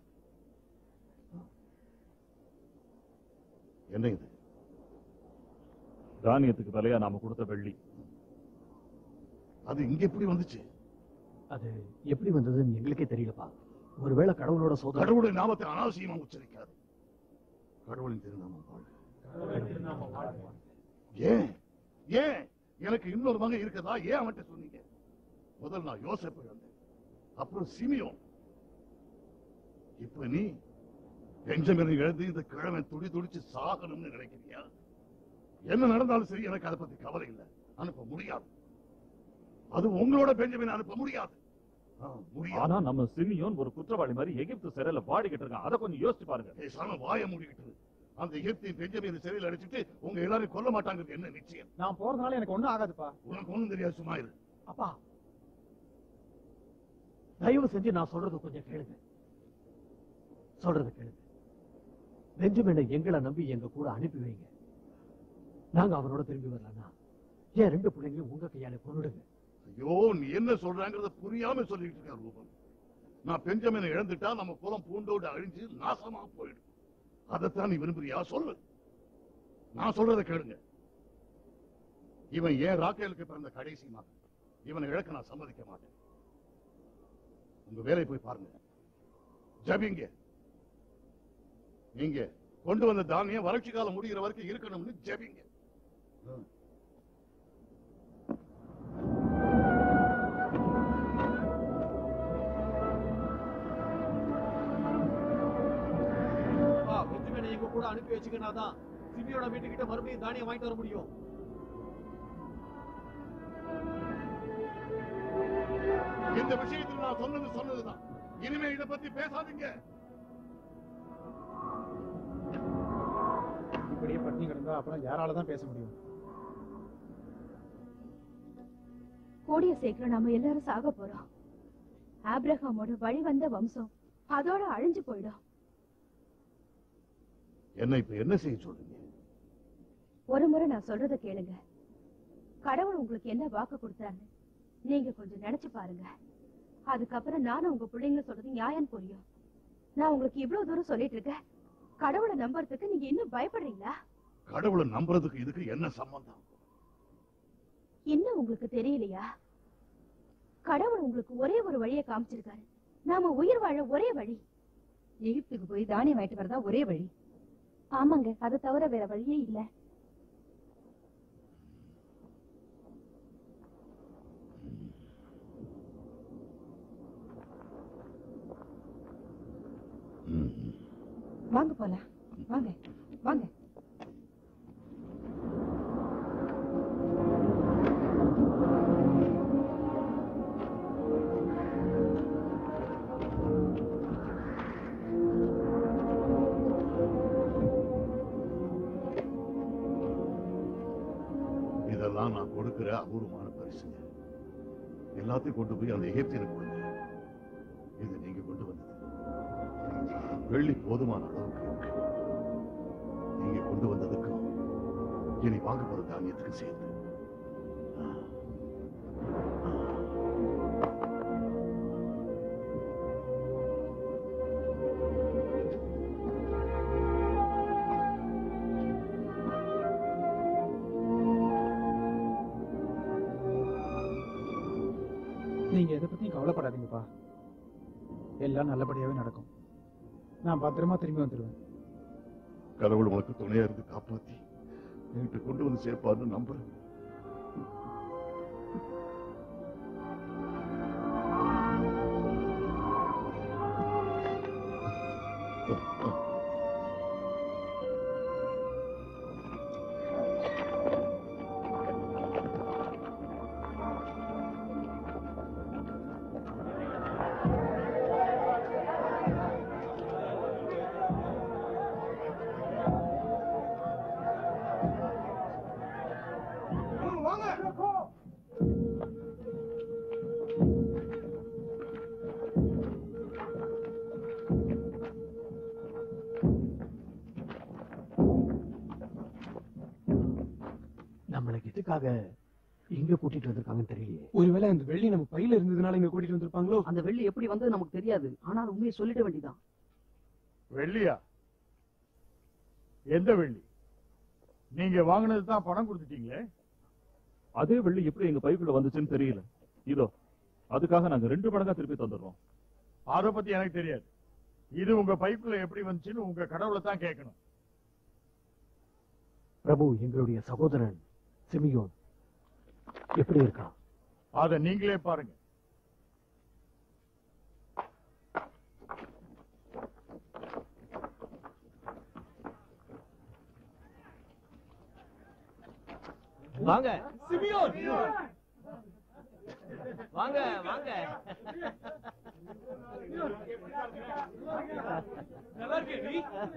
என்ன இது தானியத்துக்கு விலையா நாம கொடுத்த வெள்ளி அது இங்க எப்படி வந்துச்சு அது எப்படி வந்ததுன்னு எங்களுக்கே தெரியலப்பா ஒருவேளை கடவுளோட சோதனை கடவுளுடைய நாமத்தை அனாவசியமா உச்சரிக்காது கடவுளின் திருநாமம் வாழ்க ஏன் ஏன் எனக்கு இன்னொரு மகன் இருக்கதா ஏன் அவன்கிட்ட சொன்னீங்க முதல் நான் யோசேப்பு இழந்தேன் அப்புறம் சிமியோன் இப்ப நீ பெஞ்சமினை இழந்து இந்த கிழமை துடி துடிச்சு சாகணும்னு நினைக்கிறியா என்ன நடந்தாலும் சரி எனக்கு அதை பத்தி கவலை இல்லை அனுப்ப முடியாது அது உங்களோட பெஞ்சமின் அனுப்ப முடியாது ஆ, முடியாது ஆனா நம்ம சிமியோன் ஒரு குற்றவாளி மாதிரி எகிப்து சிறையில பாடிக்கிட்டு இருக்கான் அதை கொஞ்சம் யோசிச்சு பாருங்க பேசாம வாய மூடிக்கிட்டு அந்த எகிப்தின் பெஞ்சமின் சிறையில் அடிச்சிட்டு உங்க எல்லாரையும் கொல்ல மாட்டாங்கிறது என்ன நிச்சயம் நான் போறதுனால எனக்கு ஒண்ணும் ஆகாதுப்பா உனக்கு ஒண்ணும் தெரியாது சும்மா இரு அப்பா தயவு செஞ்சு நான் சொல்றது கொஞ்சம் கேளுங்க சொல்றது கேளுங்க பெஞ்சமினை எங்களை நம்பி எங்க கூட அனுப்பி வைங்க நாங்க அவனோட திரும்பி வரலன்னா என் ரெண்டு பிள்ளைங்களையும் உங்க கையால கொண்டுடுங்க ஐயோ நீ என்ன சொல்றாங்கறத புரியாம சொல்லிட்டு இருக்க ரூபன் நான் பெஞ்சமினை இழந்துட்டா நம்ம குலம் பூண்டோடு அழிஞ்சு நாசமா போயிடும் அதைத்தான் நீ விரும்புறியா சொல்லு நான் சொல்றதை கேளுங்க இவன் ஏன் ராக்கேலுக்கு பிறந்த கடைசி மகன் இவனை இழக்க நான் சம்மதிக்க மாட்டேன் உங்க வேலையை போய் பாருங்க ஜபிங்க நீங்க கொண்டு வந்த தானியம் வறட்சி காலம் முடிகிற வரைக்கும் இருக்கணும்னு ஜபிங்க ம். பெஞ்சமினை எங்க கூட அனுப்பி வச்சுக்கினா தான் சிமியோட வீட்டுக்கிட்ட மறுபடியும் தானியம் வாங்கிட்டு வர முடியும் இந்த விஷயத்தில் நான் சொன்னது சொன்னதுதான் இனிமே இத பத்தி பேசாதீங்க இப்படியே பட்டினி கிடந்தா அப்புறம் யாரால தான் பேச முடியும் கூடிய சீக்கிரம் நாம எல்லாரும் சாக போறோம் ஆபிரகாமோட வழி வந்த வம்சம் அதோட அழிஞ்சு போயிடும் என்ன இப்ப என்ன செய்ய சொல்றீங்க ஒரு முறை நான் சொல்றத கேளுங்க கடவுள் உங்களுக்கு என்ன வாக்கு கொடுத்தாருன்னு நீங்க கொஞ்சம் நினைச்சு பாருங்க அதுக்கப்புறம் நானும் உங்க பிள்ளைங்க சொல்றது நியாயம் புரியும் நான் உங்களுக்கு இவ்வளவு தூரம் சொல்லிட்டு இருக்கேன் கடவுளை நம்புறதுக்கு நீங்க இன்னும் பயப்படுறீங்களா கடவுளை நம்புறதுக்கு இதுக்கு என்ன சம்பந்தம் இன்னும் உங்களுக்கு தெரியலையா கடவுள் உங்களுக்கு ஒரே ஒரு வழியை காமிச்சிருக்காரு நாம உயிர் வாழ ஒரே வழி எகிப்துக்கு போய் தானியம் வாங்கிட்டு வரதா ஒரே வழி ஆமாங்க அதை தவிர வேற வழியே இல்ல வாங்க போலாம் வாங்க வாங்க இதெல்லாம் நான் கொடுக்கிற அபூர்வமான பரிசுங்க எல்லாத்தையும் கொண்டு போய் அந்த எகிப்தியனுக்கு கொடுங்க இது நீங்க கொண்டு வந்தது வெள்ளி போதுமான அளவுக்கு இருக்கு நீங்க கொண்டு வந்ததுக்கும் இனி வாங்க போற தானியத்துக்கு சேர்த்து நீங்க எதை பத்தியும் கவலைப்படாதீங்கப்பா எல்லாம் நல்லபடியாவே நடக்கும் நான் பத்திரமா திரும்பி வந்துடுவேன் கடவுள் உனக்கு துணையா இருந்து காப்பாத்தி என்கிட்ட கொண்டு வந்து சேர்ப்பான்னு நம்புறேன் நம்மளை எதுக்காக இங்க கூட்டிட்டு வந்திருக்காங்கன்னு தெரியலையே ஒருவேளை அந்த வெள்ளி நம்ம பையில இருந்ததுனால இங்க கூட்டிட்டு வந்திருப்பாங்களோ அந்த வெள்ளி எப்படி வந்தது நமக்கு தெரியாது ஆனால் உண்மையை சொல்லிட வேண்டியதான் வெள்ளியா எந்த வெள்ளி நீங்க வாங்கினது தான் பணம் கொடுத்துட்டீங்களே அதே வெள்ளி எப்படி எங்க பைக்குள்ள வந்துச்சுன்னு தெரியல இதோ அதுக்காக நாங்க ரெண்டு மடங்கா திருப்பி தந்துடுறோம் அத பத்தி எனக்கு தெரியாது இது உங்க பைக்குள்ள எப்படி வந்துச்சுன்னு உங்க கடவுளை தான் கேட்கணும் பிரபு எங்களுடைய சகோதரன் சிமியோன் எப்படி இருக்கான் அத நீங்களே பாருங்க வாங்க சிமியோன் வாங்க வாங்க நல்லா இருக்கே நீ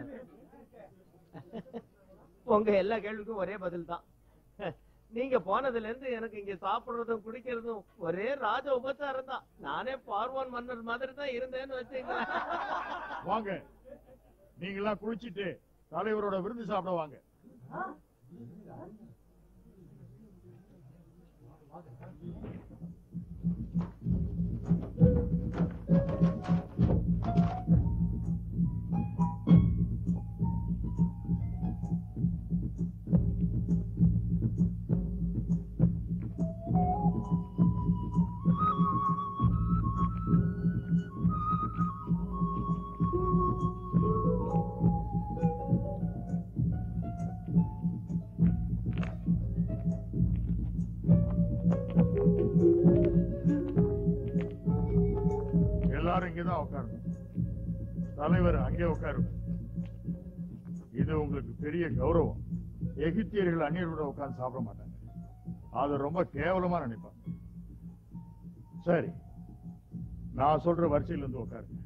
உங்க எல்லா கேள்விக்கும் ஒரே பதில் தான் நீங்க போனதுல இருந்து எனக்கு இங்க சாப்பிடுறதும் குடிக்கிறதும் ஒரே ராஜ உபச்சாரம் தான் நானே பார்வான் மன்னர் மாதிரி தான் இருந்தேன்னு வச்சுங்களேன் வாங்க நீங்கெல்லாம் குளிச்சிட்டு தலைவரோட விருந்து சாப்பிட வாங்க எல்லாரும் இங்கதான் உட்காரணும் தலைவர் அங்கே உட்காருங்க இது உங்களுக்கு பெரிய கௌரவம் எகிப்தியர்கள் அந்நியரோட உட்கார்ந்து சாப்பிட மாட்டாங்க அது ரொம்ப கேவலமா நினைப்பாங்க சரி நான் சொல்ற வரிசையில இருந்து உட்காருங்க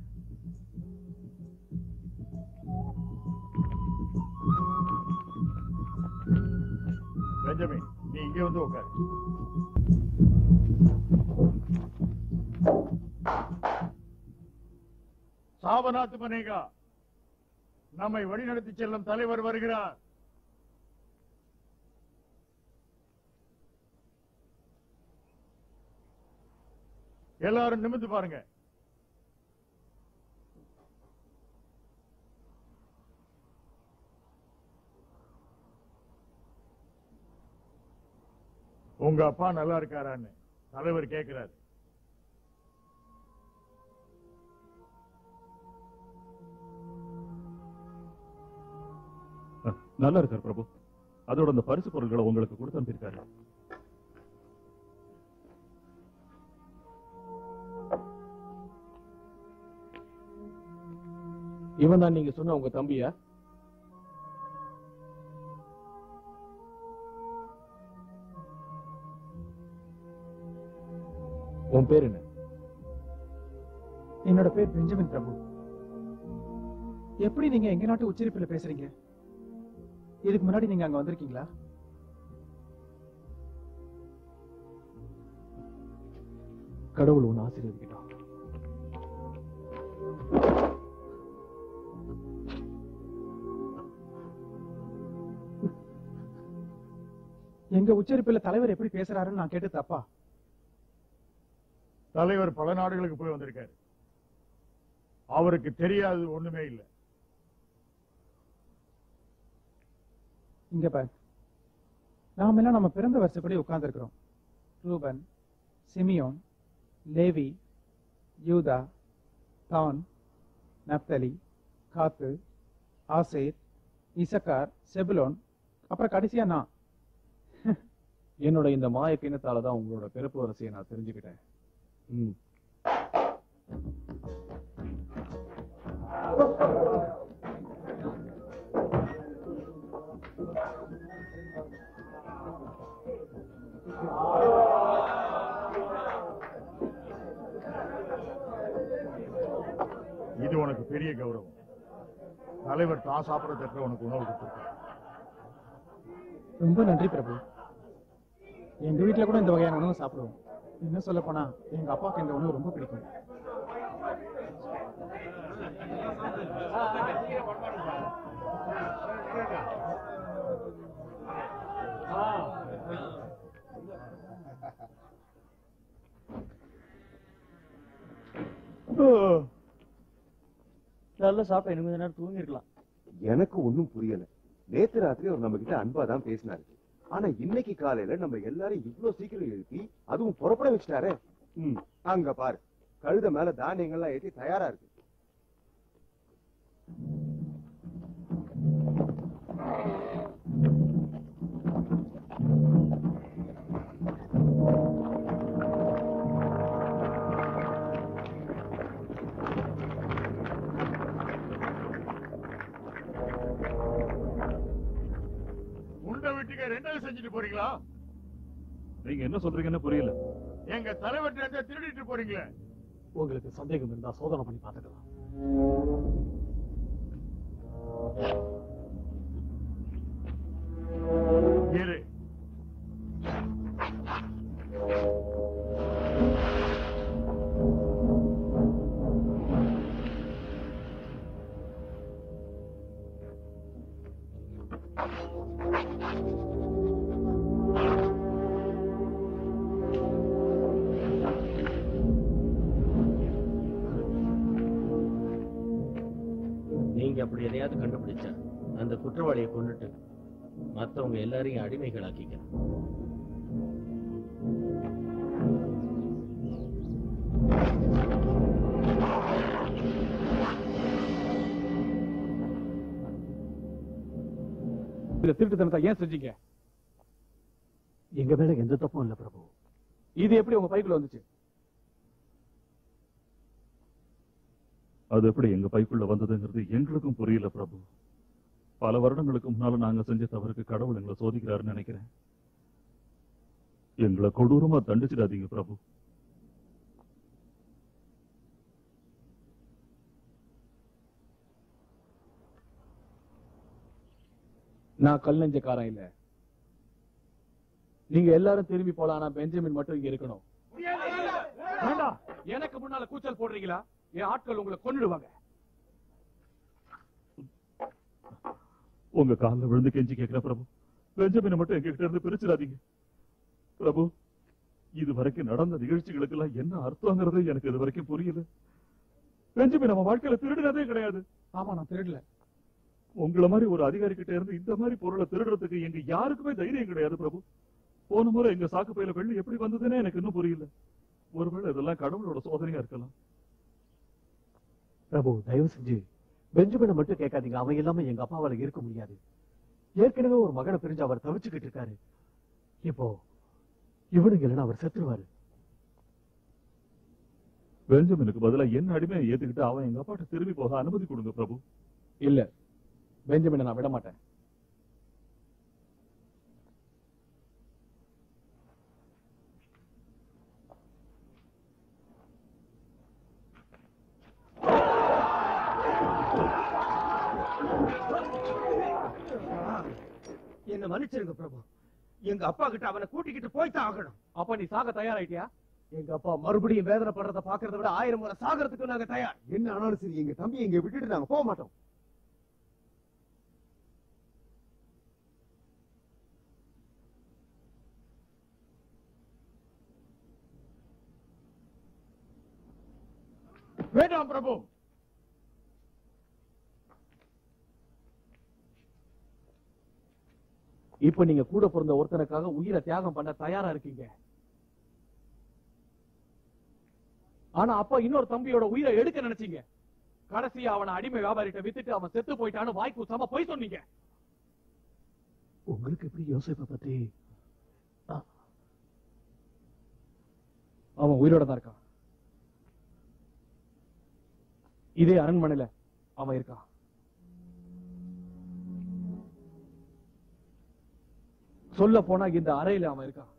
பெஞ்சமின் நீ இங்கே வந்து உட்காரு சாபநாத் மனேகா நம்மை வழிநடத்தி செல்லும் தலைவர் வருகிறார் எல்லாரும் நிமிர்ந்து பாருங்க உங்க அப்பா நல்லா இருக்காரான்னு தலைவர் கேட்கிறாரு நல்லா இருக்கார் பிரபு அதோட அந்த பரிசு பொருட்களை உங்களுக்கு கொடுத்து அனுப்பியிருக்காரு இவன் தான் நீங்க சொன்ன உங்க தம்பியா உன் பேர் என்ன என்னோட பேர் பெஞ்சமின் பிரபு எப்படி நீங்க எங்க நாட்டு உச்சரிப்புல பேசுறீங்க இதுக்கு முன்னாடி நீங்க அங்க வந்திருக்கீங்களா கடவுள் உன் ஆசீர்வதிக்கட்டும் எங்க உச்சரிப்புல தலைவர் எப்படி பேசுறாருன்னு நான் கேட்டு தப்பா தலைவர் பல நாடுகளுக்கு போய் வந்திருக்காரு அவருக்கு தெரியாது ஒண்ணுமே இல்லை இங்க பாரு நாம எல்லாம் நம்ம பிறந்த வருஷப்படி உட்கார்ந்துருக்கிறோம் ரூபன் சிமியோன் லேவி யூதா தான் நப்தலி காத்து ஆசேர் இசக்கார் செபுலோன் அப்புறம் கடைசியா நான் என்னோட இந்த மாய கிணத்தால தான் உங்களோட பிறப்பு வரிசையை நான் தெரிஞ்சுக்கிட்டேன் ம் இது உனக்கு பெரிய கௌரவம் தலைவர் தான் சாப்பிட தக்க உனக்கு உணவு கொடுத்திருக்காரு ரொம்ப நன்றி பிரபு எங்க வீட்ல கூட இந்த வகையான உணவு சாப்பிடுவோம் என்ன சொல்ல போனா எங்க அப்பாவுக்கு இந்த உணவு ரொம்ப பிடிக்கும் நல்லா சாப்பிட்டேன் இன்னும் கொஞ்ச நேரம் தூங்கி இருக்கலாம் எனக்கு ஒண்ணும் புரியல நேத்து ராத்திரி அவர் நம்ம கிட்ட அன்பா தான் பேசினாரு ஆனா இன்னைக்கு காலையில நம்ம எல்லாரும் இவ்ளோ சீக்கிரம் எழுப்பி அதுவும் புறப்பட வச்சுட்டாரே ம், அங்க பாரு கழுத மேல தானியங்கள்லாம் ஏத்தி தயாரா இருக்கு உண்டை வீட்டுக்கு ரெண்டாவது செஞ்சுட்டு போறீங்களா நீங்க என்ன சொல்றீங்கன்னு புரியல எங்க தலைவர்கிட்ட இருந்து திருடிட்டு போறீங்களே உங்களுக்கு சந்தேகம் இருந்தா சோதனை பண்ணி பார்த்துக்கலாம் இரு நீங்க அப்படி எதையாவது கண்டுபிடிச்சா அந்த குற்றவாளியை கொண்டுட்டு மத்தவங்க எல்லாரையும் அடிமைகளாக்கிக்க இந்த திருட்டுத்தனத்தை ஏன் செஞ்சீங்க எங்க மேல எந்த தப்பும் இல்ல பிரபு இது எப்படி உங்க பைக்குள்ள வந்துச்சு அது எப்படி எங்க பைக்குள்ள வந்ததுங்கிறது எங்களுக்கும் புரியல பிரபு பல வருடங்களுக்கு முன்னால நாங்க செஞ்ச தவறுக்கு கடவுள் எங்களை சோதிக்கிறாருன்னு நினைக்கிறேன் எங்களை கொடூரமா தண்டிச்சிடாதீங்க பிரபு நான் கல் நெஞ்சக்காரன் இல்ல நீங்க எல்லாரும் திரும்பி போலாம் ஆனா பெஞ்சமின் மட்டும் இங்க இருக்கணும் வேண்டாம் எனக்கு முன்னால கூச்சல் போடுறீங்களா என் ஆட்கள் உங்களை கொன்னுடுவாங்க உங்க கால்ல விழுந்து கெஞ்சி கேட்கிற பிரபு பெஞ்சமினை மட்டும் எங்க கிட்ட இருந்து பிரிச்சிடாதீங்க பிரபு இது வரைக்கும் நடந்த நிகழ்ச்சிகளுக்கு எல்லாம் என்ன அர்த்தங்கிறது எனக்கு இது வரைக்கும் புரியல பெஞ்சமின் நம்ம வாழ்க்கையில திருடினதே கிடையாது ஆமா நான் திருடல உங்கள மாதிரி ஒரு அதிகாரி கிட்ட இருந்து இந்த மாதிரி பொருளை திருடுறதுக்கு எங்க யாருக்குமே தைரியம் கிடையாது பிரபு போன முறை எங்க சாக்கு பையில வெள்ளி எப்படி வந்ததுன்னே எனக்கு இன்னும் புரியல ஒருவேளை இதெல்லாம் கடவுளோட சோதனையா இருக்கலாம் பிரபு தயவு செஞ்சு பெஞ்சமினை மட்டும் கேட்காதீங்க அவன் இல்லாம எங்க அப்பாவால இருக்க முடியாது ஏற்கனவே ஒரு மகனை பிரிஞ்சு அவர் தவிச்சுக்கிட்டு இருக்காரு இப்போ இவனுங்க இல்லைன்னா அவர் செத்துருவாரு பெஞ்சமினுக்கு பதிலா என்ன அடிமையை ஏத்துக்கிட்டு அவன் எங்க அப்பாட்ட திரும்பி போக அனுமதி கொடுங்க பிரபு இல்ல பெஞ்சமினை நான் விட மாட்டேன் என்ன மன்னிச்சிருங்க பிரபு எங்க அப்பா கிட்ட அவனை கூட்டிக்கிட்டு போய்தான் ஆகணும் அப்ப நீ சாக தயாராயிட்டியா எங்க அப்பா மறுபடியும் வேதனை படுறத பாக்குறத விட ஆயிரம் முறை சாகிறதுக்கு நாங்க தயார் என்ன ஆனாலும் சரி எங்க தம்பி இங்க விட்டுட்டு நாங்க போக மாட்டோம் வேண்டாம் பிரபு இப்ப நீங்க கூட பிறந்த ஒருத்தனுக்காக உயிரை தியாகம் பண்ண தயாரா இருக்கீங்க ஆனா அப்பா இன்னொரு தம்பியோட உயிரை எடுக்க நினைச்சீங்க கடைசியா அவனை அடிமை வியாபாரிட்ட வித்துட்டு அவன் செத்து போயிட்டான்னு வாய்க்கு சம போய் சொன்னீங்க உங்களுக்கு எப்படி யோசிப்பை பத்தி ஆ. அவன் உயிரோட தான் இருக்கான் இதே அரண்மனையில அவன் இருக்கான் சொல்ல போனா இந்த அறையில அவன் இருக்கான்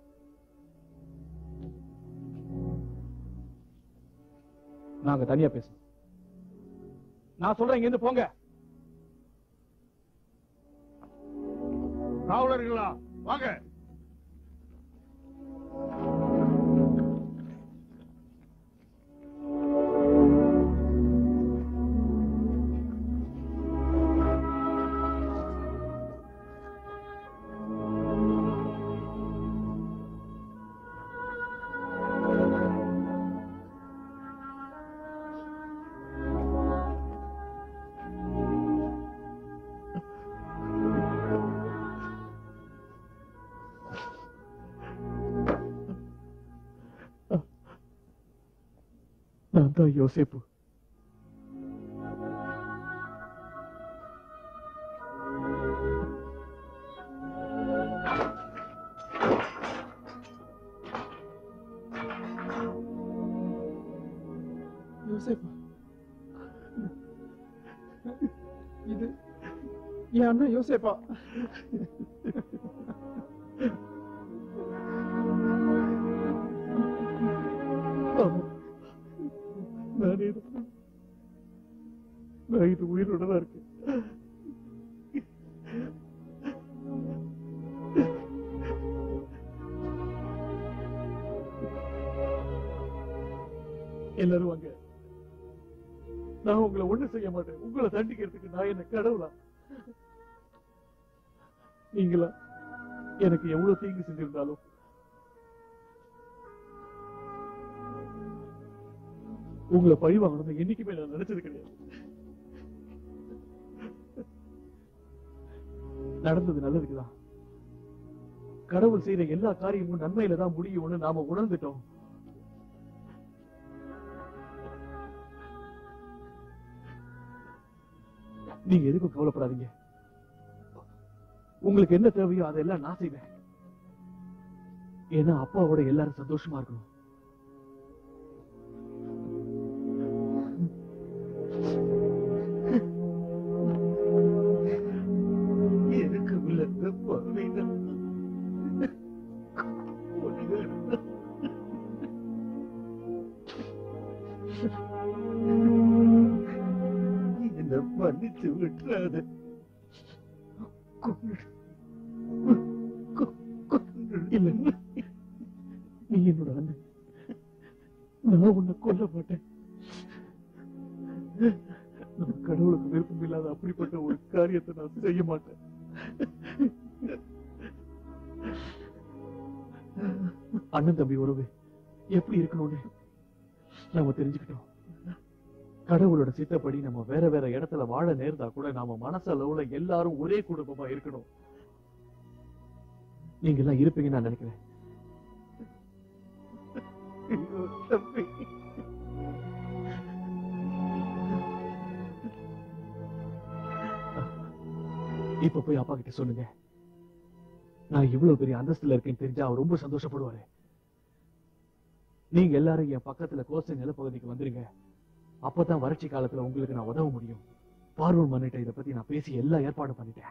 நாங்க தனியா பேசணும் நான் சொல்றேன் இங்க இருந்து போங்க காவலர்களா வாங்க நான் தான் யோசிப்பு யோசேப்பா இது என் அண்ணன் யோசேப்பா ஆமா. நானே தான். நான் இது உயிரோட தான் இருக்கேன் எல்லாரும் வாங்க நான் உங்களை ஒண்ணு செய்ய மாட்டேன் உங்களை தண்டிக்கிறதுக்கு நான் என்ன கடவுளா நீங்களா எனக்கு எவ்வளவு தீங்கு செஞ்சிருந்தாலும் உங்களை பழி வாங்கணும்னு என்னைக்குமே நான் நினைச்சது கிடையாது நடந்தது நல்லதுக்குதான் கடவுள் செய்யற எல்லா காரியமும் நன்மையில தான் முடியும்னு நாம உணர்ந்துட்டோம் நீங்க எதுக்கும் கவலைப்படாதீங்க உங்களுக்கு என்ன தேவையோ அதெல்லாம் நான் செய்வேன் ஏன்னா அப்பாவோட எல்லாரும் சந்தோஷமா இருக்கணும் எனக்கு விளக்க பார்வைகள் என்ன மன்னிச்சு விட்டுறாத இல்ல நீ என்னோட அண்ணன் நான் உன்னை கொல்ல மாட்டேன் நம்ம கடவுளுக்கு விருப்பம் இல்லாத அப்படிப்பட்ட ஒரு காரியத்தை நான் செய்ய மாட்டேன் அண்ணன் தம்பி உறவு எப்படி இருக்கணும்னு நாம தெரிஞ்சுக்கிட்டோம் கடவுளோட சித்தப்படி நம்ம வேற வேற இடத்துல வாழ நேர்ந்தா கூட நாம மனசளவுல எல்லாரும் ஒரே குடும்பமா இருக்கணும் நீங்க எல்லாம் இருப்பீங்கன்னு நான் நினைக்கிறேன் ஐயோ, தம்பி இப்ப போய் அப்பா கிட்ட சொல்லுங்க நான் இவ்வளவு பெரிய அந்தஸ்துல இருக்கேன்னு தெரிஞ்சா அவர் ரொம்ப சந்தோஷப்படுவாரு நீங்க எல்லாரும் என் பக்கத்துல கோசை நிலப்பகுதிக்கு வந்துருங்க அப்பதான் வறட்சி காலத்துல உங்களுக்கு நான் உதவ முடியும் பார்வன் மன்னிட்ட இத பத்தி நான் பேசி எல்லா ஏற்பாடும் பண்ணிட்டேன்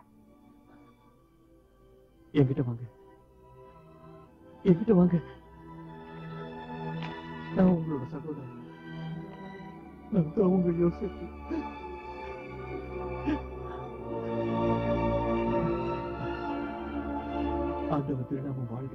என்கிட்ட வாங்க என்கிட்ட வாங்க நான் உங்களோட சகோதரன் நான் தான் உங்க யோசிப்பு ஆண்டவர் திருநாமம் வாழ்க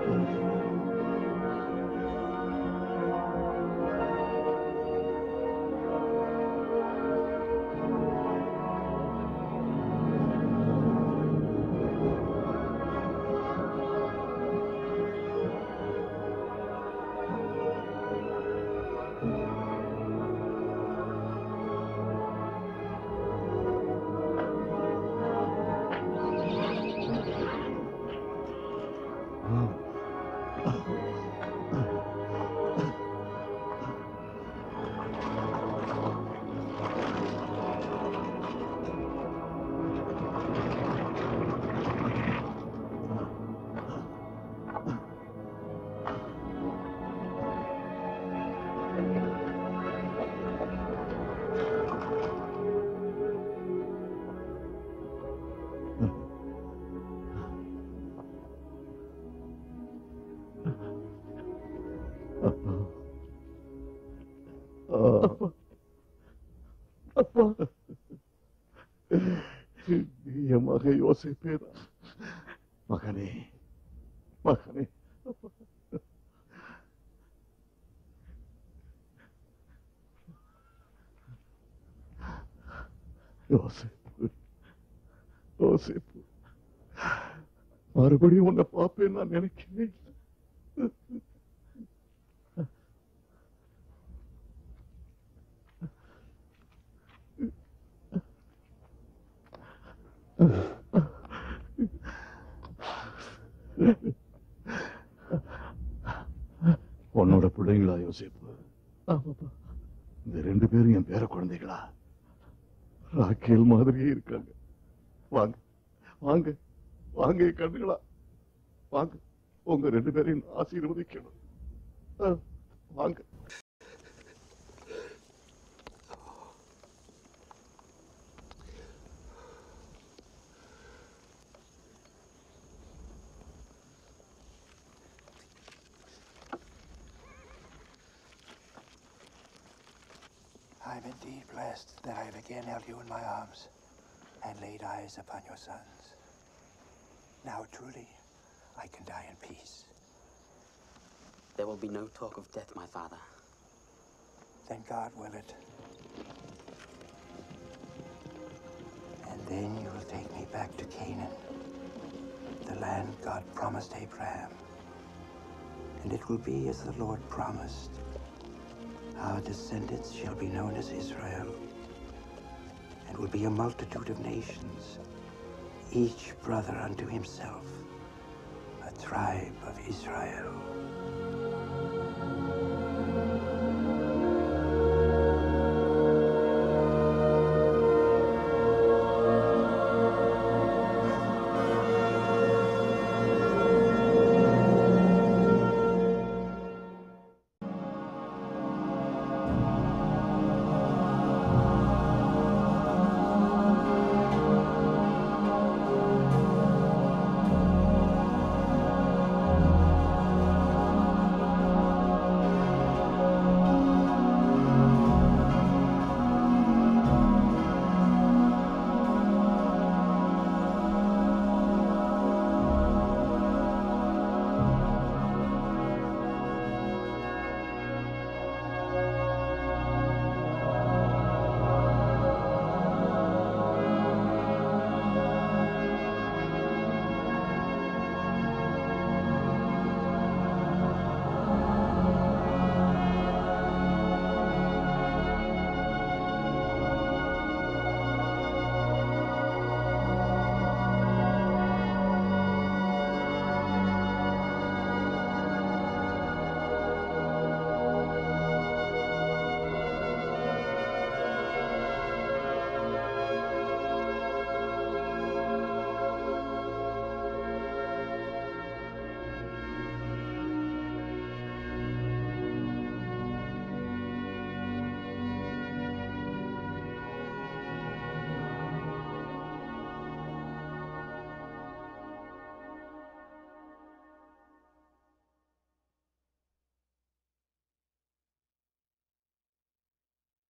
அப்பா என் மக யோசிப்பேதா மகனே மகனே அப்பா. யோசிப்பு யோசிப்பு மறுபடியும் உன்னை பார்ப்பேன் நான் நினைக்கவே இல்லை உன்னோட பிள்ளைங்களா யோசிப்பு ஆமாப்பா இந்த ரெண்டு பேரும் என் பேர குழந்தைகளா ராக்கேல் மாதிரியே இருக்காங்க வாங்க வாங்க வாங்க என் கண்ணுகளா வாங்க உங்க ரெண்டு பேரையும் நான் ஆசீர்வதிக்கணும் ஆ, வாங்க I'm indeed blessed that I have again held you in my arms and laid eyes upon your sons. Now truly I can die in peace. There will be no talk of death, my father. Then God will it. And then you will take me back to Canaan, the land God promised Abraham. And it will be as the Lord promised. Our descendants shall be known as Israel, and will be a multitude of nations, each brother unto himself, a tribe of Israel.